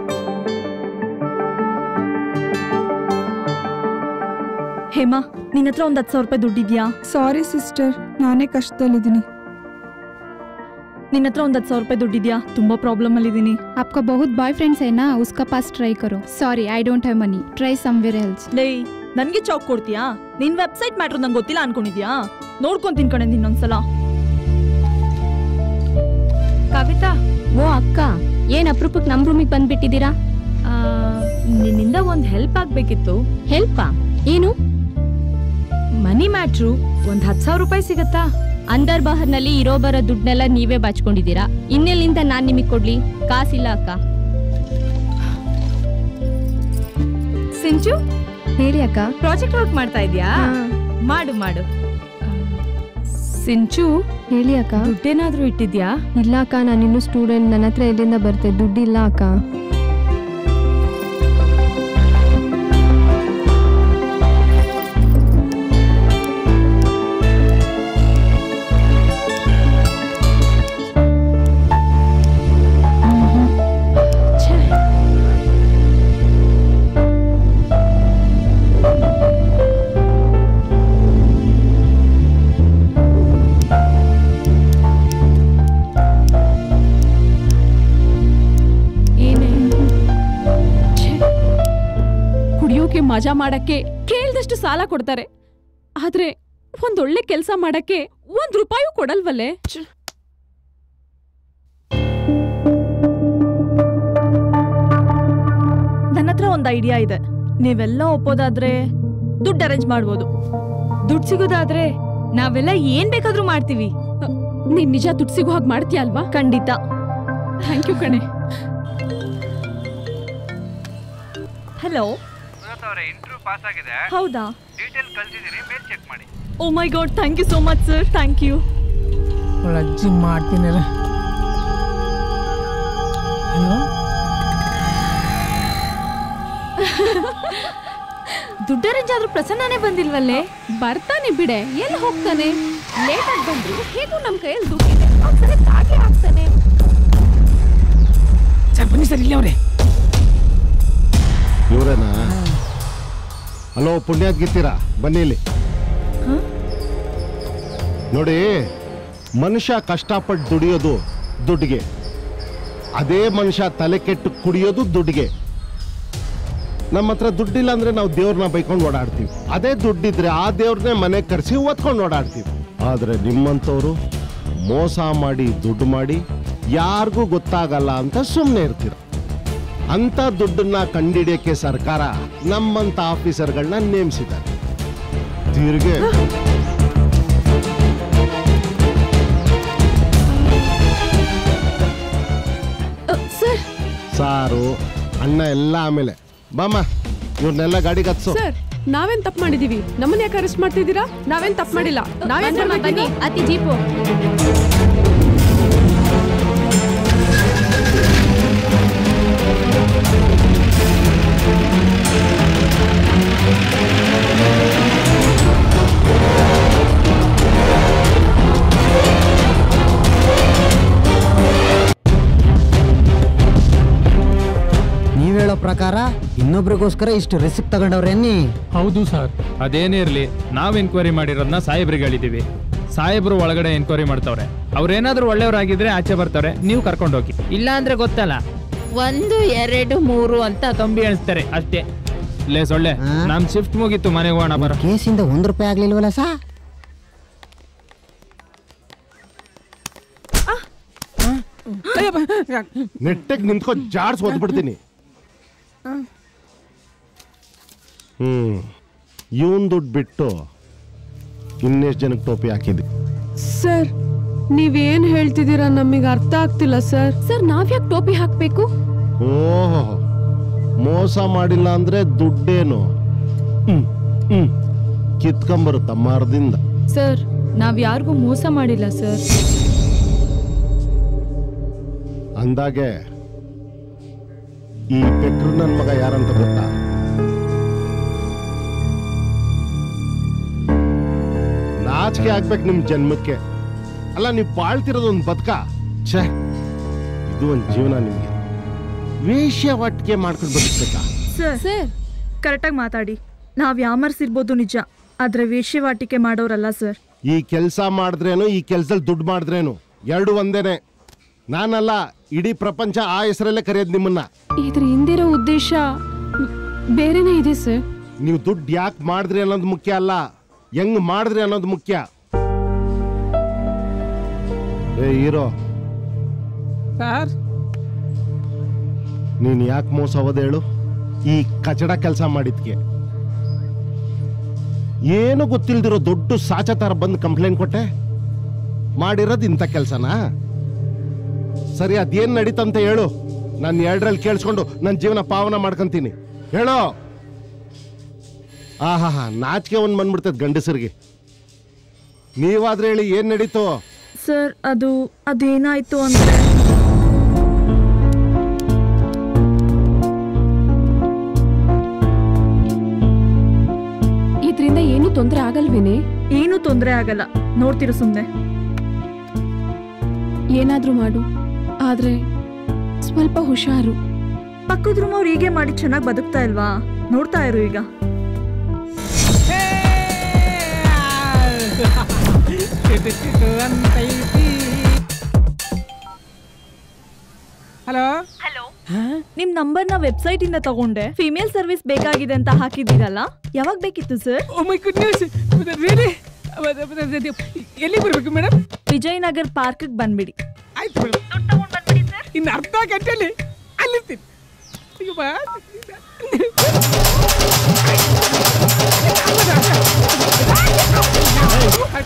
ಹೇಮಾ ನಿನ್ನ ಹತ್ರ ಒಂದು ಹತ್ತು ಸಾವಿರ ರೂಪಾಯಿ ದುಡ್ಡಿದ್ಯಾ ಸಾರಿ ಸಿಸ್ಟರ್ ನಾನೇ ಕಷ್ಟದಲ್ಲಿದ್ದೀನಿ ನಿನ್ನ ಹತ್ರ ಒಂದು ಹತ್ತು ಸಾವಿರ ರೂಪಾಯಿ ದುಡ್ಡಿದ್ಯಾ ತುಂಬಾ ಪ್ರಾಬ್ಲಮ್ ಅಲ್ಲಿದ್ದೀನಿ आपका बहुत बॉयफ्रेंड्स है ना उसका पास ट्राई करो sorry I don't have money try somewhere else ಲೇ ನನ್ಗೆ ಚಾಕ್ ಕೊಡ್ತೀಯಾ ನಿನ್ ವೆಬ್ಸೈಟ್ ಮ್ಯಾಟ್ರ್ ನಂಗೆ ಗೊತ್ತಿಲ್ಲ ಅನ್ಕೊಂಡಿದ್ಯಾ ನೋಡ್ಕೊಂತೀನಿ ಕಣೆ ನಿನ್ನೊಂದ್ಸಲ ಕವಿತಾ ಓ ಅಕ್ಕ ಏನ್ ಅಪರೂಪಕ್ಕೆ ನಮ್ ರೂಮಿಗೆ ಬಂದ್ಬಿಟ್ಟಿದ್ದೀರಾ ಆ, ನಿನ್ನಿಂದ ಒಂದ್ ಹೆಲ್ಪ್ ಆಗ್ಬೇಕಿತ್ತು ಹೆಲ್ಪಾ ಏನು ಮನಿ ಮ್ಯಾಟ್ರು ಒಂದ್ ಹತ್ ಸಾವಿರ ರೂಪಾಯಿ ಸಿಗತ್ತಾ ಅಂದರ್ ಬಹರ್ನಲ್ಲಿ ಇರೋ ಬರೋ ದುಡ್ಡನ್ನೆಲ್ಲ ನೀವೇ ಬಾಚ್ಕೊಂಡಿದ್ದೀರಾ ಇನ್ನೆಲ್ಲಿಂದ ನಾನ್ ನಿಮಗೆ ಕೊಡ್ಲಿ ಕಾಸಿಲ್ಲ ಅಕ್ಕ ಸಿಂಚು ಹೇಳಿ ಅಕ್ಕ ಪ್ರಾಜೆಕ್ಟ್ ವರ್ಕ್ ಮಾಡ್ತಾ ಇದ್ಯಾ ಮಾಡು ಮಾಡು ಆ, ಸಿಂಚು ಹೇಳಿ ಅಕ್ಕ ದುಡ್ಡೇನಾದ್ರೂ ಇಟ್ಟಿದ್ಯಾ ಇಲ್ಲ ಅಕ್ಕ ನಾನಿನ್ನು ಸ್ಟೂಡೆಂಟ್ ನನ್ನ ಹತ್ರ ಎಲ್ಲಿಂದ ಬರ್ತೆ ದುಡ್ಡಿಲ್ಲ ಅಕ್ಕ ಏನೇ ಛೆ, ಕುಡಿಯೋಕೆ ಮಜಾ ಮಾಡಕ್ಕೆ ಕೇಳ್ದಷ್ಟು ಸಾಲ ಕೊಡ್ತಾರೆ ಆದ್ರೆ ಒಂದೊಳ್ಳೆ ಕೆಲಸ ಮಾಡಕ್ಕೆ ಒಂದ್ ರೂಪಾಯೂ ಕೊಡಲ್ವಲ್ಲೇ ಛೆ. ನನ್ನ ಹತ್ರ ಒಂದು ಐಡಿಯಾ ಇದೆ ನೀವೆಲ್ಲ ಒಪ್ಪೋದಾದ್ರೆ ದುಡ್ಡು ಅರೇಂಜ್ ಮಾಡ್ಬೋದು ದುಡ್ಡು ಸಿಗೋದಾದ್ರೆ ನಾವೆಲ್ಲ ಏನ್ ಬೇಕಾದ್ರೂ ಮಾಡ್ತೀವಿ ನೀನ್ ನಿಜ ದುಡ್ಡು ಸಿಗೋ ಹಾಗೆ ಮಾಡ್ತೀಯ ಅಲ್ವಾ ಖಂಡಿತ ಥ್ಯಾಂಕ್ ಯು ಕಣೆ ಹಲೋ ಇಂಟರ್ವ್ಯೂ ಪಾಸ್ ಆಗಿದೆ ಹೌದಾ ಡೀಟೇಲ್ ಕಳ್ಸಿದೀನಿ ಮೇಲ್ ಚೆಕ್ ಮಾಡಿ oh my god thank you so much sir thank you ಅಜ್ಜಿ ಮಾಡ್ತೀನಿ ಹಲೋ ದುಡ್ಡು ಅರೇಂಜ್ ಆದ್ರೂ ಪ್ರಸನ್ನನೇ ಬಂದಿಲ್ವಲ್ಲೇ ಬರ್ತಾನೆ ಬಿಡೆ ಎಲ್ಲಿ ಹೋಗ್ತಾನೆ ಲೇಟ್ ಆಗಿ ಬಂದ್ರು ಹೇಗೂ ನಮ್ ಕೈಯಲ್ಲಿ ದುಡ್ಡಿದೆ ಅವ್ನ್ಸರಿ ತಾಗೆ ಆಗ್ತಾನೆ ಸರ್ ಬನ್ನಿ ಸರ್ ಇಲ್ಲಿ ಅವ್ರೆ ಇವರೇನಾ ಹಲೋ ಪುಣ್ಯಾತ್ ಗಿತ್ತೀರಾ ಬನ್ನಿ ಇಲ್ಲಿ ನೋಡಿ ಮನುಷ್ಯ ಕಷ್ಟಪಟ್ಟು ದುಡಿಯೋದು ದುಡ್ಡಿಗೆ ಅದೇ ಮನುಷ್ಯ ತಲೆ ಕೆಟ್ಟು ಕುಡಿಯೋದು ದುಡ್ಡಿಗೆ ನಮ್ಮ ಹತ್ರ ದುಡ್ಡಿಲ್ಲ ಅಂದ್ರೆ ನಾವು ದೇವ್ರನ್ನ ಬೈಕೊಂಡು ಓಡಾಡ್ತೀವಿ ಅದೇ ದುಡ್ಡಿದ್ರೆ ಆ ದೇವ್ರನ್ನೇ ಮನೆಗೆ ಕರೆಸಿ ಓದ್ಕೊಂಡು ಓಡಾಡ್ತೀವಿ ಆದ್ರೆ ನಿಮ್ಮಂಥವ್ರು ಮೋಸ ಮಾಡಿ ದುಡ್ಡು ಮಾಡಿ ಯಾರಿಗೂ ಗೊತ್ತಾಗಲ್ಲ ಅಂತ ಸುಮ್ಮನೆ ಇರ್ತೀರ ಅಂತ ದುಡ್ಡನ್ನ ಕಂಡಿಡಿಯಕ್ಕೆ ಸರ್ಕಾರ ನಮ್ಮಂತ ಆಫೀಸರ್ಗಳನ್ನ ನೇಮಿಸಿದ್ದಾರೆ ತಿರ್ಗೆ ಸರ್ ಸಾರು ಅಣ್ಣ ಎಲ್ಲ ಆಮೇಲೆ ಬಾಮ ಇವ್ರನ್ನೆಲ್ಲ ಗಾಡಿಗೆ ಹತ್ಸು ಸರ್ ನಾವೇನ್ ತಪ್ಪು ಮಾಡಿದೀವಿ ನಮ್ಮನ್ನ ಯಾಕೆ ಅರೆಸ್ಟ್ ಮಾಡ್ತಿದ್ದೀರಾ ನಾವೇನ್ ತಪ್ಪು ಮಾಡಿಲ್ಲ ನಾವೇನ್ ಬಂದ್ರಮ್ಮ, ಬನ್ನಿ ಅತಿ ಜೀಪು ನೀವ್ ಹೇಳೋ ಪ್ರಕಾರ ಇನ್ನೊಬ್ರಿಗೋಸ್ಕರ ಇಷ್ಟು ರಿಸಿಪ್ಟ್ ತಗೊಂಡವ್ರೇನಿ ಹೌದು ಸರ್ ಅದೇನೇ ಇರ್ಲಿ ನಾವ್ ಎನ್ಕ್ವೈರಿ ಮಾಡಿರೋದನ್ನ ಸಾಹೇಬ್ರಿಗೆ ಹೇಳಿದೀವಿ ಸಾಹೇಬ್ರು ಒಳಗಡೆ ಎನ್ಕ್ವೈರಿ ಮಾಡ್ತಾವ್ರೆ ಅವ್ರೇನಾದ್ರೂ ಒಳ್ಳೆಯವರಾಗಿದ್ರೆ ಆಚೆ ಬರ್ತಾರೆ ನೀವು ಕರ್ಕೊಂಡು ಹೋಗಿ ಇಲ್ಲ ಅಂದ್ರೆ ಗೊತ್ತಲ್ಲ ಒಂದು ಎರಡು ಮೂರು ಅಂತ ಕಂಬಿ ಎಣಿಸ್ತಾರೆ ಅಷ್ಟೇ ಲೇ ಸೊಳ್ಳೆ ನಮ್ ಶಿಫ್ಟ್ ಮುಗೀತು ಮನೆಗೆ ಹೋಗೋಣ ಬರ ಕೇಸಿಂದ ಒಂದ್ ರೂಪಾಯಿ ಆಗ್ಲಿಲ್ವಲ್ಲ ಸಾ ನೆಟ್ಟಗೆ ನಿಂತ್ಕೊ ಜಾಡ್ಸ್ ಓದ್ಬಿಡ್ತೀನಿ ಹ್ಮ್ ಇವನ್ ದುಡ್ಡು ಬಿಟ್ಟು ಇನ್ನೆಷ್ಟು ಜನಕ್ಕೆ ಟೋಪಿ ಹಾಕಿದ್ವಿ ಸರ್ ನೀವೇನ್ ಹೇಳ್ತಿದ್ದೀರಾ ನಮಗೆ ಅರ್ಥ ಆಗ್ತಿಲ್ಲ ಸರ್ ಸರ್ ನಾವ್ಯಾಕೆ ಟೋಪಿ ಹಾಕ್ಬೇಕು ಓಹೋ ಮೋಸ ಮಾಡಿಲ್ಲ ಅಂದ್ರೆ ದುಡ್ಡೇನು ಹ್ಮ್ ಹ್ಮ್ ಕಿತ್ಕೊಂಬರುತ್ತ ಮರದಿಂದ ಸರ್ ನಾವ್ ಯಾರಿಗೂ ಮೋಸ ಮಾಡಿಲ್ಲ ಸರ್ ಅಂದಾಗೆ ಈ ಪೆಟ್ರು ನನ್ನ ಮಗ ಯಾರಂತ ಗೊತ್ತಾ ನಾಚಿಕೆ ಆಗ್ಬೇಕು ನಿಮ್ ಜನ್ಮಕ್ಕೆ ಅಲ್ಲ ನೀವು ಬಾಳ್ತಿರೋದು ಒಂದು ಬದುಕ ಛೇ ಇದು ಒಂದು ಜೀವನ ನಿಮ್ಗೆ ವೇಶ್ಯಾವಾಟಿಕೆ ಮಾಡ್ಕೊಂಡು ಬದುಕ್ಬೇಕಾ ಸರ್ ಸರ್ ಕರೆಕ್ಟಾಗಿ ಮಾತಾಡಿ ನಾವ್ ಯಾಮರ್ಸಿರ್ಬೋದು ನಿಜ ಆದ್ರೆ ವೇಶ್ಯವಾಟಿಕೆ ಮಾಡೋರಲ್ಲ ಸರ್ ಈ ಕೆಲಸ ಮಾಡಿದ್ರೇನು ಈ ಕೆಲ್ಸದಲ್ಲಿ ದುಡ್ಡು ಮಾಡಿದ್ರೇನು ಎರಡು ಒಂದೇನೆ ನಾನಲ್ಲ ಇಡೀ ಪ್ರಪಂಚ ಆ ಹೆಸರಲ್ಲೇ ಕರೆಯೋದು ನಿಮ್ಮನ್ನ ಇದ್ರ ಹಿಂದಿರೋ ಉದ್ದೇಶ ಬೇರೆನೇ ಇದೆ ಸರ್ ನೀವು ದುಡ್ಡು ಯಾಕೆ ಮಾಡಿದ್ರಿ ಅನ್ನೋದು ಮುಖ್ಯ ಅಲ್ಲ ಹೆಂಗ್ ಮಾಡಿದ್ರಿ ಅನ್ನೋದು ಮುಖ್ಯ ಏ ಹೀರೋ ಸರ್ ನೀನ್ ಯಾಕೆ ಮೋಸ ಹೋದ ಹೇಳು ಈ ಕಚಡ ಕೆಲಸ ಮಾಡಿದ್ಕೆ ಏನು ಗೊತ್ತಿಲ್ದಿರೋ ದೊಡ್ಡ ಸಾಚ ತರ ಬಂದು ಕಂಪ್ಲೇಂಟ್ ಕೊಟ್ಟೆ ಮಾಡಿರೋದು ಇಂಥ ಕೆಲಸನಾ ಸರಿ ಅದೇನ್ ನಡೀತಂತ ಹೇಳು ನಾನು ಎರಡರಲ್ಲಿ ಕೇಳಿಸ್ಕೊಂಡು ನನ್ನ ಜೀವನ ಪಾವನ ಮಾಡ್ಕೊಂತೀನಿ ಹೇಳೋ ಆಹಾ ಹಾ ನಾಚಿಕೆ ಒಂದು ಬಂದ್ಬಿಡ್ತದೆ ಗಂಡಸರಿಗೆ ನೀವಾದ್ರೆ ಹೇಳಿ ಏನ್ ನಡೀತು ಸರ್ ಅದು ಅದೇನಾಯ್ತು ಅಂದ್ರೆ ಇದ್ರಿಂದ ಏನು ತೊಂದರೆ ಆಗಲ್ವೇನೆ ಏನು ತೊಂದರೆ ಆಗಲ್ಲ ನೋಡ್ತಿರು ಸುಮ್ನೆ ಏನಾದ್ರೂ ಮಾಡು ಆದ್ರೆ ಸ್ವಲ್ಪ ಹುಷಾರು ಪಕ್ಕದ ರೂಮ್ ಅವ್ರು ಹೀಗೆ ಮಾಡಿ ಚೆನ್ನಾಗಿ ಬದುಕ್ತಾ ಇಲ್ವಾ ನೋಡ್ತಾ ಇರು ಈಗ ಹಲೋ ಹಲೋ ನಿಮ್ ನಂಬರ್ನ ವೆಬ್ಸೈಟ್ ಇಂದ ತಗೊಂಡೆ ಫಿಮೇಲ್ ಸರ್ವಿಸ್ ಬೇಕಾಗಿದೆ ಅಂತ ಹಾಕಿದ್ದೀರಲ್ಲ ಯಾವಾಗ ಬೇಕಿತ್ತು sir oh my good news really ಎಲ್ಲಿ ಬರ್ಬೇಕು ಮೇಡಮ್ ವಿಜಯನಗರ್ ಪಾರ್ಕ್ ಬಂದ್ಬಿಡಿ ಆಯ್ತು ಮೇಡಮ್ ಇನ್ನು ಅರ್ಧ ಗಂಟೆಯಲ್ಲಿ ಅಲ್ಲಿರ್ತೀನಿ ಈಗ ಬಾ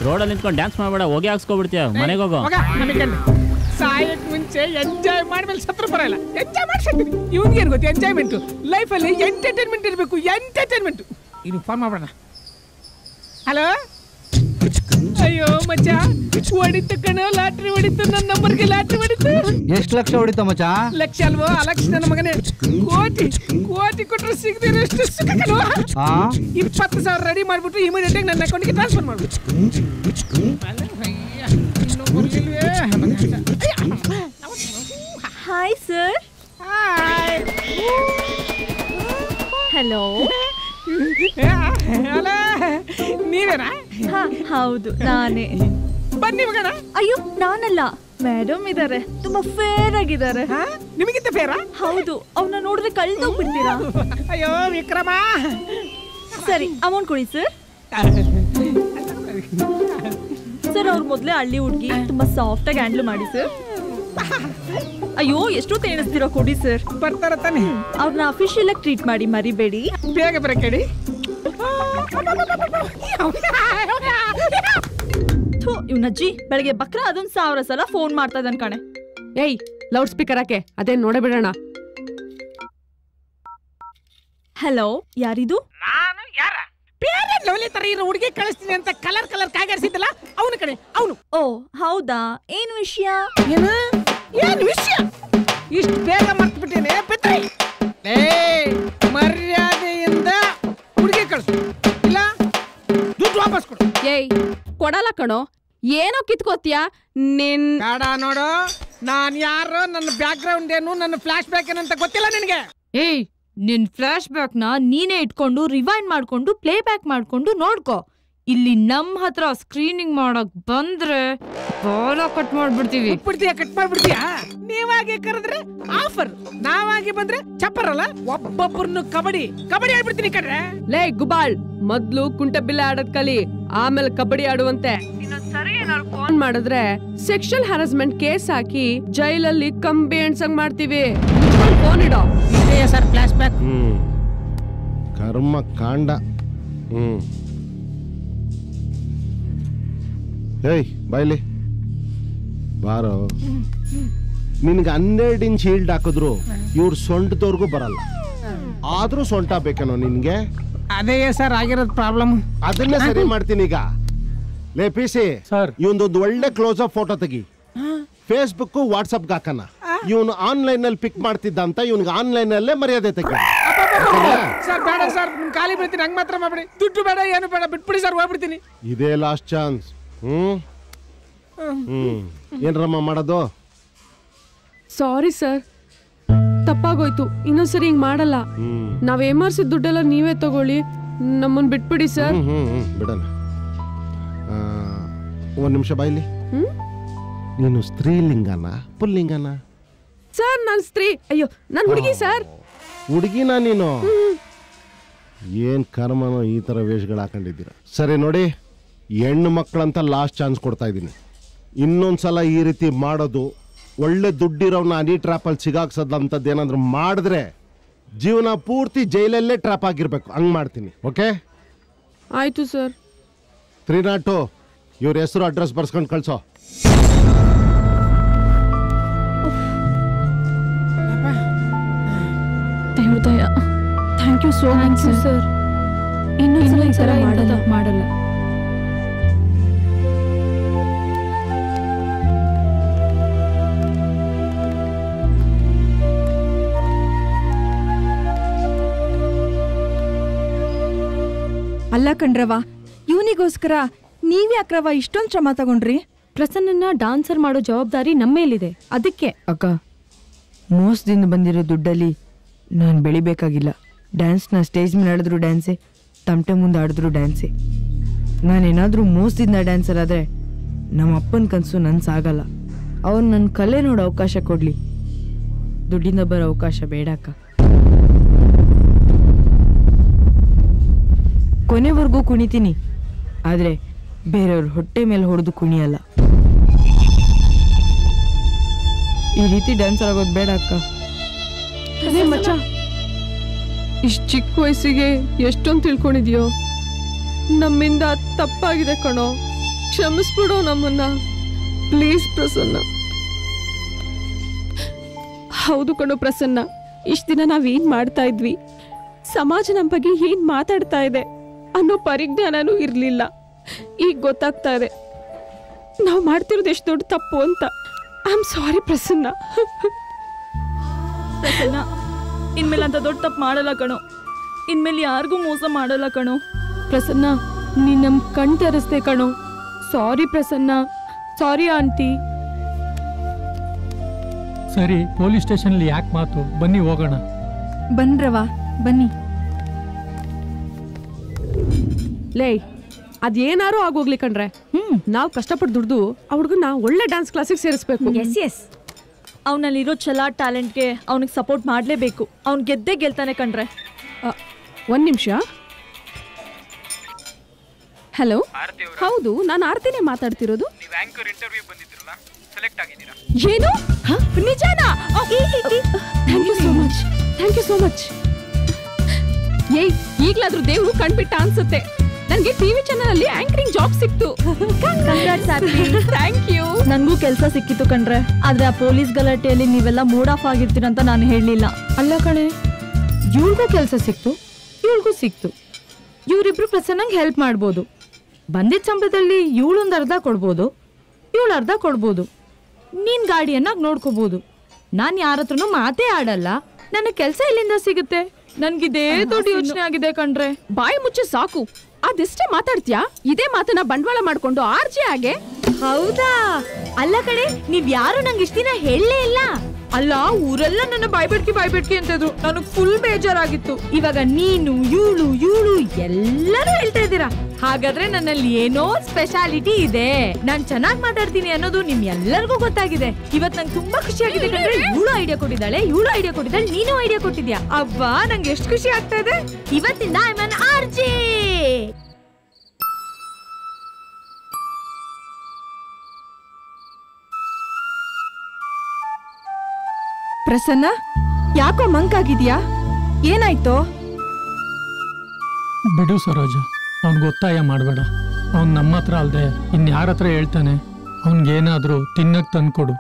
ರೋಡಲ್ಲಿ ನಿಂತ್ಕೊಂಡು ಡ್ಯಾನ್ಸ್ ಮಾಡ್ಬೇಡ ಹೋಗಿ ಹಾಕ್ಸ್ಕೊಬಿಡ್ತೀಯ ಮನೆಗೆ ಹೋಗೋ ಹೋಗ ನನಗೆ ಸಾಯಕ್ ಮುಂಚೆ ಎಂಜಾಯ್ ಮಾಡ್ಮೇಲೆ ಸತ್ರ ಬರಲ್ಲ ಎಂಜಾಯ್ ಮಾಡ್ಸಿದ್ದೀನಿ ಇವ್ನಿಗೆ ಏನು ಗೊತ್ತು ಎಂಜಾಯ್ಮೆಂಟು ಲೈಫಲ್ಲಿ ಎಂಟರ್ಟೈನ್ಮೆಂಟ್ ಇರಬೇಕು ಎಂಟರ್ಟೈನ್ಮೆಂಟ್ ಇದು ಫೋನ್ ಮಾಡೋಣ ಹಲೋ ಅಯ್ಯೋ ಮಚ್ಚ ಹೊಡಿತು ಕಣೋ ಲಾಟ್ರಿ ಹೊಡಿತು ನನ್ನ ನಂಬರ್ಗೆ ಲಾಟ್ರಿ ಹೊಡಿತು ಎಷ್ಟು ಲಕ್ಷ ಹೊಡಿತ ಮಚ್ಚ ಲಕ್ಷ ಅಲ್ವೋ ಅಲಕ್ಷ ನನ್ನ ಮಗನೇ ಕೋಟಿ ಕೋಟಿ ಕೊಟ್ಟರೆ ಸಿಗದಿರೋ ಎಷ್ಟು ಸುಖ ಕಣೋ ಆ ಇಪ್ಪತ್ತು ಸಾವಿರ ರೆಡಿ ಮಾಡ್ಬಿಟ್ಟು ಇಮಿಡಿಯೇಟ್ ಆಗಿ ನನ್ನ ಅಕೌಂಟ್ಗೆ ಟ್ರಾನ್ಸ್ಫರ್ ಮಾಡ್ಬಿಟ್ಟು ಹಾಯ್ ಸರ್ ಹಲೋ ಅಲ್ಲ ನೀವೇನಾ ಹೌದು ನಾನೇ ಬನ್ನಿ ಮಗನ ಅಯ್ಯೋ ನಾನಲ್ಲ ಮೇಡಮ್ ಇದಾರೆ ತುಂಬಾ ಫೇರ್ ಆಗಿದ್ದಾರೆ ನಿಮಗಿಂತ ಫೇರಾ ಹೌದು ಅವನ್ನ ನೋಡಿದ್ರೆ ಕಳ್ದೋಗ್ಬಿಡ್ತೀರಾ ಅಯ್ಯೋ ವಿಕ್ರಮ ಸರಿ ಅಮೌಂಟ್ ಕೊಡಿ ಸರ್ ಸರ್ ಅವ್ರು ಮೊದಲೇ ಹಳ್ಳಿ ಹುಡುಗಿ ತುಂಬಾ ಸಾಫ್ಟ್ ಆಗಿ ಹ್ಯಾಂಡಲ್ ಮಾಡಿ ಸರ್ ಅಯ್ಯೋ ಎಷ್ಟು ತೇಣಿಸ್ತೀರೋ ಕೊಡಿ ಸರ್ ಬರ್ತಾರ ತಾನೆ ಅವ್ರನ್ನ ಅಫಿಷಿಯಲ್ ಆಗಿ ಟ್ರೀಟ್ ಮಾಡಿ ಮರಿಬೇಡಿ ಬೇಗ ಬರಕ್ ಹೇಳಿ ಥು ಇವ್ನಜ್ಜಿ ಬೆಳಗ್ಗೆ ಬಕ್ರ ಅದೊಂದ್ ಸಾವಿರ ಸಲ ಫೋನ್ ಮಾಡ್ತಾ ಇದ್ದಾನೆ ಕಣೆ ಏಯ್ ಲೌಡ್ ಸ್ಪೀಕರ್ ಹಾಕೆ ಅದೇ ನೋಡೇ ಬಿಡೋಣ ಹಲೋ ಯಾರಿದು ನಾನು ಯಾರ ಬೇರೆ ಲವ್ಲಿ ತರ ಇರೋ ಹುಡುಗಿ ಕಳಿಸ್ತೀನಿ ಅಂತ ಕಲರ್ ಕಲರ್ ಕಾಗರಿಸಿದ್ದಲ್ಲ ಅವನ ಕಡೆ ಅವನು ಓ ಹೌದಾ ಏನ್ ವಿಷಯ ಏನ ಏನ್ ವಿಷಯ ಇಷ್ಟು ಬೇಗ ಮರ್ತು ಬಿಟ್ಟೇನೆ ಪಿತ್ರಿ ಏ ಮರ್ಯಾದೆಯಿಂದ ಹುಡುಗಿ ಕಳಿಸು ಇಲ್ಲ ದುಡ್ಡು ವಾಪಸ್ ಕೊಡು ಏಯ್ ಕೊಡಲ್ಲ ಕಣೋ ಏನೋ ಕಿತ್ಕೋತ್ಯಾ ನಿನ್ ಬೇಡ ನೋಡು ನಾನ್ ಯಾರು ನನ್ನ ಬ್ಯಾಕ್ ಗ್ರೌಂಡ್ ಏನು ನನ್ನ ಫ್ಲಾಶ್ ಬ್ಯಾಕ್ ಏನಂತ ಗೊತ್ತಿಲ್ಲ ನಿನಗೆ ಏಯ್ ನಿನ್ ಫ್ಲಾಶ್ ಬ್ಯಾಕ್ ನ ನೀನೇ ಇಟ್ಕೊಂಡು ರಿವೈಂಡ್ ಮಾಡ್ಕೊಂಡು ಪ್ಲೇ ಬ್ಯಾಕ್ ಮಾಡ್ಕೊಂಡು ನೋಡ್ಕೋ ಇಲ್ಲಿ ನಮ್ ಹತ್ರ ಸ್ಕ್ರೀನಿಂಗ್ ಮಾಡಕ್ ಬಂದ್ರೆ ಬಾಲ ಕಟ್ ಮಾಡ್ಬಿಡ್ತೀವಿ ಬಿಡ್ತೀಯ ಕಟ್ ಮಾಡ್ಬಿಡ್ತೀಯ ನೀವಾಗಿ ಕರೆದ್ರೆ ಆಫರ್ ನಾವಾಗಿ ಬಂದ್ರೆ ಚಪ್ಪರಲ್ಲ ಒಬ್ಬೊಬ್ಬರನ್ನು ಕಬಡ್ಡಿ ಕಬಡ್ಡಿ ಆಡ್ಬಿಡ್ತೀನಿ ಕಡ್ರೆ ಲೇ ಗುಬಾಳ್ ಮೊದ್ಲು ಕುಂಟೆಬಿಲ್ಲೆ ಆಡೋದ್ ಕಲಿ ಆಮೇಲೆ ಕಬಡ್ಡಿ ಆಡುವಂತೆ ಸರಿ ಏನಾದ್ರು ಫೋನ್ ಮಾಡಿದ್ರೆ ಸೆಕ್ಷುವಲ್ ಹರಾಸ್ಮೆಂಟ್ ಕೇಸ್ ಹಾಕಿ ಜೈಲಲ್ಲಿ ಕಂಬಿ ಎಣ್ಸಂಗ್ ಮಾಡ್ತೀವಿ ಫೋನ್ ಇಡೋ ಸರ್ ಫ್ಲಾಶ್ ಬ್ಯಾಕ್ ಹ್ಮ್ ಕರ್ಮ ಕಾಂಡ ಹ್ಮ್ ಏಯ್ ಬಾಯ್ಲಿ ಬಾರೋ ನಿನ್ಗೆ ಹನ್ನೆರಡು ಇಂಚ್ ಹೀಲ್ಡ್ ಹಾಕಿದ್ರು ಇವ್ರು ಸೊಂಟದವ್ರಿಗೂ ಬರಲ್ಲ ಆದ್ರೂ ಸೊಂಟ ಬೇಕೇನೋ ನಿನ್ಗೆ ಅದೇ ಸರ್ ಆಗಿರೋದು ಪ್ರಾಬ್ಲಮ್ ಅದನ್ನೇ ಸರಿ ಮಾಡ್ತೀನಿ ಈಗ ಲೇ ಪಿ ಸಿ ಸರ್ ಇವೊಂದೊಂದು ಒಳ್ಳೆ ಕ್ಲೋಸ್ ಅಪ್ ಫೋಟೋ ತೆಗಿ ಫೇಸ್ಬುಕ್ ವಾಟ್ಸಪ್ ಹಾಕನ ಇವನು ಆನ್ಲೈನ್ ಅಲ್ಲಿ ಪಿಕ್ ಮಾಡ್ತಿದ್ದ ಅಂತ ಇವನ್ಗೆ ಆನ್ಲೈನ್ ಅಲ್ಲೇ ಮರ್ಯಾದೆ ತೆಗಿ ಸರ್ ಬೇಡ ಸರ್ ನಿಮ್ ಖಾಲಿ ಬಿಡ್ತೀನಿ ಹಂಗ್ ಮಾತ್ರ ಮಾಡ್ಬಿಡಿ ದುಡ್ಡು ಬೇಡ ಏನು ಬೇಡ ಬಿಟ್ಬಿಡಿ ಸರ್ ಹೋಗ್ಬಿಡ್ತೀನಿ ಇದೇ ಲಾಸ್ಟ್ ಚಾನ್ಸ್ ಹ್ಮ್ ಹ್ಮ್ ಏನ್ರಮ್ಮ ಮಾಡೋದು ಸಾರಿ ಸರ್ ತಪ್ಪಾಗೋಯ್ತು ಇನ್ನೊಂದ್ಸರಿ ಹಿಂಗ್ ಮಾಡಲ್ಲ ಹ್ಮ್ ನಾವ್ ಏಮಾರ್ಸಿದ ದುಡ್ಡೆಲ್ಲ ನೀವೇ ತಗೊಳ್ಳಿ ನಮ್ಮನ್ ಬಿಟ್ಬಿಡಿ ಸರ್ ಹ್ಮ್ ಹ್ಮ್ ಹ್ಮ್ ಬಿಡೋಣ ಆ, ಒಂದ್ ನಿಮಿಷ ಬಾಯ್ಲಿ ಹ್ಮ್ ನೀನು ಸ್ತ್ರೀಲಿಂಗನ ಪುಲ್ಲಿಂಗನ ಸರ್ ನಾನ್ ಸ್ತ್ರೀ ಅಯ್ಯೋ ನಾನ್ ಹುಡುಗಿ ಸರ್ ಹುಡುಗಿನ ನೀನು ಏನ್ ಕರ್ಮನೋ ಈ ತರ ವೇಷಗಳು ಹಾಕೊಂಡಿದ್ದೀರ ಸರಿ ನೋಡಿ ಹೆಣ್ಣು ಮಕ್ಕಳಂತ ಲಾಸ್ಟ್ ಚಾನ್ಸ್ ಕೊಡ್ತಾ ಇದ್ದೀನಿ ಇನ್ನೊಂದ್ಸಲ ಈ ರೀತಿ ಮಾಡೋದು ಒಳ್ಳೆ ದುಡ್ಡಿರೋನ ಅನಿ ಟ್ರ್ಯಾಪಲ್ಲಿ ಸಿಗಾಕ್ಸೋದಂಥದ್ದು ಏನಾದ್ರು ಮಾಡಿದ್ರೆ ಜೀವನ ಪೂರ್ತಿ ಜೈಲಲ್ಲೇ ಟ್ರ್ಯಾಪ್ ಆಗಿರ್ಬೇಕು ಹಂಗ್ ಮಾಡ್ತೀನಿ ಓಕೆ ಆಯ್ತು ಸರ್ ತ್ರೀ ನಾಟ್ ಟು ಇವ್ರ ಹೆಸರು ಅಡ್ರೆಸ್ ಬರ್ಸ್ಕೊಂಡು ಕಳ್ಸೋ ದೇವ್ರ ದಯ thank you so much sir ಇನ್ನೊಂದ್ಸಲ ಈ ಥರ ಮಾಡಲ್ಲ ಮಾಡಲ್ಲ ಅಲ್ಲ ಕಣ್ರವ ಇವನಿಗೋಸ್ಕರ ನೀವ್ಯಾಕ್ರವ ಇಷ್ಟೊಂದು ಶ್ರಮ ತಗೊಂಡ್ರಿ ಪ್ರಸನ್ನನ್ನ ಡಾನ್ಸರ್ ಮಾಡೋ ಜವಾಬ್ದಾರಿ ನಮ್ಮೇಲಿದೆ ಅದಕ್ಕೆ ಅಕ್ಕ ಮೋಸದಿಂದ ಬಂದಿರೋ ದುಡ್ಡಲ್ಲಿ ನಾನು ಬೆಳಿಬೇಕಾಗಿಲ್ಲ ಡ್ಯಾನ್ಸ್ನ ಸ್ಟೇಜ್ ಮೇಲೆ ಆಡಿದ್ರು ಡ್ಯಾನ್ಸೇ ತಮಟೆ ಮುಂದೆ ಆಡಿದ್ರು ಡ್ಯಾನ್ಸೇ ನಾನೇನಾದರೂ ಮೋಸದಿಂದ ಡ್ಯಾನ್ಸರ್ ಆದರೆ ನಮ್ಮ ಅಪ್ಪನ ಕನಸು ನನ್ನ ಸಾಗಲ್ಲ ಅವ್ರು ನನ್ನ ಕಲೆ ನೋಡೋ ಅವಕಾಶ ಕೊಡಲಿ ದುಡ್ಡಿಂದ ಬರೋ ಅವಕಾಶ ಬೇಡ ಅಕ್ಕ ಕೊನೆವರೆಗೂ ಕುಣಿತೀನಿ ಆದರೆ ಬೇರೆಯವ್ರ ಹೊಟ್ಟೆ ಮೇಲೆ ಹೊಡೆದು ಕುಣಿಯಲ್ಲ ಈ ರೀತಿ ಡ್ಯಾನ್ಸರ್ ಆಗೋದು ಬೇಡ ಅಕ್ಕ ಅದೇ ಮಚ್ಚ ಇಷ್ಟ್ ಚಿಕ್ಕ ವಯಸ್ಸಿಗೆ ಎಷ್ಟೊಂದು ತಿಳ್ಕೊಂಡಿದ್ಯೋ ನಮ್ಮಿಂದ ತಪ್ಪಾಗಿದೆ ಕಣೋ ಕ್ಷಮಿಸ್ಬಿಡು ನಮ್ಮನ್ನ ಪ್ಲೀಸ್ ಪ್ರಸನ್ನ ಹೌದು ಕಣೋ ಪ್ರಸನ್ನ ಇಷ್ಟ ದಿನ ನಾವೇನ್ ಮಾಡ್ತಾ ಇದ್ವಿ ಸಮಾಜ ನಮ್ಮ ಬಗ್ಗೆ ಏನ್ ಮಾತಾಡ್ತಾ ಇದೆ ಅನ್ನೋ ಪರಿಜ್ಞಾನನೂ ಇರ್ಲಿಲ್ಲ ಈಗ ಗೊತ್ತಾಗ್ತಾ ಇದೆ ನಾವು ಮಾಡ್ತಿರೋದು ಎಷ್ಟು ದೊಡ್ಡ ತಪ್ಪು ಅಂತ I am sorry Prasanna Prasanna ಇನ್ಮೇಲೆ ಅಂತ ದೊಡ್ಡ ತಪ್ಪು ಮಾಡಲ್ಲ ಕಣೋ ಇನ್ಮೇಲೆ ಯಾರಿಗೂ ಮೋಸ ಮಾಡಲ್ಲ ಕಣೋ ಪ್ರಸನ್ನ ನೀನ್ ನಮ್ ಕಣ್ ತೆರೆಸ್ದೆ ಕಣೋ ಸಾರಿ ಪ್ರಸನ್ನ ಸಾರಿ ಆಂಟಿ ಸರಿ ಪೊಲೀಸ್ ಸ್ಟೇಷನಲ್ಲಿ ಯಾಕೆ ಮಾತು ಬನ್ನಿ ಹೋಗೋಣ ಬನ್ರವ ಬನ್ನಿ ಲೇ ಅದೇನಾರು ಆಗೋಗ್ಲಿ ಕಣ್ರೆ ಹ್ಮ್ ನಾವ್ ಕಷ್ಟಪಟ್ಟು ದುಡ್ದು ಆ ಹುಡ್ಗನ್ನ ಒಳ್ಳೆ ಡ್ಯಾನ್ಸ್ ಕ್ಲಾಸಿಗೆ ಸೇರಿಸ್ಬೇಕು ಎಸ್ ಎಸ್ ಅವನಲ್ಲಿರೋ ಛಲ ಟ್ಯಾಲೆಂಟ್ಗೆ ಅವನಿಗೆ ಸಪೋರ್ಟ್ ಮಾಡಲೇಬೇಕು ಅವ್ನು ಗೆದ್ದೇ ಗೆಲ್ತಾನೆ ಕಣ್ರೆ ಒಂದ್ ನಿಮಿಷ ಹಲೋ ಹೌದು ನಾನು ಆರ್ತಿನೇ ಮಾತಾಡ್ತಿರೋದು ನೀವು ಆಂಕರ್ ಇಂಟರ್ವ್ಯೂ ಬಂದಿದ್ರಲ್ಲ ಸೆಲೆಕ್ಟ್ ಆಗಿದ್ದೀರಾ ಏನು ನಿಜಾನಾ thank you so much thank you so much ಏಯ್ ಈಗ್ಲಾದ್ರೂ ದೇವ್ರು ಕಣ್ಬಿಟ್ಟ ಅನ್ಸುತ್ತೆ ನನ್ಗೆ ಟಿವಿ ಚಾನಲ್ ಅಲ್ಲಿ ಆಂಕರಿಂಗ್ ಜಾಬ್ ಸಿಕ್ತು ಥ್ಯಾಂಕ್ ಯು ನನಗೂ ಕೆಲಸ ಸಿಕ್ಕಿತ್ತು ಕಣ್ರೆ ಆದ್ರೆ ಆ ಪೊಲೀಸ್ ಗಲಾಟೆಯಲ್ಲಿ ನೀವೆಲ್ಲ ಮೂಡ್ ಆಫ್ ಆಗಿರ್ತೀರಂತ ನಾನು ಹೇಳಲಿಲ್ಲ ಅಲ್ಲ ಕಣೆ ಇವಳಿಗೂ ಕೆಲಸ ಸಿಕ್ತು ಇವಳಿಗೂ ಸಿಕ್ತು ಇವರಿಬ್ರು ಪ್ರಸನ್ನಂಗೆ ಹೆಲ್ಪ್ ಮಾಡ್ಬೋದು ಬಂದಿದ್ದ ಸಂಬಳದಲ್ಲಿ ಇವಳೊಂದು ಅರ್ಧ ಕೊಡ್ಬೋದು ಇವಳು ಅರ್ಧ ಕೊಡ್ಬೋದು ನೀನ್ ಗಾಡಿಯನ್ನ ನೋಡ್ಕೋಬಹುದು ನಾನ್ ಯಾರ ಹತ್ರನೂ ಮಾತೇ ಆಡಲ್ಲ ನನಗೆ ಕೆಲಸ ಎಲ್ಲಿಂದ ಸಿಗುತ್ತೆ ನನ್ಗಿದೇ ದೊಡ್ಡ ಯೋಚನೆ ಆಗಿದೆ ಕಣ್ರೆ ಬಾಯಿ ಮುಚ್ಚೆ ಸಾಕು ಅದೆಷ್ಟೇ ಮಾತಾಡ್ತೀಯಾ ಇದೇ ಮಾತನ್ನ ಬಂಡವಾಳ ಮಾಡ್ಕೊಂಡು ಆರ್ಜೆ ಹಾಗೆ ಹೌದಾ ಅಲ್ಲ ಕಡೆ ನೀವ್ ಯಾರು ನಂಗೆ ಇಷ್ಟ ದಿನ ಹೇಳಲೇ ಇಲ್ಲ ಅಲ್ಲ ಊರೆಲ್ಲ ನನ್ನ ಬಾಯ್ಬಿಡ್ಕಿ ಬಾಯ್ಬಿಡ್ಕಿ ಅಂತಿದ್ರು ನನಗ್ ಫುಲ್ ಬೇಜಾರಾಗಿತ್ತು ಇವಾಗ ನೀನು ಇವಳು ಇವಳು ಎಲ್ಲರೂ ಹೇಳ್ತಾ ಇದ್ದೀರಾ ಹಾಗಾದ್ರೆ ನನ್ನಲ್ಲಿ ಏನೋ ಸ್ಪೆಷಾಲಿಟಿ ಇದೆ ನಾನ್ ಚೆನ್ನಾಗ್ ಮಾತಾಡ್ತೀನಿ ಅನ್ನೋದು ನಿಮ್ ಎಲ್ಲರಿಗೂ ಗೊತ್ತಾಗಿದೆ ಇವತ್ ನಂಗೆ ತುಂಬಾ ಖುಷಿ ಆಗಿದೆ ಕಣ್ರೆ ಇವಳು ಐಡಿಯಾ ಕೊಟ್ಟಿದ್ದಾಳೆ ಇವಳು ಐಡಿಯಾ ಕೊಟ್ಟಿದ್ದಾಳೆ ನೀನು ಐಡಿಯಾ ಕೊಟ್ಟಿದ್ಯಾ ಅಬ್ಬಾ ನಂಗೆ ಎಷ್ಟು ಖುಷಿ ಆಗ್ತಾ ಇದೆ ಇವತ್ತಿಂದ ಐ ಮನ್ ಆರ್ಜೆ ಪ್ರಸನ್ನ ಯಾಕೋ ಮಂಕಾಗಿದ್ಯಾ ಏನಾಯ್ತು ಬಿಡು ಸರೋಜ ಅವ್ನಿಗೆ ಒತ್ತಾಯ ಮಾಡಬೇಡ ಅವ್ನು ನಮ್ಮ ಹತ್ರ ಅಲ್ಲದೆ ಇನ್ಯಾರ ಹತ್ರ ಹೇಳ್ತಾನೆ ಅವ್ನಿಗೇನಾದರೂ ತಿನ್ನಕ್ ತಂದ್ಕೊಡು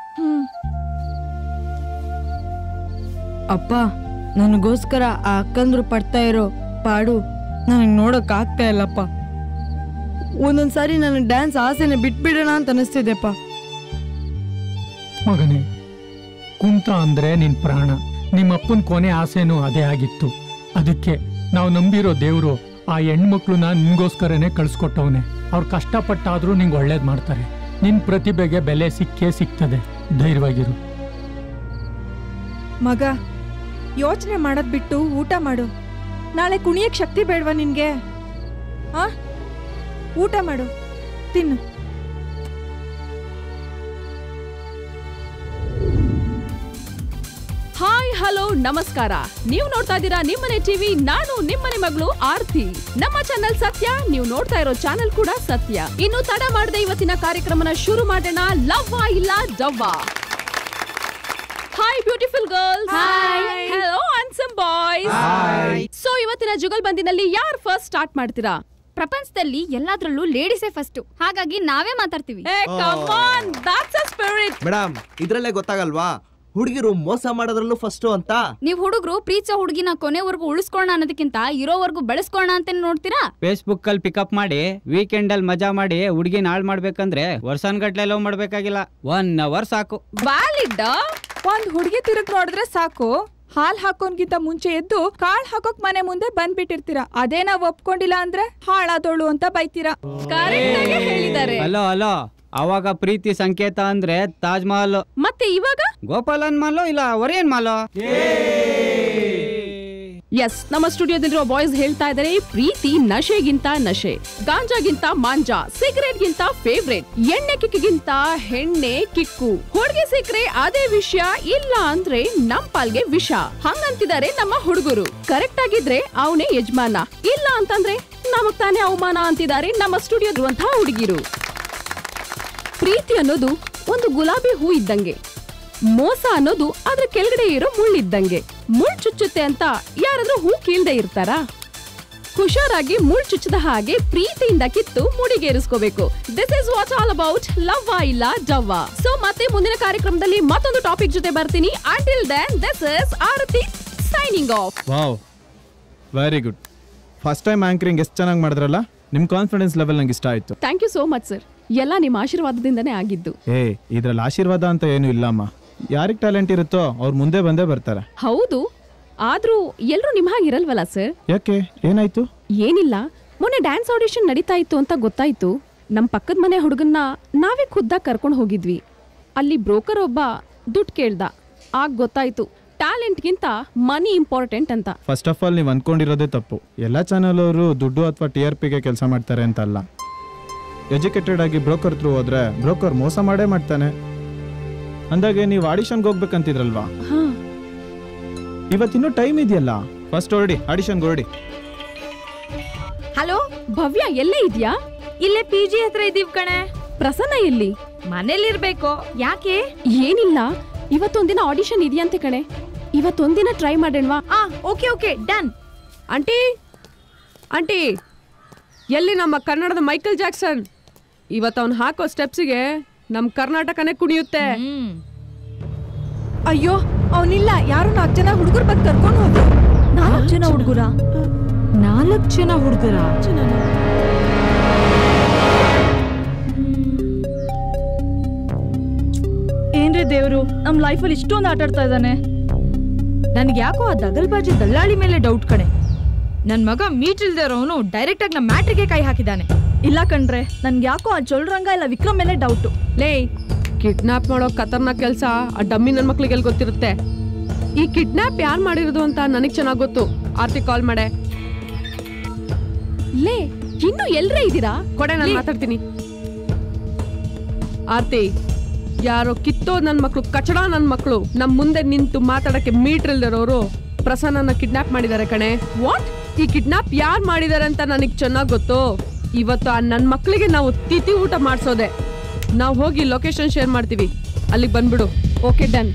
ಅಪ್ಪ ನನಗೋಸ್ಕರ ಆ ಅಕ್ಕಂದ್ರು ಪಡ್ತಾ ಇರೋ ಪಾಡು ನನಗೆ ನೋಡಕ್ ಆಗ್ತಾ ಇಲ್ಲಪ್ಪ ಒಂದೊಂದ್ಸಾರಿ ನನ್ನ ಡ್ಯಾನ್ಸ್ ಆಸೆನೆ ಬಿಟ್ಬಿಡೋಣ ಅಂತ ಅನಿಸ್ತಿದೆಪ್ಪ ಮಗನೇ ಕುಂತ ಅಂದ್ರೆ ನಿನ್ ಪ್ರಾಣ ನಿಮ್ಮಪ್ಪನ ಕೊನೆ ಆಸೆನೂ ಅದೇ ಆಗಿತ್ತು ಅದಕ್ಕೆ ನಾವು ನಂಬಿರೋ ದೇವರು ಆ ಹೆಣ್ಮಕ್ಳನ್ನ ನಿನ್ಗೋಸ್ಕರನೇ ಕಳ್ಸ್ಕೊಟ್ಟವನೆ ಅವ್ರು ಕಷ್ಟಪಟ್ಟಾದ್ರೂ ನಿಂಗೆ ಒಳ್ಳೇದ್ ಮಾಡ್ತಾರೆ ನಿನ್ ಪ್ರತಿಭೆಗೆ ಬೆಲೆ ಸಿಕ್ಕೇ ಸಿಗ್ತದೆ ಧೈರ್ಯವಾಗಿರು ಮಗ ಯೋಚನೆ ಮಾಡೋದ್ ಬಿಟ್ಟು ಊಟ ಮಾಡು ನಾಳೆ ಕುಣಿಯಕ್ ಶಕ್ತಿ ಬೇಡ್ವಾ ನಿನ್ಗೆ ಆ ಊಟ ಮಾಡು ತಿನ್ನು ಹಾಯ್ ಹಲೋ ನಮಸ್ಕಾರ ನೀವು ನೋಡ್ತಾ ಇದ್ದೀರಾ ನಿಮ್ಮನೆ ಟಿವಿ ನಾನು ನಿಮ್ಮನೆ ಮಗಳು ಆರ್ತಿ ನಮ್ಮ ಚಾನೆಲ್ ಸತ್ಯ ನೀವು ನೋಡ್ತಾ ಇರೋ ಚಾನೆಲ್ ಕೂಡ ಸತ್ಯ ಇನ್ನು ತಡ ಮಾಡದೆ ಇವತ್ತಿನ ಕಾರ್ಯಕ್ರಮನ ಶುರು ಮಾಡೋಣ ಲವ್ವಾ ಇಲ್ಲ ಡವ್ವಾ hi beautiful girls Hi. Hello handsome boys Hi. So ಇವತ್ತಿನ ಜುಗಲ್ಬಂದಿನಲ್ಲಿ ಯಾರು ಫಸ್ಟ್ ಸ್ಟಾರ್ಟ್ ಮಾಡ್ತೀರಾ ಪ್ರಪಂಚದಲ್ಲಿ ಎಲ್ಲಾದ್ರಲ್ಲೂ ಲೇಡೀಸೇ ಫಸ್ಟ್ ಹಾಗಾಗಿ ನಾವೇ ಮಾತಾಡ್ತೀವಿ ಮೇಡಮ್ ಇದ್ರಲ್ಲೇ ಗೊತ್ತಾಗಲ್ವಾ ಹುಡುಗಿರು ಮೋಸ ಮಾಡೋದ್ರಲ್ಲೂ ಫಸ್ಟು ಅಂತ ನೀವ್ ಹುಡುಗರು ಪ್ರೀತಿಸೋ ಹುಡುಗಿನ ಕೊನೆವರೆಗೂ ಉಳಿಸ್ಕೊಳ್ಳೋಣ ಅನ್ನೋದಕ್ಕಿಂತ ಇರೋವರೆಗೂ ಬೆಳೆಸ್ಕೊಳ್ಳೋಣ ಅಂತ ನೋಡ್ತೀರಾ ಫೇಸ್ಬುಕ್ ಅಲ್ಲಿ ಪಿಕಪ್ ಮಾಡಿ ವೀಕೆಂಡ್ ಅಲ್ಲಿ ಮಜಾ ಮಾಡಿ ಹುಡುಗಿನ ಹಾಳು ಮಾಡ್ಬೇಕಂದ್ರೆ ವರ್ಷನ್ಗಟ್ಲೆ ಲವ್ ಮಾಡ್ಬೇಕಾಗಿಲ್ಲ ಒನ್ ಅವರ್ ಸಾಕು ವ್ಯಾಲಿಡ್ ಒಂದ್ ಹುಡುಗಿ ತಿರುಗ್ ನೋಡಿದ್ರೆ ಸಾಕು ಹಾಲ್ ಹಾಕೋನ್ಗಿಂತ ಮುಂಚೆ ಎದ್ದು ಕಾಳ್ ಹಾಕೋಕ್ ಮನೆ ಮುಂದೆ ಬಂದ್ಬಿಟ್ಟಿರ್ತೀರಾ ಅದೇ ನಾವ್ ಒಪ್ಕೊಂಡಿಲ್ಲ ಅಂದ್ರೆ ಹಾಳಾದೋಳು ಅಂತ ಬೈತೀರಾ ಹೇಳಿದ್ದಾರೆ ಅಲೋ ಅಲೋ ಅವಾಗ ಪ್ರೀತಿ ಸಂಕೇತ ಅಂದ್ರೆ ತಾಜ್ ಮಹಲ್ ಮತ್ತೆ ಇವಾಗ ಗೋಪಾಲನ್ ಮಾಲೋ ಇಲ್ಲ ಒರಿಯನ್ ಮಾಲೋ ಎಸ್ ನಮ್ಮ ಸ್ಟುಡಿಯೋದಲ್ಲಿರೋ ಬಾಯ್ಸ್ ಹೇಳ್ತಾ ಇದ್ದಾರೆ ಪ್ರೀತಿ ನಶೆಗಿಂತ ನಶೆ ಗಾಂಜಾಗಿಂತ ಮಾಂಜಾ ಸಿಗರೇಟ್ ಗಿಂತ ಫೇವ್ರೇಟ್ ಎಣ್ಣೆ ಕಿಕ್ಕಿಗಿಂತ ಹೆಣ್ಣೆ ಕಿಕ್ಕು ಹುಡುಗಿ ಸಿಕ್ರೆ ಅದೇ ವಿಷಯ ಇಲ್ಲ ಅಂದ್ರೆ ನಮ್ ಪಾಲ್ಗೆ ವಿಷ ಹಂಗಂತಿದ್ದಾರೆ ನಮ್ಮ ಹುಡುಗರು ಕರೆಕ್ಟ್ ಆಗಿದ್ರೆ ಅವನೇ ಯಜಮಾನ ಇಲ್ಲ ಅಂತಂದ್ರೆ ನಮಗ್ ತಾನೇ ಅವಮಾನ ಅಂತಿದ್ದಾರೆ ನಮ್ಮ ಸ್ಟುಡಿಯೋದಿರುವಂತಹ ಹುಡುಗಿರು ಪ್ರೀತಿ ಅನ್ನೋದು ಒಂದು ಗುಲಾಬಿ ಹೂ ಇದ್ದಂಗೆ ಮೋಸ ಅನ್ನೋದು ಅದ್ರ ಕೆಳಗಡೆ ಇರೋ ಮುಳ್ಳಿದ್ದಂಗೆ ಮುಳ್ ಚುಚ್ಚುತ್ತೆ ಅಂತ ಯಾರಾದ್ರೂ ಹೂ ಕೀಳ್ದೆ ಇರ್ತಾರಾ ಹುಷಾರಾಗಿ ಮುಳ್ ಚುಚ್ಚದ ಹಾಗೆ ಪ್ರೀತಿಯಿಂದ ಕಿತ್ತು ಮುಡಿಗೇರಿಸ್ಕೋಬೇಕು this is what all about love ಇಲ್ಲ ಡವ್ವ ಸೊ ಮತ್ತೆ ಮುಂದಿನ ಕಾರ್ಯಕ್ರಮದಲ್ಲಿ ಮತ್ತೊಂದು ಟಾಪಿಕ್ ಜೊತೆ ಬರ್ತೀನಿ until then this is Aarti signing off wow very good first time anchoring ಎಷ್ಟು ಚೆನ್ನಾಗಿ ಮಾಡಿದ್ರಲ್ಲ ನಿಮ್ಮ ಕಾನ್ಫಿಡೆನ್ಸ್ ಲೆವೆಲ್ ನಂಗೆ ಇಷ್ಟ ಆಯಿತು thank you so much sir ಎಲ್ಲ ನಿಮ್ಮ ಆಶೀರ್ವಾದದಿಂದನೇ ಆಗಿದ್ದು ಏ ಇದ್ರಲ್ಲಿ ಆಶೀರ್ವಾದ ಅಂತ ಏನೂ ಇಲ್ಲಮ್ಮ ಯಾರಿಗೆ ಟ್ಯಾಲೆಂಟ್ ಇರುತ್ತೋ ಅವ್ರು ಮುಂದೆ ಬಂದೇ ಬರ್ತಾರೆ ಹೌದು ಆದ್ರೂ ಎಲ್ರೂ ನಿಮ್ ಹಾಗಿರಲ್ವಲ್ಲ ಸರ್ ಯಾಕೆ ಏನಾಯ್ತು ಏನಿಲ್ಲ ಮೊನ್ನೆ ಡ್ಯಾನ್ಸ್ ಆಡಿಷನ್ ನಡೀತಾ ಇತ್ತು ಅಂತ ಗೊತ್ತಾಯ್ತು ನಮ್ ಪಕ್ಕದ ಮನೆ ಹುಡುಗನ್ನ ನಾವೇ ಖುದ್ದಾಗಿ ಕರ್ಕೊಂಡು ಹೋಗಿದ್ವಿ ಅಲ್ಲಿ ಬ್ರೋಕರ್ ಒಬ್ಬ ದುಡ್ಡು ಕೇಳ್ದ ಆಗ ಗೊತ್ತಾಯ್ತು ಟ್ಯಾಲೆಂಟ್ಗಿಂತ ಮನಿ ಇಂಪಾರ್ಟೆಂಟ್ ಅಂತ ಫಸ್ಟ್ ಆಫ್ ಆಲ್ ನೀವು ಅಂದ್ಕೊಂಡಿರೋದೇ ತಪ್ಪು ಎಲ್ಲ ಚಾನಲ್ ಅವರು ದುಡ್ಡು ಅಥವಾ ಟಿ ಆರ್ ಪಿಗೆ ಕೆಲಸ ಮಾಡ್ತಾರೆ ಅಂತ ಅಲ್ಲ ಎಜುಕೇಟೆಡ್ ಆಗಿ ಬ್ರೋಕರ್ ಥ್ರೂ ಹೋದ್ರೆ ಬ್ರೋಕರ್ ಮೋಸ ಮಾಡೇ ಮಾಡ್ತಾನೆ ಅಂದಾಗೆ ನೀವು ಆಡಿಷನ್ಗೆ ಹೋಗ್ಬೇಕಂತಿದ್ರಲ್ವಾ ಹಾ ಇವತ್ತಿನ್ನೂ ಟೈಮ್ ಇದೆಯಲ್ಲ ಫಸ್ಟ್ ಹೊರಡಿ ಆಡಿಷನ್ಗೆ ಹೊರಡಿ ಹಲೋ ಭವ್ಯ ಎಲ್ಲೇ ಇದ್ಯಾ ಇಲ್ಲೇ ಪಿ ಜಿ ಹತ್ರ ಇದೀವ್ ಕಣೆ ಪ್ರಸನ್ನ ಎಲ್ಲಿ ಮನೇಲಿರ್ಬೇಕು ಯಾಕೆ ಏನಿಲ್ಲ ಇವತ್ತೊಂದಿನ ಆಡಿಷನ್ ಇದೆಯಂತೆ ಕಣೆ ಇವತ್ತೊಂದಿನ ಟ್ರೈ ಮಾಡೋಣವಾ ಆ okay okay done aunty aunty ಎಲ್ಲಿ ನಮ್ಮ ಕನ್ನಡದ ಮೈಕಲ್ ಜಾಕ್ಸನ್ ಇವತ್ತು ಅವ್ನು ಹಾಕೋ ಸ್ಟೆಪ್ಸಿಗೆ ನಮ್ಮ ಕರ್ನಾಟಕನೇ ಕುಣಿಯುತ್ತೆ ಅಯ್ಯೋ ಅವನಿಲ್ಲ ಯಾರು ನಾಲ್ಕು ಜನ ಹುಡುಗರು ಬಂದು ಕರ್ಕೊಂಡು ಹೋದ್ರು ನಾಲ್ಕು ಜನ ಹುಡುಗರ ನಾಲ್ಕು ಜನ ಹುಡುಗರ ಏನ್ರಿ ದೇವ್ರು ನಮ್ ಲೈಫಲ್ಲಿ ಇಷ್ಟೊಂದು ಆಟ ಆಡ್ತಾ ಇದ್ದಾನೆ ನನ್ಗೆ ಯಾಕೋ ಆ ದಗಲ್ಬಾಜಿ ದಲ್ಲಾಳಿ ಮೇಲೆ ಡೌಟ್ ಕಣೆ ನನ್ ಮಗ ಮೀಟ್ ಇಲ್ದೇ ಇರೋನು ಡೈರೆಕ್ಟ್ ಆಗಿ ನಮ್ಮ ಮ್ಯಾಟ್ರಿಗೆ ಕೈ ಹಾಕಿದ್ದಾನೆ ಇಲ್ಲ ಕಣ್ರೆ ನನ್ಗೆ ಯಾಕೋ ಆ ಚೊಲ್ರಂಗ ಇಲ್ಲ ವಿಕ್ರಮ್ ಮೇಲೆ ಡೌಟು ಲೇ ಕಿಡ್ನಾಪ್ ಮಾಡೋ ಖತರ್ನಾಕ್ ಕೆಲಸ ಆ ಡಮ್ಮಿ ನನ್ನ ಮಕ್ಳಿಗೆಲ್ಲ ಗೊತ್ತಿರುತ್ತೆ ಈ ಕಿಡ್ನಾಪ್ ಯಾರು ಮಾಡಿರೋದು ಅಂತ ನನಗೆ ಚೆನ್ನಾಗಿ ಗೊತ್ತು ಆರ್ತಿ ಕಾಲ್ ಮಾಡೆ ಲೇ ಇನ್ನು ಎಲ್ರೇ ಇದ್ದೀರಾ ಕೊಡೆ ನಾನು ಮಾತಾಡ್ತೀನಿ ಆರ್ತಿ ಯಾರೋ ಕಿತ್ತೋ ನನ್ನ ಮಕ್ಳು ಕಚಡ ನನ್ನ ಮಕ್ಳು ನಮ್ ಮುಂದೆ ನಿಂತು ಮಾತಾಡಕ್ಕೆ ಮೀಟರ್ ಇಲ್ದಿರೋರು ಪ್ರಸನ್ನನ ಕಿಡ್ನಾಪ್ ಮಾಡಿದ್ದಾರೆ ಕಣೆ ವಾಟ್ ಈ ಕಿಡ್ನಾಪ್ ಯಾರು ಮಾಡಿದ್ದಾರೆ ಅಂತ ನನಗೆ ಚೆನ್ನಾಗಿ ಗೊತ್ತು ಇವತ್ತು ಆ ನನ್ನ ಮಕ್ಳಿಗೆ ನಾವು ತಿಥಿ ಊಟ ಮಾಡಿಸೋದೆ ನಾವು ಹೋಗಿ ಲೊಕೇಶನ್ ಶೇರ್ ಮಾಡ್ತೀವಿ ಅಲ್ಲಿಗೆ ಬಂದ್ಬಿಡು ಓಕೆ ಡನ್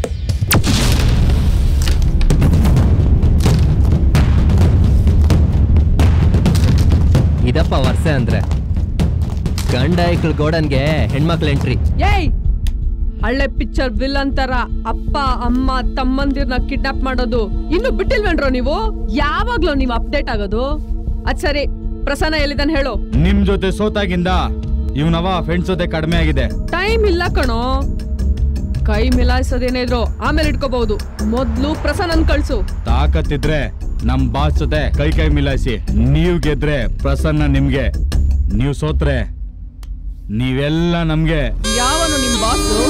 ಇದಪ್ಪ ವರ್ಷೆ ಅಂದ್ರೆ ಗಂಡ ಐಕ್ಳು ಗೋಡನ್ಗೆ ಹೆಣ್ಮಕ್ಳು ಎಂಟ್ರಿ ಏಯ್ ಹಳ್ಳೆ ಪಿಕ್ಚರ್ ವಿಲನ್ ತರ ಅಪ್ಪ ಅಮ್ಮ ತಮ್ಮಂದಿರ್ನ ಕಿಡ್ನಾಪ್ ಮಾಡೋದು ಇನ್ನು ಬಿಟ್ಟಿಲ್ವೇನ್ರೋ ನೀವು ಯಾವಾಗ್ಲೂ ನೀವು ಅಪ್ಡೇಟ್ ಆಗೋದು ಅದ್ ಸರಿ ಪ್ರಸನ್ನ ಎಲ್ಲಿದ್ದಾನೆ ಹೇಳು ನಿಮ್ ಜೊತೆ ಸೋತಾಗಿಂದ ಇವನವ ಫ್ರೆಂಡ್ಸ್ ಜೊತೆ ಕಡಿಮೆ ಆಗಿದೆ ಟೈಮ್ ಇಲ್ಲ ಕಣೋ ಕೈ ಮಿಲಾಯಿಸೋದೇನೇ ಇದ್ರು ಆಮೇಲೆ ಇಟ್ಕೋಬಹುದು ಮೊದ್ಲು ಪ್ರಸನ್ನನ್ ಕಳ್ಸು ತಾಕತ್ತಿದ್ರೆ ನಮ್ ಬಾಸ್ ಜೊತೆ ಕೈ ಕೈ ಮಿಲಾಯಿಸಿ ನೀವ್ ಗೆದ್ರೆ ಪ್ರಸನ್ನ ನಿಮ್ಗೆ ನೀವ್ ಸೋತ್ರೆ ನೀವೆಲ್ಲ ನಮ್ಗೆ ಯಾವನು ನಿಮ್ ಬಾಸು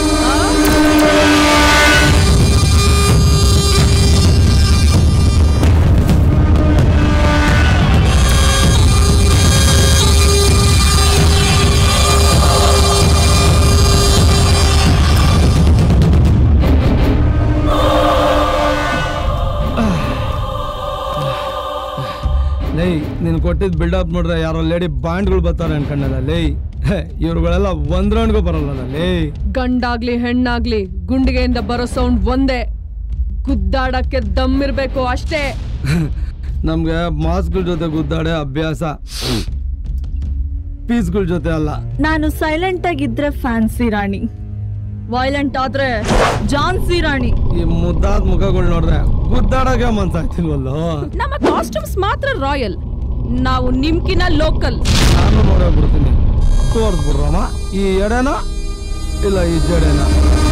ಲೈ ನೀನು ಕೊಟ್ಟಿದ್ ಬಿಲ್ಡಪ್ ನೋಡ್ರೆ ಯಾರೋ ಲೇಡಿ ಬಾಂಡ್ಗಳು ಬರ್ತಾರೆ ಅನ್ಕೊಂಡಲ್ಲ ಲೈ ಇವ್ರುಗಳೆಲ್ಲ ಒಂದ್ ರೌಂಡ್ಗೂ ಬರಲ್ಲ ಲೈ ಗಂಡಾಗ್ಲಿ ಹೆಣ್ಣಾಗ್ಲಿ ಗುಂಡಿಗೆಯಿಂದ ಬರೋ ಸೌಂಡ್ ಒಂದೇ ಗುದ್ದಾಡಕ್ಕೆ ದಮ್ ಇರ್ಬೇಕು ಅಷ್ಟೇ ನಮ್ಗೆ ಮಾಸ್ಗಳ ಜೊತೆ ಗುದ್ದಾಡೆ ಅಭ್ಯಾಸ ಪೀಸ್ಗಳ ಜೊತೆ ಅಲ್ಲ ನಾನು ಸೈಲೆಂಟ್ ಆಗಿದ್ರೆ ಫ್ಯಾನ್ಸಿ ರಾಣಿ ವೈಲೆಂಟ್ ಆದ್ರೆ ಜಾನ್ಸಿ ರಾಣಿ ಈ ಮುದ್ದಾದ ಮುಖಗಳು ನೋಡ್ರೆ ಗುದ್ದಾಡಕ್ಕೆ ಮನ್ಸಾಗ್ತಿಲ್ವಲ್ಲೋ ನಮ್ಮ ಕಾಸ್ಟ್ಯೂಮ್ಸ್ ಮಾತ್ರ ರಾಯಲ್ ನಾವು ನಿಮ್ಕಿನ ಲೋಕಲ್ ನಾನು ನೋಡೇ ಬಿಡ್ತೀನಿ ತೋರ್ಸ್ಬಿಡ್ರಮ್ಮ ಈ ಎಡೆನ ಇಲ್ಲ ಈ ಜಡೆನ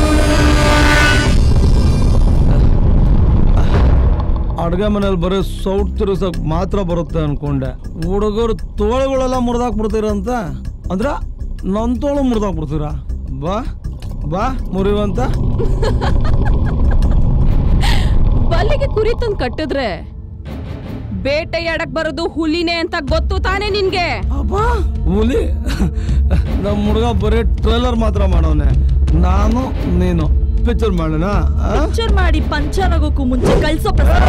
ಅಡ್ಗೆ ಮನೇಲಿ ಬರೀ ಸೌಟ್ ತಿರ್ಸಕ್ ಮಾತ್ರ ಬರುತ್ತೆ ಅನ್ಕೊಂಡೆ ಹುಡುಗರು ತೋಳುಗಳೆಲ್ಲ ಮುರಿದಾಕ್ಬಿಡ್ತೀರಂತ ಅಂದ್ರ ನನ್ ತೋಳು ಮುರಿದಾಕ್ಬಿಡ್ತೀರಾ ಬಾ ಬಾ ಮುರಿವಂತ ಬಲ್ಲಿಗೆ ಕುರಿ ತಂದ್ ಕಟ್ಟಿದ್ರೆ ಬೇಟೆಯಾಡಕ್ ಬರೋದು ಹುಲಿನೇ ಅಂತ ಗೊತ್ತು ತಾನೇ ನಿನ್ಗೆ ಹುಲಿ ನಮ್ಮ ಹುಡುಗ ಬರೀ ಟ್ರೇಲರ್ ಮಾತ್ರ ಮಾಡೋನೆ ನಾನು ನೀನು ಪಿಕ್ಚರ್ ಮಾಡೋಣ ಪಿಕ್ಚರ್ ಮಾಡಿ ಪಂಚರ್ ಆಗೋಕ್ಕೂ ಮುಂಚೆ ಕಳ್ಸೋ ಪ್ರಸಾದ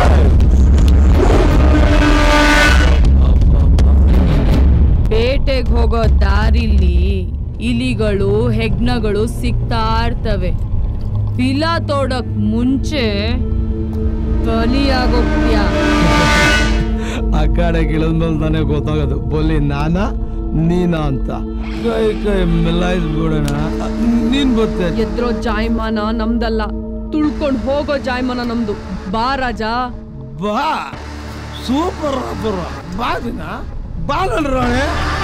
ಬೇಟೆಗೆ ಹೋಗೋ ದಾರಿಲಿ ಇಲಿಗಳು ಹೆಗ್ನಗಳು ಸಿಗ್ತಾ ಇರ್ತವೆ ಬಿಲ ತೋಡಕ್ ಮುಂಚೆ ಬಲಿಯಾಗೋಗ್ತೀಯ ಅಕ್ಕ ಆಡಕ್ಕೆ ಇಳಿದ್ಮೇಲೆ ನನಗೆ ಗೊತ್ತಾಗೋದು ಬೊಲಿ ನಾನ ನೀನಾ ಅಂತ ಕೈ ಕೈ ಮಿಲಾಯಿಸ್ಬಿಡೋಣ ನೀನ್ ಬರ್ತೆ ಎದ್ರೋ ಜಾಯಮಾನ ನಮ್ದಲ್ಲ ತುಳ್ಕೊಂಡ್ ಹೋಗೋ ಜಾಯಮಾನ ನಮ್ದು ಬಾ ರಾಜ ಬಾ ಸೂಪರ್ ಬರ ಬಾ ದಿನ ಬಾಲನ್ ರಾಣೆ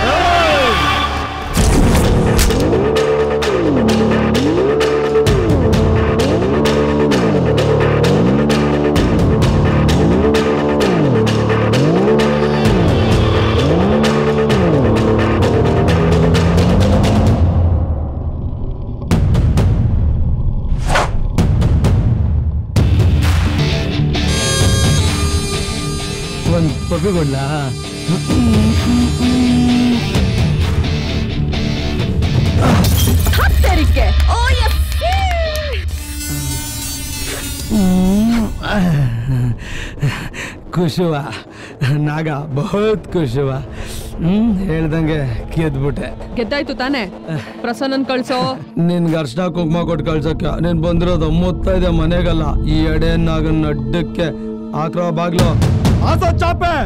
ಒಂದ್ ಪಪ್ಪಿ ಕೊಡ್ಲಾ ಹತ್ತರಿಕೆ ಓ ಎಸ್ ಖುಷುವ ನಾಗ ಬಹುತ್ ಖುಷುವ ಹ್ಮ್ ಹೇಳ್ದಂಗೆ ಗೆದ್ಬಿಟ್ಟೆ ಗೆದ್ದಾಯ್ತು ತಾನೆ ಪ್ರಸನ್ನನ್ ಕಳ್ಸೋ ನಿನ್ಗೆ ಅರ್ಶನ ಕುಂಕುಮ ಕೊಟ್ಟು ಕಳ್ಸಕ್ಕೆ ನೀನ್ ಬಂದಿರೋದು ಮುತ್ತೈದೆ ಮನೆಗಲ್ಲ ಈ ಎಡೆ ನಾಗನ್ ಅಡ್ಡಕ್ಕೆ ಹಾಕ್ರೋ ಬಾಗ್ಲು ಆಸ ಚಾಪೆ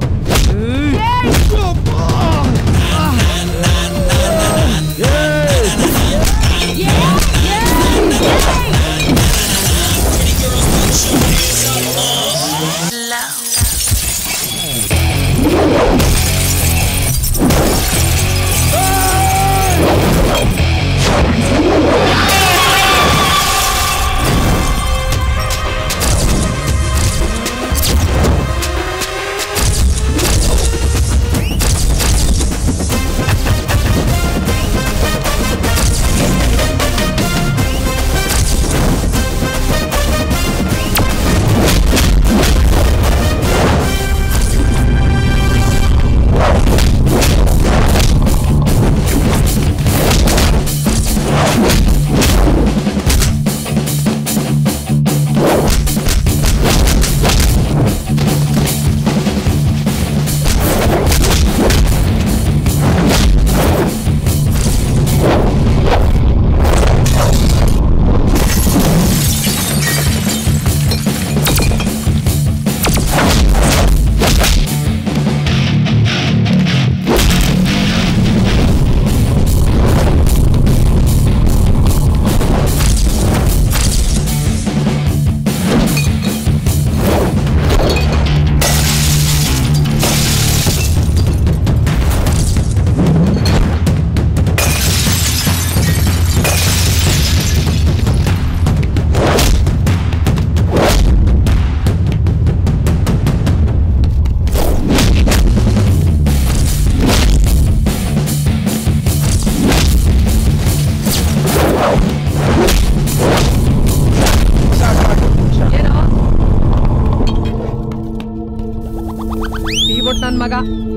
ಈ ನನ್ ಮಗ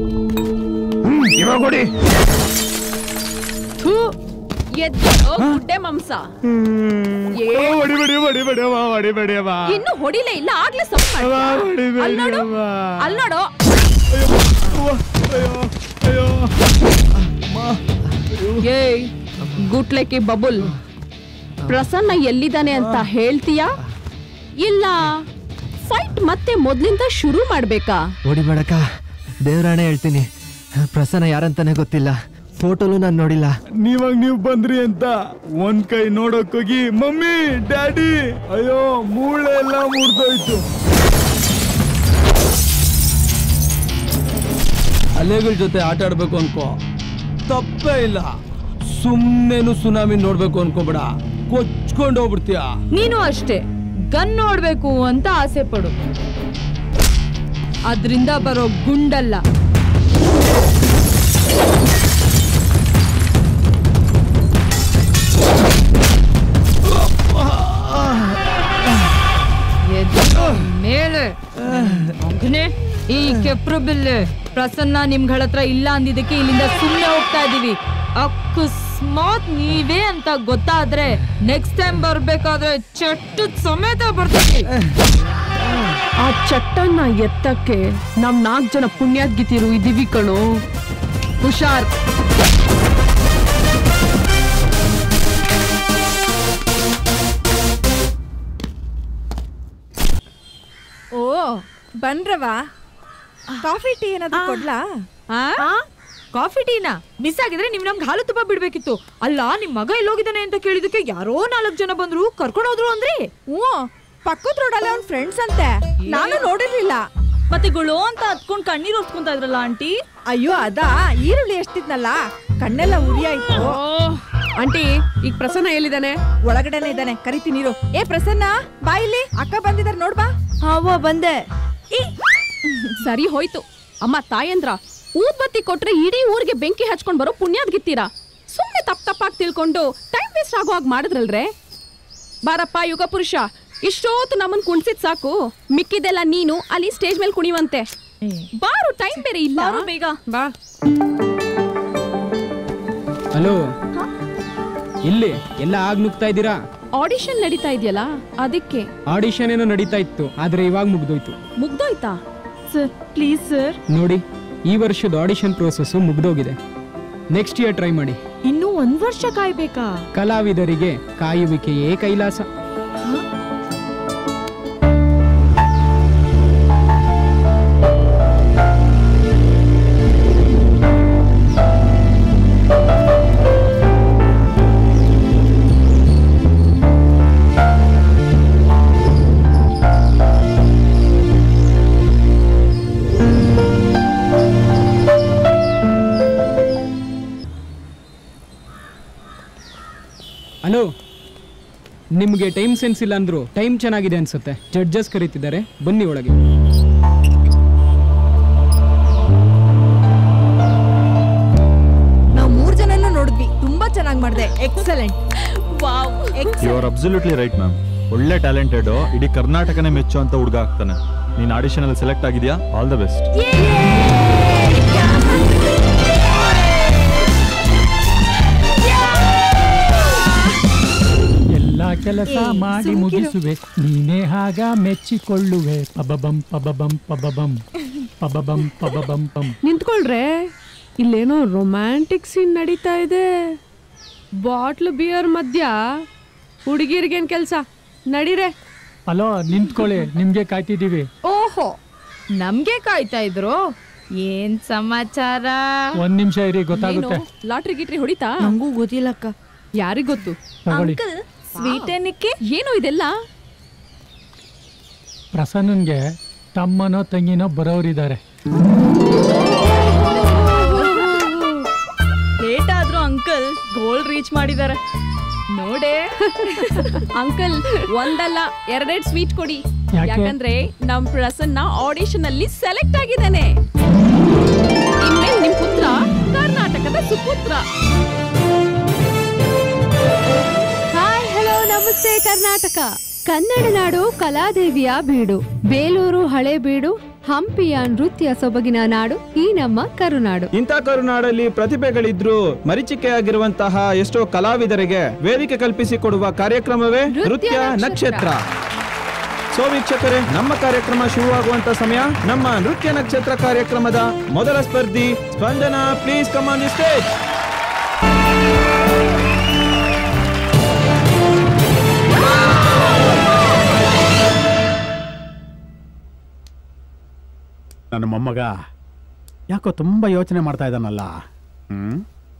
ಇವಾಗ ಕೊಡಿ ಥೂ ಎದ್ದು ಗುಡ್ಡೆ ಮಾಂಸ ಏ- ಹೊಡಿಬೇಡಿ ಹೊಡಿಬೇಡಿ ಅಮ್ಮ ಹೊಡಿಬೇಡಿ ಅಮ್ಮ ಇನ್ನು ಹೊಡಿಲೇ ಇಲ್ಲ ಆಗ್ಲೇ ಸೌಂಡ್ ಮಾಡ್ತೀಯಾ? ಹೊಡಿಬೇಡಿ ಅಲ್ಲ್ ನೋಡು ಅಮ್ಮ. ಅಲ್ಲ್ ನೋಡು ಏಯ್ ಗುಟ್ಲೆಕಿ ಬಬುಲ್ ಪ್ರಸನ್ನ ಎಲ್ಲಿದ್ದಾನೆ ಅಂತ ಹೇಳ್ತೀಯಾ ಇಲ್ಲ ಫೈಟ್ ಮತ್ತೆ ಮೊದ್ಲಿಂದ ಶುರು ಮಾಡ್ಬೇಕಾ ಹೊಡಿಬೇಡಕ್ಕ ದೇವ್ರಾಣೆ ಹೇಳ್ತೀನಿ ಪ್ರಸನ್ನ ಯಾರಂತಾನೆ ಗೊತ್ತಿಲ್ಲ ಫೋಟೋಲು ನಾನು ನೋಡಿಲ್ಲ ನೀವಾಗ ನೀವು ಬಂದ್ರಿ ಅಂತ ಒಂದ್ ಕೈ ನೋಡಕ್ ಹೋಗಿ ಮಮ್ಮಿ ಡ್ಯಾಡಿ ಅಯ್ಯೋ ಮೂಳೆ ಎಲ್ಲ ಮುರಿದೋಯ್ತು ಅಲೆಗಳ ಜೊತೆ ಆಟ ಆಡ್ಬೇಕು ಅನ್ಕೋ ತಪ್ಪೇ ಇಲ್ಲ ಸುಮ್ಮನೆನು ಸುನಾಮಿ ನೋಡ್ಬೇಕು ಅನ್ಕೋಬೇಡ ಕೊಚ್ಕೊಂಡು ಹೋಗ್ಬಿಡ್ತೀಯ ನೀನು ಅಷ್ಟೇ ಗನ್ ನೋಡ್ಬೇಕು ಅಂತ ಆಸೆ ಪಡು ಅದ್ರಿಂದ ಬರೋ ಗುಂಡಲ್ಲ ಎದ್ದು ಮೇಲೆ ಮಗನೇ, ಈ ಕೆಪ್ರು ಬಿಲ್ಲು ಪ್ರಸನ್ನ ನಿಮ್ಗಳ ಹತ್ರ ಇಲ್ಲ ಅಂದಿದ್ದಕ್ಕೆ ಇಲ್ಲಿಂದ ಸುಮ್ಮನೆ ಹೋಗ್ತಾ ಇದೀವಿ ಅಕಸ್ಮಾತ್ ನೀವೇ ಅಂತ ಗೊತ್ತಾದ್ರೆ ನೆಕ್ಸ್ಟ್ ಟೈಮ್ ಬರ್ಬೇಕಾದ್ರೆ ಚಟ್ಟು ಸಮೇತ ಬರ್ತೀವಿ ಆ ಚಟ್ಟನ್ನ ಎತ್ತಕ್ಕೆ ನಮ್ ನಾಲ್ಕು ಜನ ಪುಣ್ಯಾದ್ಗಿತಿರು ಇದೀವಿ ಕಣೋ ಹುಷಾರ್ ಓ ಬನ್ರವಾ ಕಾಫಿ ಟೀ ಏನಾದ್ರು ಕೊಡ್ಲಾ ಕಾಫಿ ಟೀನಾ ಮಿಸ್ ಆಗಿದ್ರೆ ನೀವ್ ನಮ್ಗೆ ಹಾಲು ತುಪ್ಪ ಬಿಡ್ಬೇಕಿತ್ತು ಅಲ್ಲ ನಿಮ್ ಮಗ ಎಲ್ಲೋಗಿದ್ದಾನೆ ಅಂತ ಕೇಳಿದಕ್ಕೆ ಯಾರೋ ನಾಲ್ಕು ಜನ ಬಂದ್ರು ಕರ್ಕೊಂಡು ಹೋದ್ರು ಅಂದ್ರಿ ಹ್ಞೂ ಪಕ್ಕದ ರೋಡಲ್ಲಿ ಅವ್ನ ಫ್ರೆಂಡ್ಸ್ ಅಂತೆ ನಾನು ನೋಡಿರ್ಲಿಲ್ಲ ಮತ್ತೆ ಗುಳೋ ಅಂತ ಹತ್ಕೊಂಡ್ ಕಣ್ಣೀರ್ ಹೊತ್ಕೊಂತ ಇದ್ರಲ್ಲ ಆಂಟಿ ಅಯ್ಯೋ ಅದಾ ಈರುಳ್ಳಿ ಎಷ್ಟಿದ್ನಲ್ಲ ಕಣ್ಣೆಲ್ಲ ಉರಿ ಆಯ್ತು ಆಂಟಿ ಈಗ ಪ್ರಸನ್ನ ಎಲ್ಲಿದ್ದಾನೆ ಒಳಗಡೆನೆ ಇದ್ದಾನೆ ಕರಿತೀನಿ ಇರು ಏ ಪ್ರಸನ್ನ ಬಾ ಇಲ್ಲಿ ಅಕ್ಕ ಬಂದಿದಾರೆ ನೋಡ್ಬಾ ಅವ್ವ ಬಂದೆ ಸರಿ ಹೋಯ್ತು ಅಮ್ಮ ತಾಯಂದ್ರ ಊದ್ಬತ್ತಿ ಕೊಟ್ರೆ ಇಡೀ ಊರಿಗೆ ಬೆಂಕಿ ಹಚ್ಕೊಂಡ್ ಬರೋ ಪುಣ್ಯಾದ್ ಗಿತ್ತೀರಾ ಸುಮ್ಮನೆ ತಪ್ಪ ತಪ್ಪಾಗಿ ತಿಳ್ಕೊಂಡು ಟೈಮ್ ವೇಸ್ಟ್ ಆಗೋ ಹಾಗೆ ಮಾಡಿದ್ರಲ್ರೆ ಬಾರಪ್ಪ ಯುಗ ಪುರುಷ ಇಷ್ಟೊತ್ತು ನಮ್ಮನ್ ಕುಣ್ಸಿದ್ ಸಾಕು ಮಿಕ್ಕಿದೆಲ್ಲ ನೀನು ಅಲ್ಲಿ ಸ್ಟೇಜ್ ಮೇಲೆ ಕುಣಿವಂತೆ ಬಾರು ಟೈಮ್ ಬೇರೆ ಇಲ್ಲ ಬೇಗ ಬಾ ಹಲೋ ಇಲ್ಲಿ ಎಲ್ಲ ಆಗ್ ನುಗ್ತಾ ಇದ್ದೀರಾ ಆಡಿಷನ್ ನಡೀತಾ ಇದೆಯಲ್ಲ ಅದಕ್ಕೆ ಆಡಿಷನ್ ಏನೋ ನಡೀತಾ ಇತ್ತು ಆದ್ರೆ ಇವಾಗ ಮುಗ್ದೋಯ್ತು ಮುಗ್ದೋಯ್ತಾ ಸರ್ ಪ್ಲೀಸ್ ಸರ್ ನೋಡಿ ಈ ವರ್ಷದ ಆಡಿಷನ್ ಪ್ರೋಸೆಸ್ ಮುಗ್ದೋಗಿದೆ ನೆಕ್ಸ್ಟ್ ಇಯರ್ ಟ್ರೈ ಮಾಡಿ ಇನ್ನೂ ಒಂದ್ ವರ್ಷ ಕಾಯ್ಬೇಕಾ ಕಲಾವಿದರಿಗೆ ಕಾಯುವಿಕೆಯೇ ಕೈಲಾಸ ಹಲೋ ನಿಮಗೆ ಟೈಮ್ ಸೆನ್ಸ್ ಇಲ್ಲ ಅಂದ್ರು ಟೈಮ್ ಚೆನ್ನಾಗಿದೆ ಅನ್ಸುತ್ತೆ ಜಡ್ಜಸ್ ಕರೀತಿದ್ದಾರೆ ಬನ್ನಿ ಒಳಗೆ ನಾವು ಮೂರ್ ಜನನೂ ನೋಡಿದ್ವಿ ತುಂಬಾ ಚೆನ್ನಾಗಿ ಮಾಡಿದೆ excellent wow you are absolutely right ma'am ಒಳ್ಳೆ ಟ್ಯಾಲೆಂಟೆಡ್ ಇಡೀ ಕರ್ನಾಟಕನೇ ಮೆಚ್ಚೋ ಅಂತ ಹುಡುಗ ಆಗ್ತಾನೆ ನೀನ್ ಆಡಿಷನ್ ಅಲ್ಲಿ ಸೆಲೆಕ್ಟ್ ಆಗಿದ್ಯಾ ಆಲ್ ದ ಬೆಸ್ಟ್ ಎಲ್ಲ ಕೆಲಸ ಮಾಡಿ ಮುಗಿಸುವೆ ನೀನೇ ಹಾಗ ಮೆಚ್ಚಿಕೊಳ್ಳುವೆ ಪಬಬಂ ಪಬಬಂ ಪಬಬಂ ಪಬಬಂ ಪಬಬಂ ಪಂ ನಿಂತ್ಕೊಳ್ರೆ ಇಲ್ಲೇನೋ ರೊಮ್ಯಾಂಟಿಕ್ ಸೀನ್ ನಡೀತಾ ಇದೆ ಬಾಟ್ಲ್ ಬಿಯರ್ ಮಧ್ಯ ಹುಡುಗಿರ್ಗೇನ್ ಕೆಲ್ಸ ನಡೀರೆ ಅಲೋ ನಿಂತ್ಕೊಳ್ಳಿ ನಿಮ್ಗೆ ಕಾಯ್ತಿದೀವಿ ಓಹೋ ನಮ್ಗೆ ಕಾಯ್ತಾ ಇದ್ರು ಏನ್ ಸಮಾಚಾರ ಒಂದ್ ನಿಮಿಷ ಇರಿ ಗೊತ್ತಾಗುತ್ತೆ ಲಾಟ್ರಿ ಗಿಟ್ರಿ ಹೊಡಿತಾ ನಂಗೂ ಗೊತ್ತಿಲ್ಲಕ್ಕ ಯಾರಿಗ್ ಗೊತ್ತು ತಗೊಳ್ಳಿ ಸ್ವೀಟ್ ಏನಕ್ಕೆ ಏನು ಇದೆಲ್ಲ ಪ್ರಸನ್ನನ್ಗೆ ತಮ್ಮನೋ ತಂಗಿನೋ ಬರೋರಿದ್ದಾರೆ ಲೇಟ್ ಆದ್ರೂ ಅಂಕಲ್ ಗೋಲ್ ರೀಚ್ ಮಾಡಿದ್ದಾರೆ ನೋಡೆ ಅಂಕಲ್ ಒಂದಲ್ಲ ಎರಡೆರಡು ಸ್ವೀಟ್ ಕೊಡಿ ಯಾಕೆ? ಯಾಕಂದ್ರೆ ನಮ್ ಪ್ರಸನ್ನ ಆಡಿಷನ್ ಅಲ್ಲಿ ಸೆಲೆಕ್ಟ್ ಆಗಿದ್ದಾನೆ ಇನ್ಮೇಲೆ ನಿಮ್ ಪುತ್ರ ಕರ್ನಾಟಕದ ಸುಪುತ್ರ ಹಾಯ್ ಹಲೋ ನಮಸ್ತೆ ಕರ್ನಾಟಕ ಕನ್ನಡ ನಾಡು ಕಲಾದೇವಿಯ ಬೀಡು ಬೇಲೂರು ಹಳೇಬೀಡು ಹಂಪಿಯ ನೃತ್ಯ ಸೊಬಗಿನ ನಾಡು ಈ ನಮ್ಮ ಕರುನಾಡು ಇಂಥ ಕರುನಾಡಲ್ಲಿ ಪ್ರತಿಭೆಗಳಿದ್ರು ಮರೀಚಿಕೆ ಆಗಿರುವಂತಹ ಎಷ್ಟೋ ಕಲಾವಿದರಿಗೆ ವೇದಿಕೆ ಕಲ್ಪಿಸಿಕೊಡುವ ಕಾರ್ಯಕ್ರಮವೇ ನೃತ್ಯ ನಕ್ಷತ್ರ ಸೊ ವೀಕ್ಷಕರೇ ನಮ್ಮ ಕಾರ್ಯಕ್ರಮ ಶುರುವಾಗುವಂತ ಸಮಯ ನಮ್ಮ ನೃತ್ಯ ನಕ್ಷತ್ರ ಕಾರ್ಯಕ್ರಮದ ಮೊದಲ ಸ್ಪರ್ಧಿ Spandana please come on the stage ನನ್ನ ಮೊಮ್ಮಗ ಯಾಕೋ ತುಂಬ ಯೋಚನೆ ಮಾಡ್ತಾ ಇದ್ದಾನಲ್ಲ ಹ್ಮ್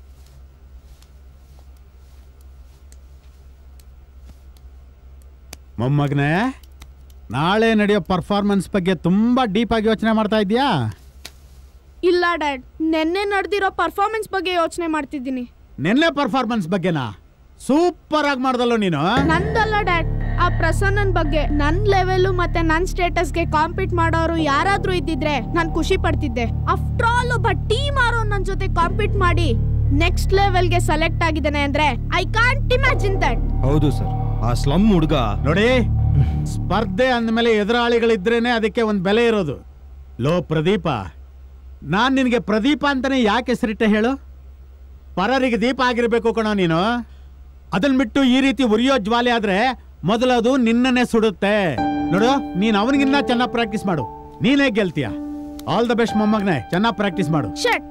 ಮೊಮ್ಮಗನೇ ನಾಳೆ ನಡೆಯೋ ಪರ್ಫಾರ್ಮೆನ್ಸ್ ಬಗ್ಗೆ ತುಂಬ ಡೀಪಾಗಿ ಯೋಚನೆ ಮಾಡ್ತಾ ಇದೀಯಾ ಇಲ್ಲ ಡ್ಯಾಡ್ ನೆನ್ನೆ ನಡೆದಿರೋ ಪರ್ಫಾರ್ಮೆನ್ಸ್ ಬಗ್ಗೆ ಯೋಚನೆ ಮಾಡ್ತಿದ್ದೀನಿ ನಿನ್ನೆ ಪರ್ಫಾರ್ಮೆನ್ಸ್ ಬಗ್ಗೆನಾ ಸೂಪರ್ ಆಗಿ ಮಾಡ್ದಲ್ಲೋ ನೀನು ನಂದಲ್ಲ ಡ್ಯಾಡ್ ಆ ಪ್ರಸನ್ನನ್ ಬಗ್ಗೆ ನನ್ ಲೆವೆಲ್ ಮತ್ತೆ ನನ್ ಸ್ಟೇಟಸ್ಗೆ ಕಾಂಪೀಟ್ ಮಾಡೋರು ಯಾರಾದ್ರೂ ಇದ್ದಿದ್ರೆ ನಾನ್ ಖುಷಿ ಪಡ್ತಿದ್ದೆ ಆಫ್ಟರ್ ಆಲ್ ಒಬ್ಬ ಟೀಮ್ ಆರೋ ನನ್ ಜೊತೆ ಕಾಂಪೀಟ್ ಮಾಡಿ ನೆಕ್ಸ್ಟ್ ಲೆವೆಲ್ಗೆ ಸೆಲೆಕ್ಟ್ ಆಗಿದ್ದಾನೆ ಅಂದ್ರೆ ಐ ಕಾಂಟ್ ಇಮ್ಯಾಜಿನ್ ದಟ್ ಹೌದು ಸರ್ ಆ ಸ್ಲಮ್ ಹುಡುಗ ನೋಡಿ ಸ್ಪರ್ಧೆ ಅಂದಮೇಲೆ ಎದುರಾಳಿಗಳಿದ್ರೇನೆ ಅದಕ್ಕೆ ಒಂದು ಬೆಲೆ ಇರೋದು ಲೋ ಪ್ರದೀಪ ನಾನು ನಿನಗೆ ಪ್ರದೀಪ ಅಂತಾನೆ ಯಾಕೆ ಹೆಸರಿಟ್ಟೆ ಹೇಳು ಪರರಿಗೆ ದೀಪ ಆಗಿರ್ಬೇಕು ಕಣೋ ನೀನು ಅದನ್ನ ಬಿಟ್ಟು ಈ ರೀತಿ ಉರಿಯೋ ಜ್ವಾಲೆ ಆದ್ರೆ ಮೊದಲದು ನಿನ್ನನ್ನೇ ಸುಡುತ್ತೆ ನೋಡು ನೀನ್ ಅವನಿಗಿನ್ನ ಚೆನ್ನಾಗಿ ಪ್ರಾಕ್ಟೀಸ್ ಮಾಡು ನೀನೇ ಗೆಲ್ತೀಯ ಆಲ್ ದ ಬೆಸ್ಟ್ ಮೊಮ್ಮಗನೇ ಚೆನ್ನಾಗಿ ಪ್ರಾಕ್ಟೀಸ್ ಮಾಡು ಶಟ್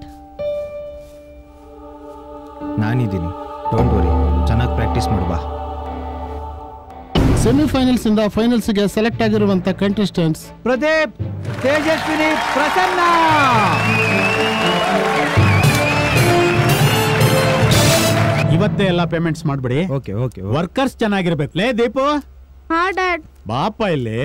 ನಾನಿದ್ದೀನಿ ಡೋಂಟ್ ವರಿ ಚೆನ್ನಾಗಿ ಪ್ರಾಕ್ಟೀಸ್ ಮಾಡು ಬಾ ಸೆಮಿಫೈನಲ್ಸ್ ಇಂದ ಫೈನಲ್ಸ್ ಗೆ ಸೆಲೆಕ್ಟ್ ಆಗಿರುವಂತ ಕಂಟೆಸ್ಟೆಂಟ್ಸ್ ಪ್ರದೀಪ್ ತೇಜಸ್ವಿನಿ ಪ್ರಸನ್ನ ಇವತ್ತೇ ಎಲ್ಲ ಪೇಮೆಂಟ್ಸ್ ಮಾಡ್ಬಿಡಿ ಓಕೆ ಓಕೆ ವರ್ಕರ್ಸ್ ಚೆನ್ನಾಗಿರ್ಬೇಕು ಲೇ ದೀಪು ಹಾ ಡ್ಯಾಡ್ ಬಾಪ ಇಲ್ಲಿ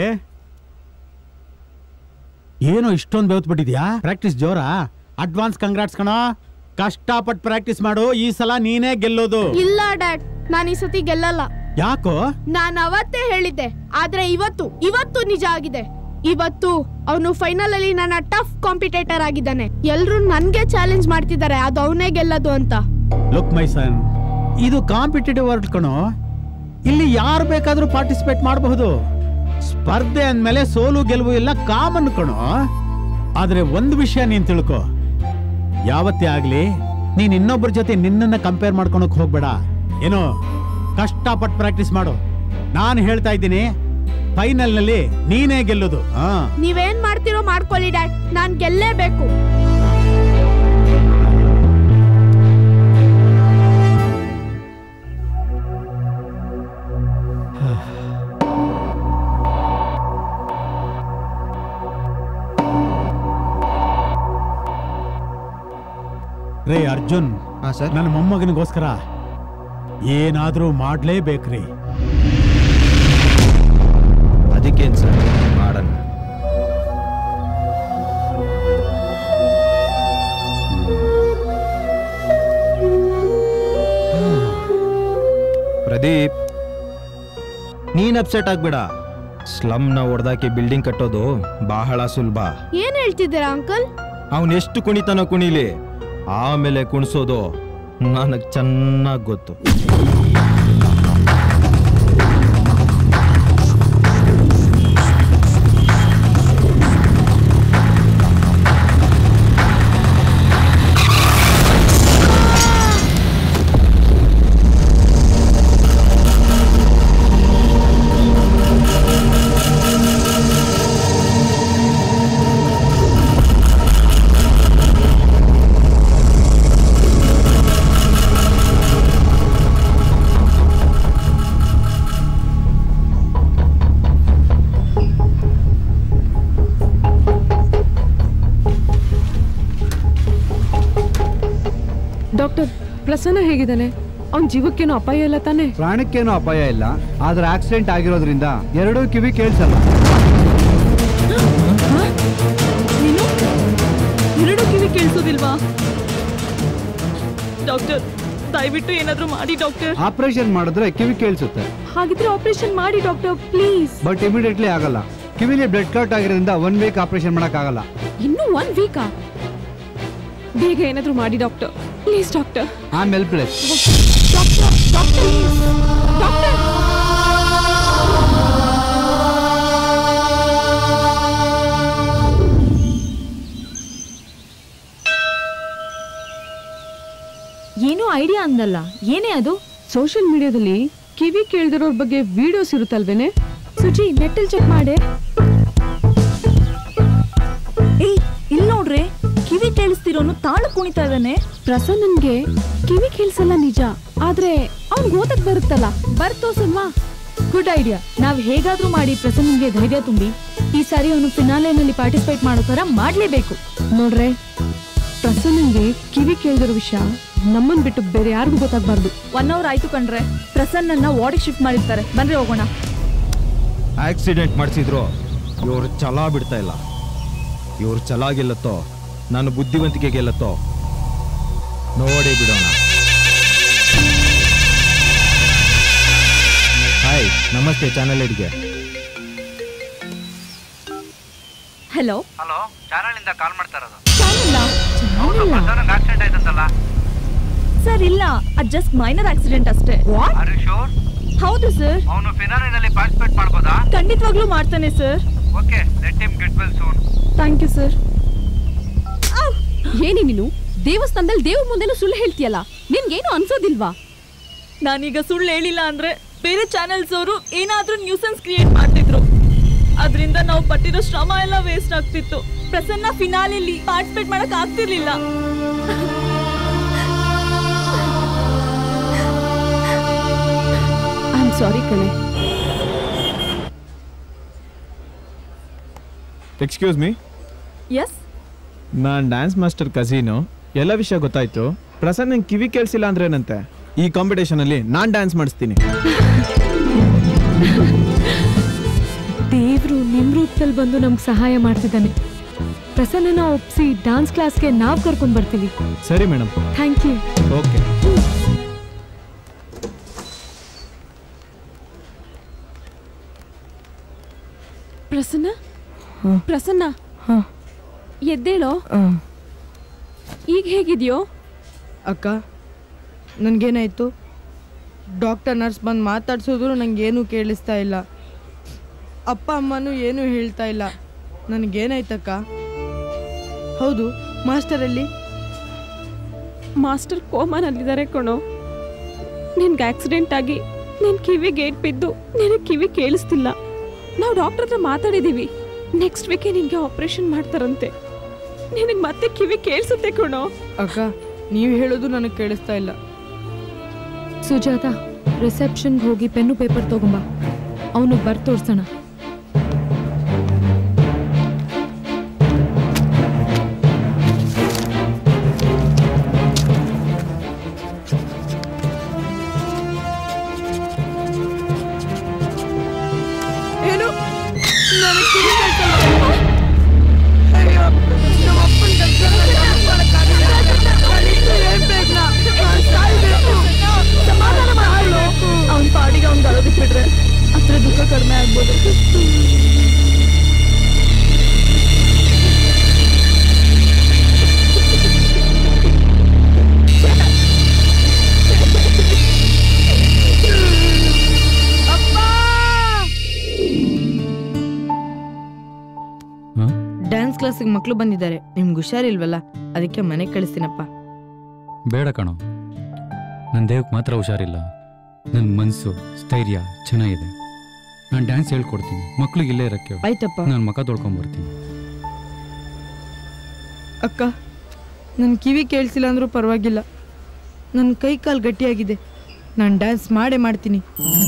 ಏನೋ ಇಷ್ಟೊಂದು ಬೆವತ್ ಬಿಟ್ಟಿದ್ಯಾ ಪ್ರಾಕ್ಟೀಸ್ ಜೋರಾ ಅಡ್ವಾನ್ಸ್ ಕಂಗ್ರಾಟ್ಸ್ ಕಣೋ ಕಷ್ಟಪಟ್ಟು ಪ್ರಾಕ್ಟೀಸ್ ಮಾಡು ಈ ಸಲ ನೀನೇ ಗೆಲ್ಲೋದು ಇಲ್ಲ ಡ್ಯಾಡ್ ನಾನು ಈ ಸತಿ ಗೆಲ್ಲಲ್ಲ ಯಾಕೋ ನಾನು ಅವತ್ತೇ ಹೇಳಿದ್ದೆ ಆದ್ರೆ ಇವತ್ತು ಇವತ್ತು ನಿಜ ಆಗಿದೆ ಇವತ್ತು ಅವನು ಫೈನಲ್ ಅಲ್ಲಿ ನನ್ನ ಟಫ್ ಕಾಂಪಿಟೇಟರ್ ಆಗಿದ್ದಾನೆ ಎಲ್ರು ನನ್ಗೆ ಚಾಲೆಂಜ್ ಮಾಡ್ತಿದ್ದಾರೆ ಅದು ಅವನೇ ಗೆಲ್ಲದು ಅಂತ ಲುಕ್ ಮೈ ಸನ್ ಇದು ಕಾಂಪಿಟೇಟಿವ್ ವರ್ಲ್ಡ್ ಕಣೋ ಇಲ್ಲಿ ಯಾರು ಬೇಕಾದ್ರೂ ಪಾರ್ಟಿಸಿಪೇಟ್ ಮಾಡಬಹುದು ಸ್ಪರ್ಧೆ ಅಂದ್ಮೇಲೆ ಸೋಲು ಗೆಲುವು ಎಲ್ಲ ಕಾಮನ್ ಕಣೋ ಆದ್ರೆ ಒಂದು ವಿಷಯ ನೀನ್ ತಿಳ್ಕೊ ಯಾವತ್ತೇ ಆಗ್ಲಿ ನೀನ್ ಇನ್ನೊಬ್ಬರ ಜೊತೆ ನಿನ್ನನ್ನ ಕಂಪೇರ್ ಮಾಡ್ಕೊಳಕ್ ಹೋಗ್ಬೇಡ ಏನೋ ಕಷ್ಟಪಟ್ಟು ಪ್ರಾಕ್ಟೀಸ್ ಮಾಡು ನಾನು ಹೇಳ್ತಾ ಇದ್ದೀನಿ ಫೈನಲ್ ನಲ್ಲಿ ನೀನೇ ಗೆಲ್ಲೋದು ಹಾ ನೀವೇನ್ ಮಾಡ್ತಿರೋ ಮಾಡ್ಕೊಳ್ಳಿ ಡ್ಯಾಡ್ ನಾನ್ ಗೆಲ್ಲೇಬೇಕು ರೇ ಅರ್ಜುನ್ ನನ್ನ ಮೊಮ್ಮಗನಿಗೋಸ್ಕರ ಏನಾದ್ರೂ ಮಾಡ್ಲೇಬೇಕ್ರಿ ಅದಕ್ಕೇನು ಸರ್ ಮಾಡೋಣ ಪ್ರದೀಪ್ ನೀನ್ ಅಪ್ಸೆಟ್ ಆಗ್ಬೇಡ ಸ್ಲಮ್ನ ಹೊಡೆದಾಕಿ ಬಿಲ್ಡಿಂಗ್ ಕಟ್ಟೋದು ಬಹಳ ಸುಲಭ ಏನ್ ಹೇಳ್ತಿದ್ದೀರಾ ಅಂಕಲ್ ಅವನ್ ಎಷ್ಟು ಕುಣಿತಾನೋ ಕುಣಿಲಿ ಆಮೇಲೆ ಕುಣಿಸೋದು ನನಗೆ ಚೆನ್ನಾಗಿ ಗೊತ್ತು ಡಾಕ್ಟರ್ ಪ್ರಸನ್ನ ಹೇಗಿದ್ದಾನೆ ಅವನ ಜೀವಕ್ಕೇನು ಅಪಾಯ ಇಲ್ಲ ತಾನೆ ಪ್ರಾಣಕ್ಕೇನು ಅಪಾಯ ಇಲ್ಲ ಆದ್ರೆ ಆಕ್ಸಿಡೆಂಟ್ ಆಗಿರೋದ್ರಿಂದ ಎರಡೂ ಕಿವಿ ಕೇಳಿಸಲ್ಲ ನೀನು ಎರಡು ಕಿವಿ ಕೇಳಿಸೋದಿಲ್ವಾ ಡಾಕ್ಟರ್ ದಯವಿಟ್ಟು ಏನಾದ್ರೂ ಮಾಡಿ ಡಾಕ್ಟರ್ ಆಪರೇಷನ್ ಮಾಡಿದ್ರೆ ಕಿವಿ ಕೇಳಿಸುತ್ತೆ ಹಾಗಿದ್ರೆ ಆಪರೇಷನ್ ಮಾಡಿ ಡಾಕ್ಟರ್ ಪ್ಲೀಸ್ ಬಟ್ ಇಮಿಡಿಯೇಟ್ಲಿ ಆಗಲ್ಲ ಕಿವಿಲಿ ಬ್ಲಡ್ ಕಟ್ ಆಗಿರೋದ್ರಿಂದ ಒನ್ ವೀಕ್ ಆಪರೇಷನ್ ಆಗಲ್ಲ ಇನ್ನೂ ಒನ್ ವೀಕಾ ಬೇಗ ಏನಾದ್ರೂ ಮಾಡಿ ಡಾಕ್ಟರ್ ಪ್ಲೀಸ್ ಡಾಕ್ಟರ್ ಆಮೇಲೆ ಪ್ಲೇಸ್ ಡಾಕ್ಟರ್ ಡಾಕ್ಟರ್ ಡಾಕ್ಟರ್ ಏನೋ ಐಡಿಯಾ ಅಂದಲ್ಲ ಏನೇ ಅದು ಸೋಷಿಯಲ್ ಮೀಡಿಯಾದಲ್ಲಿ ಕಿವಿ ಕೇಳ್ದಿರೋರ್ ಬಗ್ಗೆ ವಿಡಿಯೋಸ್ ಇರುತ್ತಲ್ವೇನೆ ಸುಜಿ ನೆಟ್ಟಲ್ ಚೆಕ್ ಮಾಡೆ ಏಯ್ ಇಲ್ಲಿ ನೋಡ್ರಿ ಕಿವಿ ಕೇಳಿಸ್ತಿರೋನು ತಾಳು ಕುಣಿತಾ ಇದ್ದಾನೆ ಪ್ರಸನ್ನನ್ಗೆ ಕಿವಿ ಕೇಳಿಸಲ್ಲ ನಿಜ ಆದ್ರೆ ಅವ್ನ್ ಓದಕ್ ಬರುತ್ತಲ್ಲ ಬರ್ತೋಸಲ್ವಾ ಗುಡ್ ಐಡಿಯಾ ನಾವ್ ಹೇಗಾದ್ರೂ ಮಾಡಿ ಪ್ರಸನ್ನನ್ಗೆ ಧೈರ್ಯ ತುಂಬಿ ಈ ಸಾರಿ ಅವನು ಫಿನಾಲೆನಲ್ಲಿ ಪಾರ್ಟಿಸಿಪೇಟ್ ಮಾಡೋ ತರ ಮಾಡ್ಲೇಬೇಕು ನೋಡ್ರೆ ಪ್ರಸನ್ನನ್ಗೆ ಕಿವಿ ಕೇಳ್ದಿರೋ ವಿಷಯ ನಮ್ಮನ್ ಬಿಟ್ಟು ಬೇರೆ ಯಾರಿಗೂ ಗೊತ್ತಾಗ್ಬಾರ್ದು ಒನ್ ಅವರ್ ಆಯ್ತು ಕಣ್ರೆ ಪ್ರಸನ್ನನ್ನ ವಾರ್ಡಿಗೆ ಶಿಫ್ಟ್ ಮಾಡಿರ್ತಾರೆ ಬನ್ರಿ ಹೋಗೋಣ ಆಕ್ಸಿಡೆಂಟ್ ಮಾಡಿಸಿದ್ರು ಇವ್ರು ಛಲ ಬಿಡ್ತಾ ಇಲ್ಲ ಇವ್ರು ಛಲ ಗೆಲ್ಲತ್ತೋ ನಾನು ಬುದ್ಧಿವಂತಿಕೆ ಗೆಲ್ಲತ್ತೋ ನೋಡಿ ಬಿಡೋಣ ಹಾಯ್ ನಮಸ್ತೆ ಚಾನಲ್ ಎಡ್ಗೆ ಹಲೋ ಹಲೋ ಚಾನಲಿಂದ ಕಾಲ್ ಮಾಡ್ತಾ ಇರೋದು ಚಾನಲ್ ಆಕ್ಸಿಡೆಂಟ್ ಆಯ್ತಂತಲ್ಲ ಸರ್ ಇಲ್ಲ ಅದ್ ಜಸ್ಟ್ ಮೈನರ್ ಆಕ್ಸಿಡೆಂಟ್ ಅಷ್ಟೇ ಆರ್ ಯು ಶೋರ್ ಹೌದು ಸರ್ ಅವನು ಫಿನಾಲಿನಲ್ಲಿ ಪಾರ್ಟಿಸಿಪೇಟ್ ಮಾಡ್ಬೋದಾ ಖಂಡಿತವಾಗ್ಲೂ ಮಾಡ್ತಾನೆ sir okay let him get well soon thank you sir ಏನಿ ನೀನು ದೇವಸ್ಥಾನದಲ್ಲಿ ದೇವ್ರ ಮುಂದೆನೂ ಸುಳ್ಳು ಹೇಳ್ತೀಯಲ್ಲ ನಿನ್ಗೇನು ಅನ್ಸೋದಿಲ್ವಾ ನಾನೀಗ ಸುಳ್ಳು ಹೇಳಿಲ್ಲ ಅಂದ್ರೆ ಬೇರೆ ಚಾನೆಲ್ಸ್ ಅವರು ಏನಾದ್ರೂ ನ್ಯೂಸನ್ಸ್ ಕ್ರಿಯೇಟ್ ಮಾಡ್ತಿದ್ರು ಅದರಿಂದ ನಾವು ಪಟ್ಟಿರೋ ಶ್ರಮ ಎಲ್ಲ ವೇಸ್ಟ್ ಆಗ್ತಿತ್ತು ಪ್ರಸನ್ನ ಫಿನಾಲಿಲಿ ಪಾರ್ಟಿಸಿಪೇಟ್ ಮಾಡಕ್ ಆಗ್ತಿರ್ಲಿಲ್ಲ ಐ ಆಮ್ ಸಾರಿ ಕಣೆ ಎಕ್ಸ್ಕ್ಯೂಸ್ ಮೀ ಎಸ್ ನಾನು ಡ್ಯಾನ್ಸ್ ಮಾಸ್ಟರ್ ಕಝೀನು ಎಲ್ಲ ವಿಷಯ ಗೊತ್ತಾಯ್ತು ಪ್ರಸನ್ನ ನಂಗೆ ಕಿವಿ ಕೇಳಿಸಿಲ್ಲ ಅಂದ್ರೆ ಏನಂತೆ ಈ ಕಾಂಪಿಟೇಷನಲ್ಲಿ ನಾನು ಡ್ಯಾನ್ಸ್ ಮಾಡಿಸ್ತೀನಿ ದೇವ್ರು ನಿಮ್ ರೂಪದಲ್ಲಿ ಬಂದು ನಮ್ಗೆ ಸಹಾಯ ಮಾಡ್ತಿದ್ದಾನೆ ಪ್ರಸನ್ನನ ಒಪ್ಸಿ ಡಾನ್ಸ್ ಕ್ಲಾಸ್ಗೆ ನಾವು ಕರ್ಕೊಂಡ್ ಬರ್ತೀವಿ ಸರಿ madam thank you okay Prasanna Prasanna ಎದ್ದೇಳೋ ಈಗ ಹೇಗಿದ್ಯೋ ಅಕ್ಕ ನನಗೇನಾಯ್ತು ಡಾಕ್ಟರ್ ನರ್ಸ್ ಬಂದು ಮಾತಾಡ್ಸಿದ್ರು ನನಗೇನು ಕೇಳಿಸ್ತಾ ಇಲ್ಲ ಅಪ್ಪ ಅಮ್ಮನೂ ಏನೂ ಹೇಳ್ತಾ ಇಲ್ಲ ನನಗೇನಾಯ್ತಕ್ಕ ಹೌದು ಮಾಸ್ಟರಲ್ಲಿ ಮಾಸ್ಟರ್ ಕೋಮಾನಲ್ಲಿದ್ದಾರೆ ಕಣೋ ನಿನ್ಗೆ ಆಕ್ಸಿಡೆಂಟ್ ಆಗಿ ನಿನ್ ಕಿವಿ ಗೇಟ್ ಬಿದ್ದು ನಿನಗೆ ಕಿವಿ ಕೇಳಿಸ್ತಿಲ್ಲ ನಾವು ಡಾಕ್ಟರ್ ಹತ್ರ ಮಾತಾಡಿದೀವಿ ನೆಕ್ಸ್ಟ್ ವೀಕೆ ನಿನ್ಗೆ ಆಪರೇಷನ್ ಮಾಡ್ತಾರಂತೆ ನಿನಗೆ ಮತ್ತೆ ಕಿವಿ ಕೇಳಿಸುತ್ತೆ ಕಣೋ ಅಕ್ಕ ನೀವು ಹೇಳೋದು ನನಗೆ ಕೇಳಿಸ್ತಾ ಇಲ್ಲ ಸುಜಾತ ರಿಸೆಪ್ಷನ್ಗೆ ಹೋಗಿ ಪೆನ್ನು ಪೇಪರ್ ತಗೊಂಬ ಅವನು ಬರ್ ತೋರ್ಸೋಣ ಏನು ನನಗೆ ಕಿವಿ ಕೇಳ್ಸಲ್ಲ. ಅಯ್ಯೋ, ನಮ್ಮ ಅಪ್ಪನ್ ಕೆಲ್ಸನ ಜಾಸ್ತಿ ಮಾಡಕ್ಕಾಗಿಲ್ಲ. ನನಗಿನ್ನು ಏನ್ ಬೇಕು ನಾ? ನಾನ್ ಸಾಯ್ಬೇಕು. ಸಮಾಧಾನ ಮಾಡ್ಕೊಳ್ಳು. ಅವ್ನ್ ಪಾಡಿಗೆ ಅವ್ನ್ ಅಳೋದಕ್ ಬಿಟ್ರೆ ಹತ್ರ ದುಃಖ ಕಡಿಮೆ ಆಗ್ಬೋದು ಡ್ಯಾನ್ಸ್ ಕ್ಲಾಸಿಗೆ ಮಕ್ಳು ಬಂದಿದ್ದಾರೆ ನಿಮ್ಗೆ ಹುಷಾರಿಲ್ವಲ್ಲ ಅದಕ್ಕೆ ಮನೆ ಕಳಿಸ್ತೀನಪ್ಪ ಬೇಡ ಕಣೋ ನನ್ನ ದೇಹಕ್ಕೆ ಮಾತ್ರ ಹುಷಾರಿಲ್ಲ ನನ್ನ ಮನಸ್ಸು ಸ್ಥೈರ್ಯ ಚೆನ್ನಾಗಿದೆ ನಾನು ಡ್ಯಾನ್ಸ್ ಹೇಳ್ಕೊಡ್ತೀನಿ ಮಕ್ಳಿಗೆ ಇಲ್ಲೇ ಇರಕ್ಕೆ ಆಯ್ತಪ್ಪ. ನಾನು ಮಕ ತೊಳ್ಕೊಂಬರ್ತೀನಿ ಅಕ್ಕ ನನ್ನ ಕಿವಿ ಕೇಳಿಸಿಲ್ಲ ಅಂದ್ರೂ ಪರವಾಗಿಲ್ಲ ನನ್ನ ಕೈ ಕಾಲು ಗಟ್ಟಿಯಾಗಿದೆ ನಾನು ಡ್ಯಾನ್ಸ್ ಮಾಡೇ ಮಾಡ್ತೀನಿ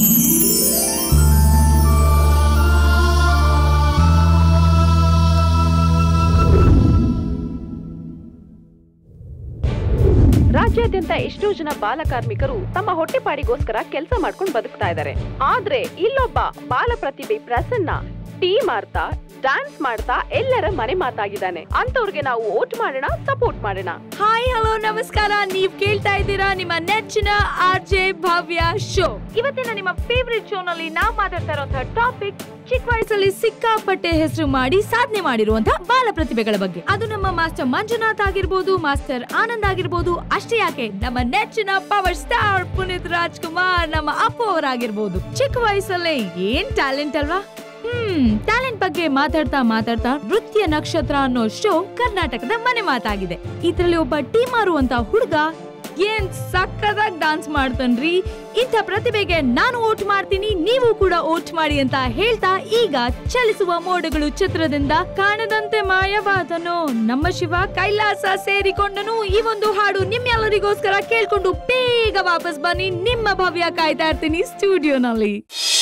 ರಾಜ್ಯಾದ್ಯಂತ ಎಷ್ಟೋ ಜನ ಬಾಲ ಕಾರ್ಮಿಕರು ತಮ್ಮ ಹೊಟ್ಟೆಪಾಡಿಗೋಸ್ಕರ ಕೆಲಸ ಮಾಡ್ಕೊಂಡು ಬದುಕ್ತಾ ಇದ್ದಾರೆ ಆದ್ರೆ ಇಲ್ಲೊಬ್ಬ ಬಾಲ ಪ್ರತಿಭೆ ಪ್ರಸನ್ನ ಟೀ ಮಾರ್ತಾ ಡ್ಯಾನ್ಸ್ ಮಾಡ್ತಾ ಎಲ್ಲರ ಮನೆ ಮಾತಾಗಿದ್ದಾನೆ ಅಂತವ್ರಿಗೆ ನಾವು ವೋಟ್ ಮಾಡೋಣ ಸಪೋರ್ಟ್ ಮಾಡೋಣ ಹಾಯ್ ಹಲೋ ನಮಸ್ಕಾರ ನೀವ್ ಕೇಳ್ತಾ ಇದ್ದೀರಾ ನಿಮ್ಮ ನೆಚ್ಚಿನ ಆರ್ ಜೆ ಭವ್ಯ ಶೋ ಇವತ್ತಿನ ನಿಮ್ಮ ಫೇವ್ರೆಟ್ ಶೋ ನಲ್ಲಿ ನಾವ್ ಮಾತಾಡ್ತಾ ಇರುವಂತಹ ಟಾಪಿಕ್ ಚಿಕ್ಕ ವಯಸ್ಸಲ್ಲಿ ಸಿಕ್ಕಾಪಟ್ಟೆ ಹೆಸರು ಮಾಡಿ ಸಾಧನೆ ಮಾಡಿರುವಂತಹ ಬಾಲ ಪ್ರತಿಭೆಗಳ ಬಗ್ಗೆ ಅದು ನಮ್ಮ ಮಾಸ್ಟರ್ ಮಂಜುನಾಥ್ ಆಗಿರ್ಬೋದು ಮಾಸ್ಟರ್ ಆನಂದ್ ಆಗಿರ್ಬೋದು ಅಷ್ಟೇ ಯಾಕೆ ನಮ್ಮ ನೆಚ್ಚಿನ ಪವರ್ ಸ್ಟಾರ್ ಪುನೀತ್ ರಾಜ್ಕುಮಾರ್ ನಮ್ಮ ಅಪ್ಪು ಅವರಾಗಿರ್ಬೋದು ಚಿಕ್ಕ ವಯಸ್ಸಲ್ಲೇ ಏನ್ ಟ್ಯಾಲೆಂಟ್ ಅಲ್ವಾ ಹ್ಮ್ ಟ್ಯಾಲೆಂಟ್ ಬಗ್ಗೆ ಮಾತಾಡ್ತಾ ಮಾತಾಡ್ತಾ ನೃತ್ಯ ನಕ್ಷತ್ರ ಅನ್ನೋ ಶೋ ಕರ್ನಾಟಕದ ಮನೆ ಮಾತಾಗಿದೆ ಇದ್ರಲ್ಲಿ ಒಬ್ಬ ಟೀಮಾರು ಅಂತ ಹುಡುಗ ಏನ್ ಸಕ್ಕದಾಗಿ ಡಾನ್ಸ್ ಮಾಡ್ತಾನ್ರಿ ಇಂಥ ಪ್ರತಿಭೆಗೆ ನಾನು ಓಟ್ ಮಾಡ್ತೀನಿ ನೀವು ಕೂಡ ಓಟ್ ಮಾಡಿ ಅಂತ ಹೇಳ್ತಾ ಈಗ ಚಲಿಸುವ ಮೋಡಗಳು ಚಿತ್ರದಿಂದ ಕಾಣದಂತೆ ಮಾಯವಾದನು ನಮ್ಮ ಶಿವ ಕೈಲಾಸ ಸೇರಿಕೊಂಡನು ಈ ಒಂದು ಹಾಡು ನಿಮ್ಮೆಲ್ಲರಿಗೋಸ್ಕರ ಕೇಳ್ಕೊಂಡು ಬೇಗ ವಾಪಸ್ ಬನ್ನಿ ನಿಮ್ಮ ಭವ್ಯ ಕಾಯ್ತಾ ಇರ್ತೀನಿ ಸ್ಟುಡಿಯೋನಲ್ಲಿ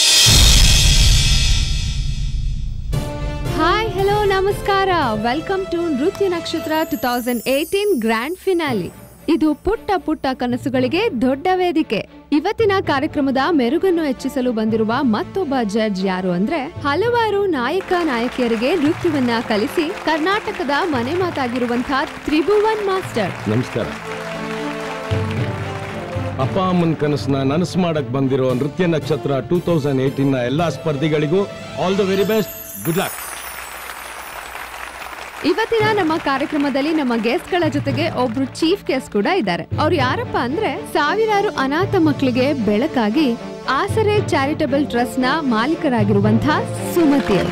ಹಾಯ್ ಹಲೋ ನಮಸ್ಕಾರ welcome to Nritya Nakshatra two thousand eighteen grand finale ಇದು ಪುಟ್ಟ ಪುಟ್ಟ ಕನಸುಗಳಿಗೆ ದೊಡ್ಡ ವೇದಿಕೆ ಇವತ್ತಿನ ಕಾರ್ಯಕ್ರಮದ ಮೆರುಗನ್ನು ಹೆಚ್ಚಿಸಲು ಬಂದಿರುವ ಮತ್ತೊಬ್ಬ ಜಡ್ಜ್ ಯಾರು ಅಂದ್ರೆ ಹಲವಾರು ನಾಯಕ ನಾಯಕಿಯರಿಗೆ ನೃತ್ಯವನ್ನ ಕಲಿಸಿ ಕರ್ನಾಟಕದ ಮನೆ ಮಾತಾಗಿರುವಂತಹ ತ್ರಿಭುವನ್ ಮಾಸ್ಟರ್ ನಮಸ್ಕಾರ ಅಪ್ಪ ಅಮ್ಮನ ಕನಸನ್ನ ನನಸು ಮಾಡಕ್ ಬಂದಿರೋ ನೃತ್ಯ ನಕ್ಷತ್ರ ಟೂ ತೌಸಂಡ್ ಏಟೀನ್ ನ ಎಲ್ಲಾ ಸ್ಪರ್ಧಿಗಳಿಗೂ all the very best good luck ಇವತ್ತಿನ ನಮ್ಮ ಕಾರ್ಯಕ್ರಮದಲ್ಲಿ ನಮ್ಮ ಗೆಸ್ಟ್ ಗಳ ಜೊತೆಗೆ ಒಬ್ರು ಚೀಫ್ ಗೆಸ್ಟ್ ಕೂಡ ಇದ್ದಾರೆ ಅವ್ರು ಯಾರಪ್ಪ ಅಂದ್ರೆ ಸಾವಿರಾರು ಅನಾಥ ಮಕ್ಕಳಿಗೆ ಬೆಳಕಾಗಿ ಆಸರೆ ಚಾರಿಟಬಲ್ ಟ್ರಸ್ಟ್ ನ ಮಾಲೀಕರಾಗಿರುವಂತಹ ಸುಮತಿ ಅವರು.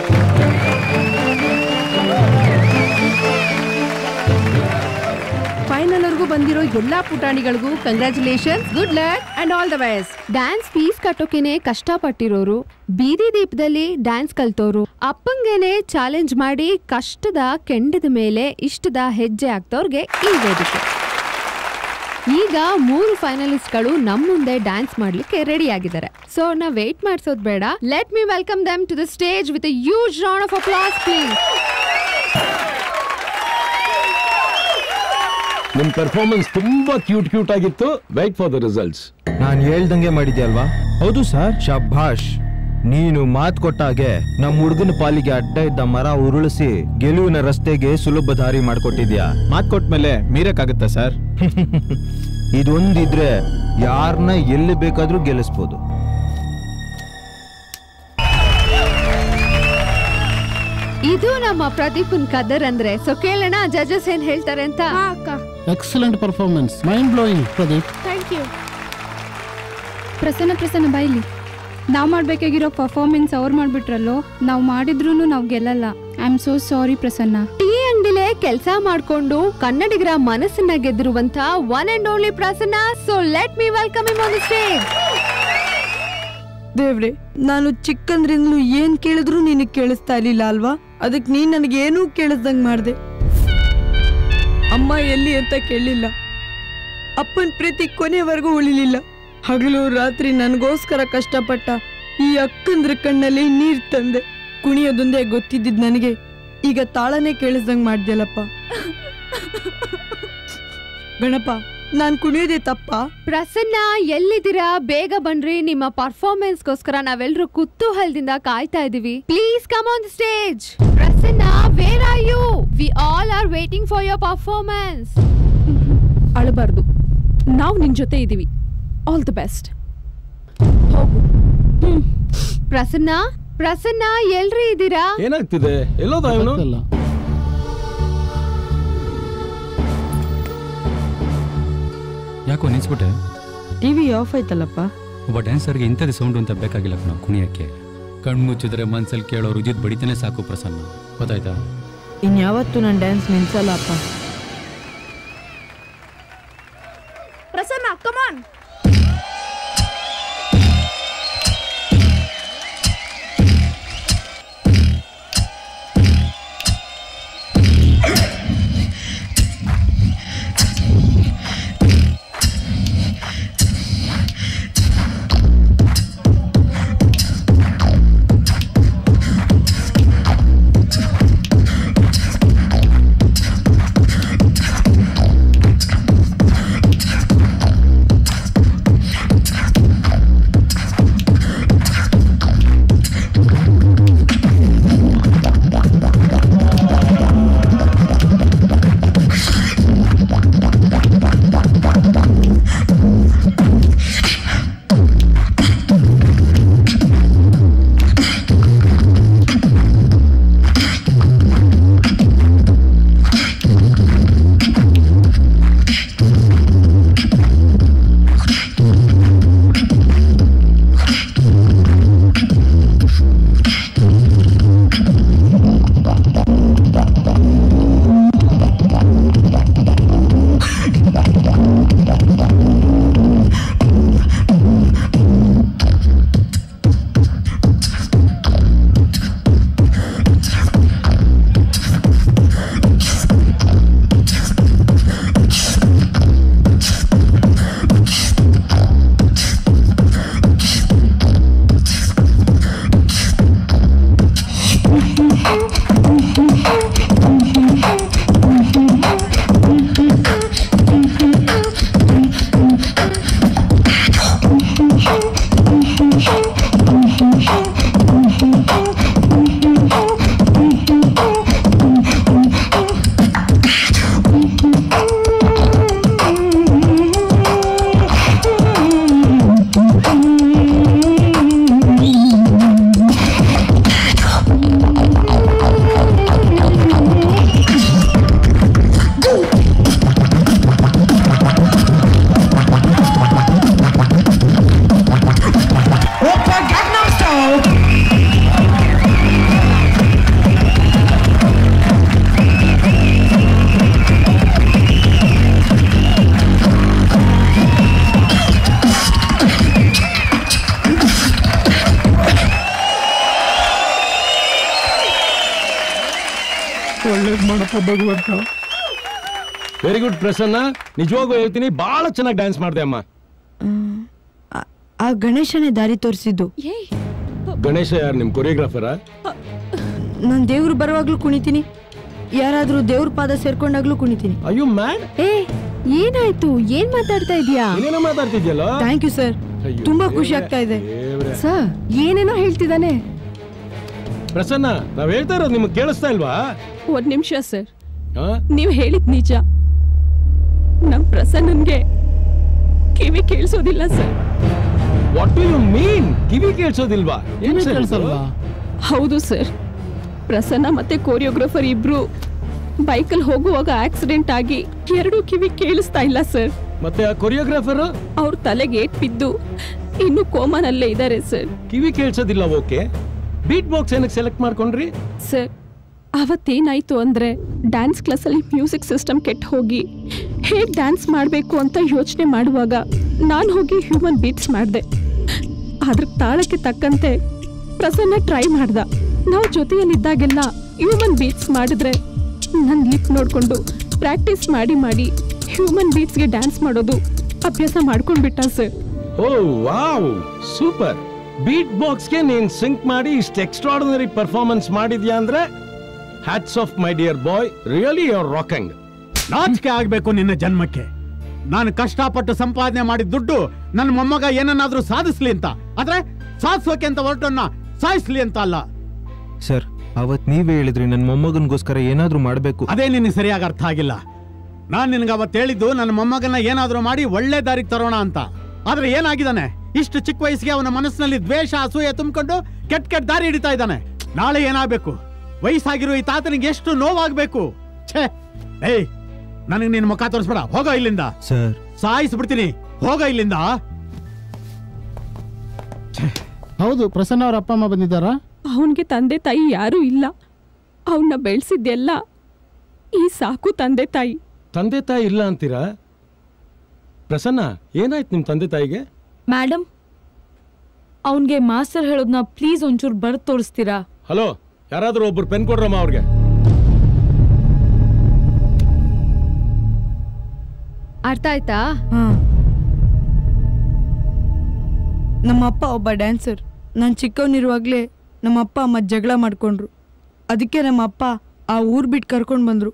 ಫೈನಲ್ ವರ್ಗೂ ಬಂದಿರೋ ಎಲ್ಲಾ ಪುಟಾಣಿಗಳಿಗೂ congratulation good luck and all the best dance fees ಕಟ್ಟೋಕೆನೆ ಕಷ್ಟಪಟ್ಟಿರೋರು ಬೀದಿ ದೀಪದಲ್ಲಿ ಡ್ಯಾನ್ಸ್ ಕಲ್ತೋರು ಅಪ್ಪಂಗೆನೆ ಚಾಲೆಂಜ್ ಮಾಡಿ ಕಷ್ಟದ ಕೆಂಡದ ಮೇಲೆ ಇಷ್ಟದ ಹೆಜ್ಜೆ ಹಾಕ್ತವ್ರಿಗೆ ಈ ವೇದಿಕೆ ಈಗ ಮೂರು ಫೈನಲಿಸ್ಟ್ಗಳು ನಮ್ ಮುಂದೆ ಡ್ಯಾನ್ಸ್ ಮಾಡ್ಲಿಕ್ಕೆ ರೆಡಿ ಆಗಿದ್ದಾರೆ ಸೊ ನಾ ವೇಟ್ ಮಾಡ್ಸೋದ್ ಬೇಡ let me welcome them to the stage with huge round of applause please ನಿಮ್ ಪರ್ಫಾರ್ಮೆನ್ಸ್ ತುಂಬಾ ಕ್ಯೂಟ್ ಕ್ಯೂಟ್ ಆಗಿತ್ತು ವೈಟ್ ಫಾರ್ ದ ರಿಸಲ್ಟ್ಸ್ ನಾನು ಹೇಳ್ದಂಗೆ ಮಾಡಿದ್ಯಲ್ವಾ ಹೌದು ಸರ್ ಶಭಾಷ್ ನೀನು ಮಾತ್ ಕೊಟ್ಟಾಗೆ ನಮ್ಮ ಹುಡುಗನ ಪಾಲಿಗೆ ಅಡ್ಡ ಇದ್ದ ಮರ ಉರುಳಿಸಿ ಗೆಲುವಿನ ರಸ್ತೆಗೆ ಸುಲಭ ದಾರಿ ಮಾಡ್ಕೊಟ್ಟಿದ್ಯಾ ಮಾತ್ ಕೊಟ್ಮೇಲೆ ಮೀರಕ್ಕಾಗತ್ತಾ ಸರ್ ಇದೊಂದಿದ್ರೆ ಯಾರನ್ನ ಎಲ್ಲಿ ಬೇಕಾದ್ರೂ ಗೆಲ್ಲಿಸ್ಬೋದು ಇದು ನಮ್ಮ ಪ್ರದೀಪನ್ ಕದರ್ ಅಂದ್ರೆ ಸೊ ಕೇಳೋಣ ಜಡ್ಜಸ್ ಏನ್ ಹೇಳ್ತಾರೆ ಅಂತ excellent performance mind blowing Pradeep thank you Prasanna Prasanna ಬಾಯ್ಲಿ ನಾವು ಮಾಡಬೇಕಾಗಿರೋ ಪರ್ಫಾರ್ಮೆನ್ಸ್ ಅವ್ರು ಮಾಡಿಬಿಟ್ರಲ್ಲೋ ನಾವು ಮಾಡಿದ್ರೂ ನಾವು ಗೆಲ್ಲಲ್ಲ I am so sorry Prasanna tea ಅಂಗಡಿಲೆ ಕೆಲಸ ಮಾಡ್ಕೊಂಡು ಕನ್ನಡಿಗರ ಮನಸ್ಸನ್ನ ಗೆದ್ದಿರುವಂತ one and only Prasanna so let me welcome him on stage ದೇವ್ರೆ ನಾನು ಚಿಕ್ಕಂದ್ರಿಂದಲೂ ಏನ್ ಕೇಳಿದ್ರು ನಿನಗೆ ಕೇಳಿಸ್ತಾ ಇರ್ಲಿಲ್ಲ ಅಲ್ವಾ ಅದಕ್ಕೆ ನೀನ್ ನನಗೆ ಏನೂ ಕೇಳಿಸ್ದಂಗ್ ಮಾಡ್ದೆ ಅಮ್ಮ ಎಲ್ಲಿ ಅಂತ ಕೇಳಲಿಲ್ಲ ಅಪ್ಪನ ಪ್ರೀತಿ ಕೊನೆವರೆಗೂ ಉಳಿಲಿಲ್ಲ ಹಗಲು ರಾತ್ರಿ ನನಗೋಸ್ಕರ ಕಷ್ಟಪಟ್ಟ ಈ ಅಕ್ಕಂದ್ರ ಕಣ್ಣಲ್ಲಿ ನೀರ್ ತಂದೆ ಕುಣಿಯೋದೊಂದೇ ಗೊತ್ತಿದ್ದಿದ್ ನನಗೆ ಈಗ ತಾಳನೇ ಕೇಳಿಸ್ದಂಗ್ ಮಾಡ್ದ್ಯಲ್ಲಪ್ಪ ಗಣಪ ನಾನ್ ಕುಣಿಯೋದೇ ತಪ್ಪಾ ಪ್ರಸನ್ನ ಎಲ್ಲಿದ್ದೀರಾ ಬೇಗ ಬನ್ರಿ ನಿಮ್ಮ ಪರ್ಫಾರ್ಮೆನ್ಸ್ಗೋಸ್ಕರ ನಾವೆಲ್ಲರೂ ಕುತೂಹಲದಿಂದ ಕಾಯ್ತಾ ಇದೀವಿ please come on stage Prasanna where are you we all are waiting for your performance ಅಳಬಾರ್ದು ನಾವು ನಿನ್ ಜೊತೆ ಇದೀವಿ all the best Prasanna Prasanna ಎಲ್ರಿ ಇದ್ದೀರಾ ಏನಾಗ್ತಿದೆ ಎಲ್ಲೋದ ಇವನು ಯಾಕೋ ನಿಲ್ಸ್ಬಿಟ್ಟೆ ಟಿವಿ ಆಫ್ ಆಯ್ತಲ್ಲಪ್ಪ ಒಬ್ಬ ಡ್ಯಾನ್ಸರ್ಗೆ ಇಂಥದ್ದು ಸೌಂಡ್ ಅಂತ ಬೇಕಾಗಿಲ್ಲ ಕಣ ಕುಣಿಯಕ್ಕೆ ಕಣ್ಣು ಮುಚ್ಚಿದ್ರೆ ಮನ್ಸಲ್ಲಿ ಕೇಳೋ ರುಜಿತ್ ಬಡಿತಾನೆ ಸಾಕು ಪ್ರಸನ್ನ ಗೊತ್ತಾಯ್ತಾ ಇನ್ಯಾವತ್ತೂ ನಾನು ಡ್ಯಾನ್ಸ್ ನಿಲ್ಸಲ್ಲಪ್ಪ ಪ್ರಸನ್ನ ಕಮಾನ್ ಒಳ್ಳೇದು ಮಾಡಪ್ಪ ಭಗವಂತ ವೆರಿ ಗುಡ್ ಪ್ರಸನ್ನ ನಿಜವಾಗೂ ಹೇಳ್ತೀನಿ ಬಹಳ ಚೆನ್ನಾಗಿ ಡ್ಯಾನ್ಸ್ ಮಾಡಿದೆ ಅಮ್ಮ ಆ ಗಣೇಶನೇ ದಾರಿ ತೋರಿಸಿದ್ದು ಗಣೇಶ ಯಾರು ನಿಮ್ ಕೊರಿಯೋಗ್ರಾಫರಾ ನಾನು ದೇವ್ರು ಬರುವಾಗ್ಲೂ ಕುಣಿತೀನಿ ಯಾರಾದ್ರೂ ದೇವ್ರ ಪಾದ ಸೇರ್ಕೊಂಡಾಗ್ಲೂ ಕುಣಿತೀನಿ ಅಯ್ಯೋ ಮ್ಯಾಡ್ ಏ ಏನಾಯ್ತು ಏನ್ ಮಾತಾಡ್ತಾ ಇದೀಯಾ ಏನೇನೋ ಮಾತಾಡ್ತಿದ್ಯಲ್ಲ ಥ್ಯಾಂಕ್ ಯು ಸರ್ ಅಯ್ಯೋ, ತುಂಬಾ ಖುಷಿ ದೇವ್ರೇ, ಆಗ್ತಾ ಇದೆ ದೇವ್ರೇ. ಸರ್ ಏನೇನೋ ಹೇಳ್ತಿದ್ದಾನೆ ಪ್ರಸನ್ನ ನಾವ್ ಹೇಳ್ತಾ ಇರೋದು ನಿಮ್ಗೆ ಕೇಳಿಸ್ತಾ ಇಲ್ವಾ ಒಂದ್ ನಿಮಿಷ ಸರ್ ಆ? ನೀವ್ ಹೇಳಿದ್ ನಿಜ ನಮ್ ಪ್ರಸನ್ನನ್ಗೆ ಕಿವಿ ಕೇಳಿಸೋದಿಲ್ಲ sir what do you mean ಕಿವಿ ಕೇಳಿಸೋದಿಲ್ವಾ ಏನ್ ಸರ್ ಇದು? ಹೌದು ಸರ್ ಪ್ರಸನ್ನ ಮತ್ತೆ ಕೋರಿಯೋಗ್ರಾಫರ್ ಇಬ್ರು ಬೈಕಲ್ಲಿ ಹೋಗುವಾಗ ಆಕ್ಸಿಡೆಂಟ್ ಆಗಿ ಎರಡೂ ಕಿವಿ ಕೇಳಿಸ್ತಾ ಇಲ್ಲ ಸರ್ ಮತ್ತೆ ಆ ಕೊರಿಯೋಗ್ರಾಫರ್ ಅವ್ರ ತಲೆಗೆ ಏಟ್ ಬಿದ್ದು ಇನ್ನು ಕೋಮಾನಲ್ಲೇ ಇದ್ದಾರೆ ಸರ್ ಕಿವಿ ಕೇಳಿಸೋದಿಲ್ಲ ಓಕೆ ಬೀಟ್ ಬಾಕ್ಸ್ ಏನಕ್ಕೆ ಸೆಲೆಕ್ಟ್ ಮಾಡ್ಕೊಂಡ್ರಿ ಸರ್ ಅವತ್ತೇನಾಯ್ತು ಅಂದ್ರೆ ಡ್ಯಾನ್ಸ್ ಕ್ಲಾಸಲ್ಲಿ ಮ್ಯೂಸಿಕ್ ಸಿಸ್ಟಮ್ ಕೆಟ್ಟ ಹೋಗಿ ಹೇಗೆ ಡ್ಯಾನ್ಸ್ ಮಾಡಬೇಕು ಅಂತ ಯೋಚನೆ ಮಾಡುವಾಗ ನಾನು ಹೋಗಿ ಹ್ಯೂಮನ್ ಬೀಟ್ಸ್ ಮಾಡಿದೆ ಅದ್ರ ತಾಳಕ್ಕೆ ತಕ್ಕಂತೆ ಪ್ರಸನ್ನ ಟ್ರೈ ಮಾಡ್ದ ನಾವು ಜೊತೆಯಲ್ಲಿದ್ದಾಗೆಲ್ಲ ಹ್ಯೂಮನ್ ಬೀಟ್ಸ್ ಮಾಡಿದ್ರೆ ನನ್ನ ಲಿಪ್ ನೋಡಿಕೊಂಡು ಪ್ರಾಕ್ಟೀಸ್ ಮಾಡಿ ಮಾಡಿ ಹ್ಯೂಮನ್ ಬೀಟ್ಸ್ಗೆ ಡ್ಯಾನ್ಸ್ ಮಾಡೋದು ಅಭ್ಯಾಸ ಮಾಡ್ಕೊಂಡ್ಬಿಟ್ಟ sir oh wow super beat ಬಾಕ್ಸ್ಗೆ ನೀನ್ ಸಿಂಕ್ ಮಾಡಿ ಇಷ್ಟು ಎಕ್ಸ್ಟ್ರಾರ್ಡಿನರಿ ಪರ್ಫಾರ್ಮೆನ್ಸ್ ಮಾಡಿದ್ಯಾ ಅಂದ್ರೆ hats off my dear boy really you're rocking ನಾಚಿಕೆ ಆಗ್ಬೇಕು ನಿನ್ನ ಜನ್ಮಕ್ಕೆ ನಾನು ಕಷ್ಟಪಟ್ಟು ಸಂಪಾದನೆ ಮಾಡಿದ ದುಡ್ಡು ನನ್ನ ಮೊಮ್ಮಗ ಏನನ್ನಾದ್ರೂ ಸಾಧಿಸ್ಲಿ ಅಂತ ಆದ್ರೆ ಸಾಧಿಸೋಕೆ ಅಂತ ಹೊರಟನ್ನ ಸಾಯಿಸ್ಲಿ ಅಂತ ಅಲ್ಲ ಸರ್ ಅವತ್ ನೀವೇ ಹೇಳಿದ್ರಿ ನನ್ನ ಮೊಮ್ಮಗನ್ಗೋಸ್ಕರ ಏನಾದ್ರೂ ಮಾಡ್ಬೇಕು ಅದೇ ನಿನಗೆ ಸರಿಯಾಗಿ ಅರ್ಥ ಆಗಿಲ್ಲ ನಾನ್ ನಿನ್ಗೆ ಅವತ್ತು ಹೇಳಿದ್ದು ನನ್ನ ಮೊಮ್ಮಗನ ಏನಾದ್ರೂ ಮಾಡಿ ಒಳ್ಳೆ ದಾರಿಗೆ ತರೋಣ ಅಂತ ಆದ್ರೆ ಏನಾಗಿದ್ದಾನೆ ಇಷ್ಟು ಚಿಕ್ಕ ವಯಸ್ಸಿಗೆ ಅವನ ಮನಸ್ಸಿನಲ್ಲಿ ದ್ವೇಷ ಅಸೂಯೆ ತುಂಬಿಕೊಂಡು ಕೆಟ್ಟ ಕೆಟ್ಟ ದಾರಿ ಹಿಡಿತಾ ಇದ್ದಾನೆ ನಾಳೆ ಏನಾಗಬೇಕು ವಯಸ್ಸಾಗಿರೋ ಈ ತಾತನಿಗೆ ಎಷ್ಟು ನೋವಾಗ್ಬೇಕು ಛೇ ಏಯ್ ನನಗೆ ನಿನ್ನ ಮುಖ ತೋರಿಸ್ಬೇಡ ಹೋಗೋ ಇಲ್ಲಿಂದ ಸರ್ ಸಾಯಿಸ್ಬಿಡ್ತೀನಿ ಹೋಗೋ ಇಲ್ಲಿಂದ ಹೌದು ಪ್ರಸನ್ನ ಅವ್ರ ಅಪ್ಪ ಅಮ್ಮ ಬಂದಿದ್ದಾರಾ ಅವನಿಗೆ ತಂದೆ ತಾಯಿ ಯಾರೂ ಇಲ್ಲ ಅವನ್ನ ಬೆಳೆಸಿದ್ದೆಲ್ಲ ಈ ಸಾಕು ತಂದೆ ತಾಯಿ ತಂದೆ ತಾಯಿ ಇಲ್ಲ ಅಂತೀರಾ ಪ್ರಸನ್ನ ಏನಾಯ್ತು ನಿಮ್ ತಂದೆ ತಾಯಿಗೆ ಮೇಡಮ್ ಅವನ್ಗೆ ಮಾಸ್ಟರ್ ಹೇಳೋದ್ನ ಪ್ಲೀಸ್ ಒಂಚೂರು ಬರ್ದ್ ತೋರಿಸ್ತೀರಾ ಹಲೋ ಯಾರಾದ್ರೂ ಒಬ್ರು ಪೆನ್ ಕೊಡ್ರಮ್ಮ ಅವ್ರಿಗೆ ಅರ್ಥ ಆಯ್ತಾ ನಮ್ಮ ಅಪ್ಪ ಒಬ್ಬ ಡ್ಯಾನ್ಸರ್ ನಾನು ಚಿಕ್ಕವನಿರುವಾಗಲೇ ನಮ್ಮ ಅಪ್ಪ ಅಮ್ಮ ಜಗಳ ಮಾಡ್ಕೊಂಡ್ರು ಅದಕ್ಕೆ ನಮ್ಮ ಅಪ್ಪ ಆ ಊರ್ ಬಿಟ್ಟು ಕರ್ಕೊಂಡು ಬಂದ್ರು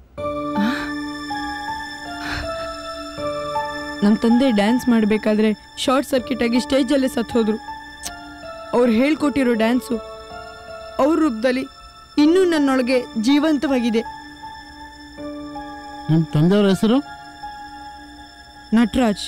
ನಮ್ಮ ತಂದೆ ಡ್ಯಾನ್ಸ್ ಮಾಡಬೇಕಾದ್ರೆ ಶಾರ್ಟ್ ಸರ್ಕ್ಯೂಟ್ ಆಗಿ ಸ್ಟೇಜಲ್ಲೇ ಸತ್ತು ಹೋದ್ರು ಅವ್ರು ಹೇಳ್ಕೊಟ್ಟಿರೋ ಡ್ಯಾನ್ಸು ಅವ್ರ ರೂಪದಲ್ಲಿ ಇನ್ನೂ ನನ್ನೊಳಗೆ ಜೀವಂತವಾಗಿದೆ ನಿಮ್ಮ ತಂದೆಯವ್ರ ಹೆಸರು ನಟರಾಜ್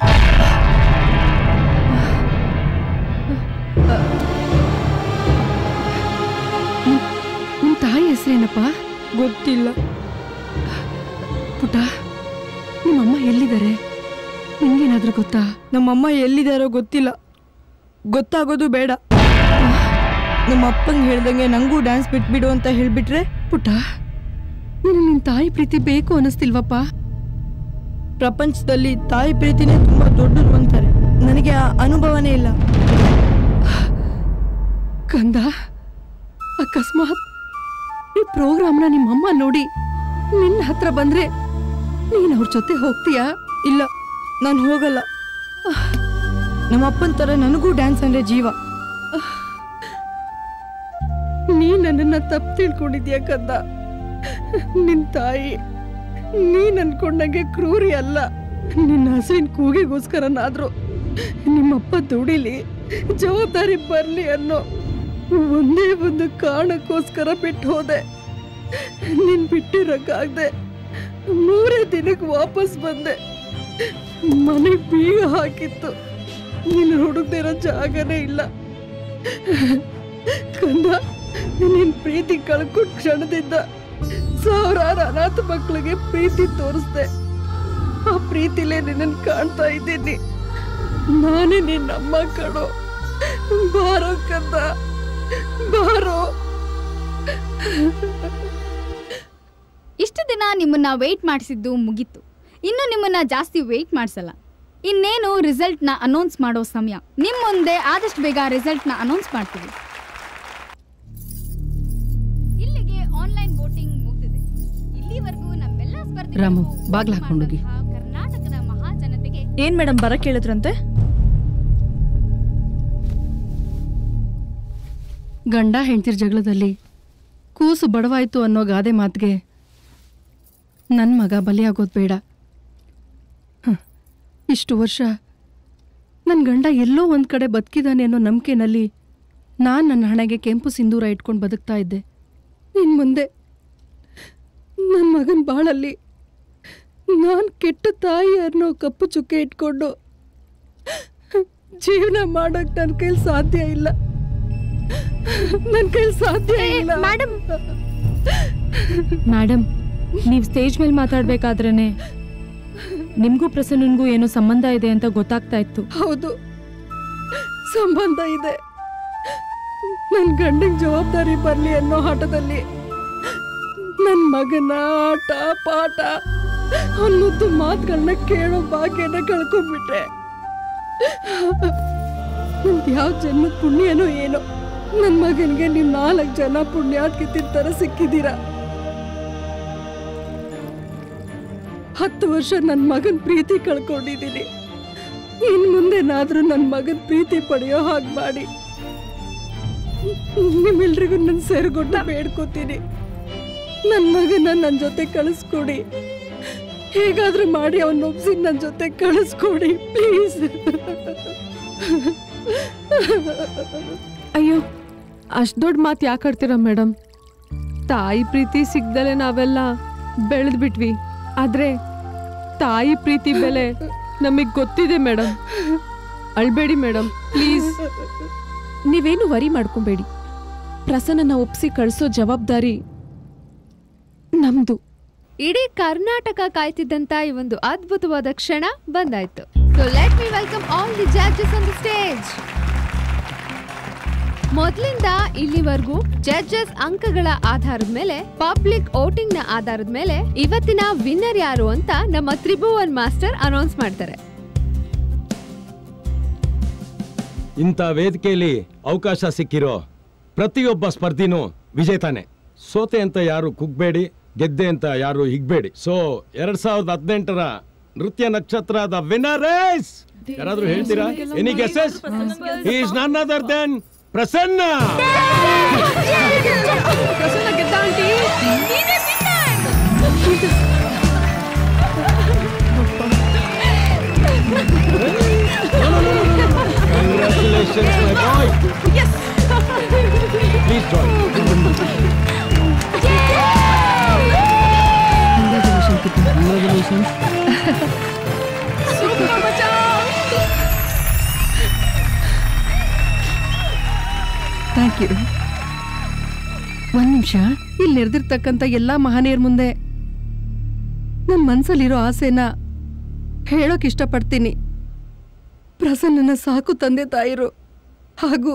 ನಿಮ್ ತಾಯಿ ಹೆಸರೇನಪ್ಪ ಗೊತ್ತಿಲ್ಲ ಪುಟ್ಟ ನಿಮ್ಮಮ್ಮ ಎಲ್ಲಿದ್ದಾರೆ ನಿಮ್ಗೇನಾದ್ರೂ ಗೊತ್ತಾ ನಮ್ಮಮ್ಮ ಎಲ್ಲಿದ್ದಾರೋ ಗೊತ್ತಿಲ್ಲ ಗೊತ್ತಾಗೋದು ಬೇಡ ನಮ್ಮ ಅಪ್ಪಂಗೆ ಹೇಳ್ದಂಗೆ ನಂಗೂ ಡ್ಯಾನ್ಸ್ ಬಿಟ್ಬಿಡು ಅಂತ ಹೇಳ್ಬಿಟ್ರೆ ಪುಟ್ಟ ನೀನು ನಿನ್ ತಾಯಿ ಪ್ರೀತಿ ಬೇಕು ಅನ್ನಿಸ್ತಿಲ್ವಪ್ಪ ಪ್ರಪಂಚದಲ್ಲಿ ತಾಯಿ ಪ್ರೀತಿನೇ ತುಂಬಾ ದೊಡ್ಡದು ಅಂತಾರೆ ನನಗೆ ಆ ಅನುಭವನೇ ಇಲ್ಲ ಕಂದ ಅಕಸ್ಮಾತ್ ಈ ಪ್ರೋಗ್ರಾಮ್ನ ನಿಮ್ಮಮ್ಮ ನೋಡಿ ನಿನ್ನ ಹತ್ರ ಬಂದ್ರೆ ನೀನ್ ಅವ್ರ ಜೊತೆ ಹೋಗ್ತೀಯಾ ಇಲ್ಲ ನಾನು ಹೋಗಲ್ಲ ನಮ್ಮ ಅಪ್ಪನ ಥರ ನನಗೂ ಡ್ಯಾನ್ಸ್ ಅಂದ್ರೆ ಜೀವ ನೀ ನನ್ನನ್ನ ತಪ್ಪು ತಿಳ್ಕೊಂಡಿದ್ಯಾ ಕಂದ ನಿನ್ ತಾಯಿ ನೀನ್ ಅನ್ಕೊಂಡಂಗೆ ಕ್ರೂರಿ ಅಲ್ಲ ನಿನ್ನ ಹಸುವಿನ ಕೂಗಿಗೋಸ್ಕರನಾದ್ರೂ ನಿಮ್ಮಪ್ಪ ದುಡಿಲಿ ಜವಾಬ್ದಾರಿ ಬರ್ಲಿ ಅನ್ನೋ ಒಂದೇ ಒಂದು ಕಾರಣಕ್ಕೋಸ್ಕರ ಬಿಟ್ಟು ಹೋದೆ ನೀನ್ ಬಿಟ್ಟಿರಕ್ಕಾಗ್ದೆ ಮೂರೇ ದಿನಕ್ಕೆ ವಾಪಸ್ ಬಂದೆ ಮನೆ ಬೀಗ ಹಾಕಿತ್ತು ನೀನು ಹುಡುಕ್ದಿರೋ ಜಾಗನೇ ಇಲ್ಲ ಕಂದ ನಿನ್ ಪ್ರೀತಿ ಕಳ್ಕೊಂಡ್ ಕ್ಷಣದಿಂದ ಸಾವಿರಾರು ಅನಾಥ ಮಕ್ಕಳಿಗೆ ಪ್ರೀತಿ ತೋರಿಸ್ದೆ ಆ ಪ್ರೀತಿಲೇ ನಿನ್ನನ್ ಕಾಣ್ತಾ ಇದ್ದೀನಿ ನಾನೇ ನಿನ್ನಮ್ಮ ಕಣೋ ಬಾರೋ ಕಂದ ಬಾರೋ ಇಷ್ಟು ದಿನ ನಿಮ್ಮನ್ನ ವೆಯ್ಟ್ ಮಾಡಿಸಿದ್ದು ಮುಗೀತು ಇನ್ನು ನಿಮ್ಮನ್ನ ಜಾಸ್ತಿ ವೆಯ್ಟ್ ಮಾಡಿಸಲ್ಲ ಇನ್ನೇನು ರಿಸಲ್ಟ್ನ ಅನೌನ್ಸ್ ಮಾಡೋ ಸಮಯ ನಿಮ್ಮ ಮುಂದೆ ಆದಷ್ಟು ಬೇಗ ರಿಸಲ್ಟ್ನ ಅನೌನ್ಸ್ ಮಾಡ್ತೀವಿ ಇಲ್ಲಿಗೆ ಆನ್ಲೈನ್ ವೋಟಿಂಗ್ ಮುಗಿದಿದೆ ಇಲ್ಲಿವರೆಗೂ ನಮ್ಮೆಲ್ಲ ಸ್ಪರ್ಧೆ ರಾಮು ಬಾಗ್ಲ ಹಾಕೊಂಡೋಗಿ ಕರ್ನಾಟಕದ ಮಹಾಜನತೆಗೆ ಏನ್ ಮೇಡಮ್ ಬರಕ್ ಹೇಳಿದ್ರಂತೆ ಗಂಡ ಹೆಂಡ್ತಿರ್ ಜಗಳದಲ್ಲಿ ಕೂಸು ಬಡವಾಯ್ತು ಅನ್ನೋ ಗಾದೆ ಮಾತಿಗೆ ನನ್ನ ಮಗ ಬಲಿಯಾಗೋದು ಬೇಡ ಹ, ಇಷ್ಟು ವರ್ಷ ನನ್ನ ಗಂಡ ಎಲ್ಲೋ ಒಂದು ಕಡೆ ಬದುಕಿದಾನೆ ಅನ್ನೋ ನಂಬಿಕೆನಲ್ಲಿ ನಾನು ನನ್ನ ಹಣೆಗೆ ಕೆಂಪು ಸಿಂಧೂರ ಇಟ್ಕೊಂಡು ಬದುಕ್ತಾ ಇದ್ದೆ ಇನ್ನು ಮುಂದೆ ನನ್ನ ಮಗನ ಬಾಳಲ್ಲಿ ನಾನು ಕೆಟ್ಟ ತಾಯಿ ಅನ್ನೋ ಕಪ್ಪು ಚುಕ್ಕೆ ಇಟ್ಕೊಂಡು ಜೀವನ ಮಾಡೋಕ್ಕೆ ನನ್ನ ಕೈಲಿ ಸಾಧ್ಯ ಇಲ್ಲ ನನ್ನ ಕೈಲಿ ಸಾಧ್ಯ ಇಲ್ಲ ಮೇಡಮ್ ಮೇಡಮ್ ನೀವು ಸ್ಟೇಜ್ ಮೇಲೆ ಮಾತಾಡ್ಬೇಕಾದ್ರೇನೆ ನಿಮ್ಗೂ ಪ್ರಸನ್ನನ್ಗೂ ಏನೋ ಸಂಬಂಧ ಇದೆ ಅಂತ ಗೊತ್ತಾಗ್ತಾ ಇತ್ತು ಹೌದು ಸಂಬಂಧ ಇದೆ ನನ್ನ ಗಂಡಂಗೆ ಜವಾಬ್ದಾರಿ ಬರಲಿ ಅನ್ನೋ ಆಟದಲ್ಲಿ ನನ್ನ ಮಗನ ಆಟ ಪಾಠ ಅವನ ಮುದ್ದು ಮಾತುಗಳನ್ನ ಕೇಳೋ ಭಾಗ್ಯನ ಕಳ್ಕೊಂಡ್ಬಿಟ್ಟೆ ನಂದು ಯಾವ ಜನ್ಮದ ಪುಣ್ಯನೋ ಏನೋ ನನ್ನ ಮಗನಿಗೆ ನೀವು ನಾಲ್ಕು ಜನ ಪುಣ್ಯಾತ್ಕಿತ್ತಿನ ಥರ ಸಿಕ್ಕಿದ್ದೀರಾ ಹತ್ತು ವರ್ಷ ನನ್ನ ಮಗನ ಪ್ರೀತಿ ಕಳ್ಕೊಂಡಿದ್ದೀನಿ ಇನ್ ಮುಂದೆನಾದ್ರೂ ನನ್ನ ಮಗನ ಪ್ರೀತಿ ಪಡೆಯೋ ಹಾಗೆ ಮಾಡಿ ನಿಮ್ಮೆಲ್ರಿಗೂ ನನ್ನ ಸೇರ್ಗೊಟ್ಟು ಬೇಡ್ಕೋತೀನಿ ನನ್ನ ಮಗನ ನನ್ನ ಜೊತೆ ಕಳಿಸ್ಕೊಡಿ ಹೇಗಾದ್ರೂ ಮಾಡಿ ಅವನ್ನ ಒಪ್ಸಿ ನನ್ನ ಜೊತೆ ಕಳಿಸ್ಕೊಡಿ ಪ್ಲೀಸ್ ಅಯ್ಯೋ ಅಷ್ಟು ದೊಡ್ಡ ಮಾತು ಯಾಕೆ ಆಡ್ತೀರಾ ಮೇಡಮ್ ತಾಯಿ ಪ್ರೀತಿ ಸಿಗ್ದಲೆ ನಾವೆಲ್ಲ ಬೆಳೆದ್ ಬಿಟ್ವಿ ಆದ್ರೆ ತಾಯಿ ಪ್ರೀತಿ ಬೆಲೆ ನಮಗೆ ಗೊತ್ತಿದೆ ಮೇಡಮ್ ಅಳ್ಬೇಡಿ ಮೇಡಮ್ ಪ್ಲೀಸ್ ನೀವೇನು ವರಿ ಮಾಡ್ಕೊಬೇಡಿ ಪ್ರಸನ್ನನ ಒಪ್ಸಿ ಕಳಿಸೋ ಜವಾಬ್ದಾರಿ ನಮ್ದು ಇಡೀ ಕರ್ನಾಟಕ ಕಾಯ್ತಿದ್ದಂತ ಈ ಒಂದು ಅದ್ಭುತವಾದ ಕ್ಷಣ ಬಂದಾಯ್ತು so let me welcome all the judges on the stage ಮೊದಲಿಂದ ಇಲ್ಲಿವರೆಗೂ ಜಡ್ಜಸ್ ಅಂಕಗಳ ಆಧಾರದ ಮೇಲೆ ಪಬ್ಲಿಕ್ ವೋಟಿಂಗ್ ನ ಆಧಾರದ ಮೇಲೆ ಇವತ್ತಿನ ವಿನ್ನರ್ ಯಾರು ಅಂತ ನಮ್ಮ ತ್ರಿಭುವನ್ ಮಾಸ್ಟರ್ ಅನೌನ್ಸ್ ಮಾಡ್ತಾರೆ ಇಂಥ ವೇದಿಕೆಯಲ್ಲಿ ಅವಕಾಶ ಸಿಕ್ಕಿರೋ ಪ್ರತಿಯೊಬ್ಬ ಸ್ಪರ್ಧಿನೂ ವಿಜೇತಾನೆ ಸೋತೆ ಅಂತ ಯಾರು ಕುಗ್ಬೇಡಿ ಗೆದ್ದೆ ಅಂತ ಯಾರು ಹಿಗ್ಬೇಡಿ ಸೊ ಎರಡ್ ಸಾವಿರದ ಹದಿನೆಂಟರ ನೃತ್ಯ ನಕ್ಷತ್ರದ ವಿನ್ನರೇಸ್ ಯಾರಾದ್ರೂ ಹೇಳ್ತೀರಾ any guesses is none other than Prasanna Prasanna ಗೆದ್ದ aunty Congratulations, my boy. Yes. Please join. Super ಮಚ್ಚಾ ಥ್ಯಾಂಕ್ ಯು ಒಂದ್ ನಿಮಿಷ ಇಲ್ಲಿ ನೆರೆದಿರ್ತಕ್ಕಂಥ ಎಲ್ಲಾ ಮಹನೀಯರ ಮುಂದೆ ನನ್ನ ಮನ್ಸಲ್ಲಿರೋ ಆಸೆನ ಹೇಳೋಕ್ ಇಷ್ಟಪಡ್ತೀನಿ ಪ್ರಸನ್ನನ ಸಾಕು ತಂದೆ ತಾಯಿರು ಹಾಗೂ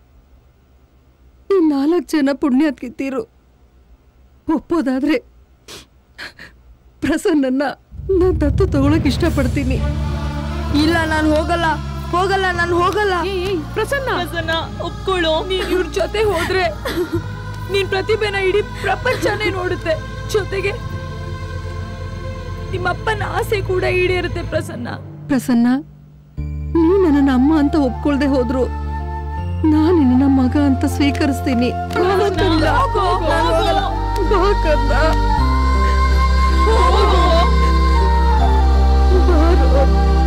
ಈ ನಾಲ್ಕು ಜನ ಪುಣ್ಯಾತ್ಕಿತ್ತೀರು ಒಪ್ಪೋದಾದ್ರೆ ಪ್ರಸನ್ನನ್ನ ನಾನು ದತ್ತು ತಗೊಳಕ್ ಇಷ್ಟಪಡ್ತೀನಿ ಇಲ್ಲ ನಾನು ಹೋಗಲ್ಲ ಹೋಗಲ್ಲ ನಾನು ಹೋಗಲ್ಲ ಪ್ರಸನ್ನ ಪ್ರಸನ್ನ ಒಪ್ಕೊಳ್ಳು ನೀನ್ ಇವ್ರ ಜೊತೆ ಹೋದ್ರೆ ನೀನ್ ಪ್ರತಿಭೆನ ಇಡೀ ಪ್ರಪಂಚನೇ ನೋಡುತ್ತೆ ಜೊತೆಗೆ ನಿಮ್ಮಪ್ಪನ ಆಸೆ ಕೂಡ ಈಡೇರುತ್ತೆ ಪ್ರಸನ್ನ ಪ್ರಸನ್ನ ನೀ ನನ್ನನ್ನ ಅಮ್ಮ ಅಂತ ಒಪ್ಕೊಳ್ದೆ ಹೋದ್ರು ನಾನ್ ನಿನ್ನ ಮಗ ಅಂತ ಸ್ವೀಕರಿಸ್ತೀನಿ ಬಾ ಕಂದ. ಬಾ ಕಂದ. ಬಾರೋ.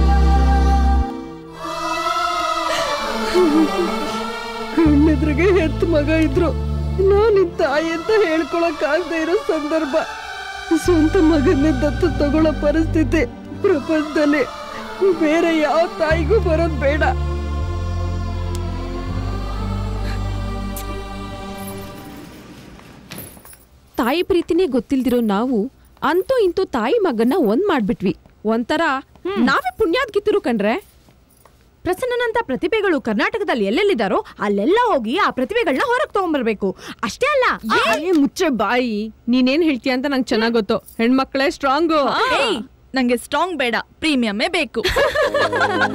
ಕಣ್ಣೆದ್ರಿಗೆ ಹೆತ್ತ ಮಗ ಇದ್ರು ನಾನು ನಿನ್ ತಾಯಿ ಅಂತ ಹೇಳ್ಕೊಳಕ್ ಆಗದೆ ಇರೋ ಸಂದರ್ಭ ಸ್ವಂತ ಮಗನ್ನೇ ದತ್ತು ತಗೊಳ್ಳೋ ಪರಿಸ್ಥಿತಿ ಪ್ರಪಂಚದಲ್ಲಿ ಬೇರೆ ಯಾವ ತಾಯಿಗೂ ಬರೋದ್ ಬೇಡ ತಾಯಿ ಪ್ರೀತಿನೇ ಗೊತ್ತಿಲ್ದಿರೋ ನಾವು ಅಂತೂ ಇಂತೂ ತಾಯಿ ಮಗನ್ನ ಒಂದ್ ಮಾಡ್ಬಿಟ್ವಿ ಒಂಥರ ನಾವೇ ಪುಣ್ಯಾದ್ ಗಿತ್ತಿರು ಕಣ್ರೆ ಪ್ರಸನ್ನನಂತ ಪ್ರತಿಭೆಗಳು ಕರ್ನಾಟಕದಲ್ಲಿ ಎಲ್ಲೆಲ್ಲಿದಾರೋ ಅಲ್ಲೆಲ್ಲ ಹೋಗಿ ಆ ಪ್ರತಿಭೆಗಳನ್ನ ಹೊರಗೆ ತಗೊಂಡ್ಬರ್ಬೇಕು ಅಷ್ಟೇ ಅಲ್ಲ ಏ ಮುಚ್ಚೆ ಬಾಯಿ ನೀನೇನ್ ಹೇಳ್ತೀಯ ಅಂತ ನಂಗೆ ಚೆನ್ನಾಗ್ ಗೊತ್ತು ಹೆಣ್ಮಕ್ಳೇ ಸ್ಟ್ರಾಂಗು ಏಯ್, ನಂಗೆ ಸ್ಟ್ರಾಂಗ್ ಬೇಡ ಪ್ರೀಮಿಯಮ್ಮೇ ಬೇಕು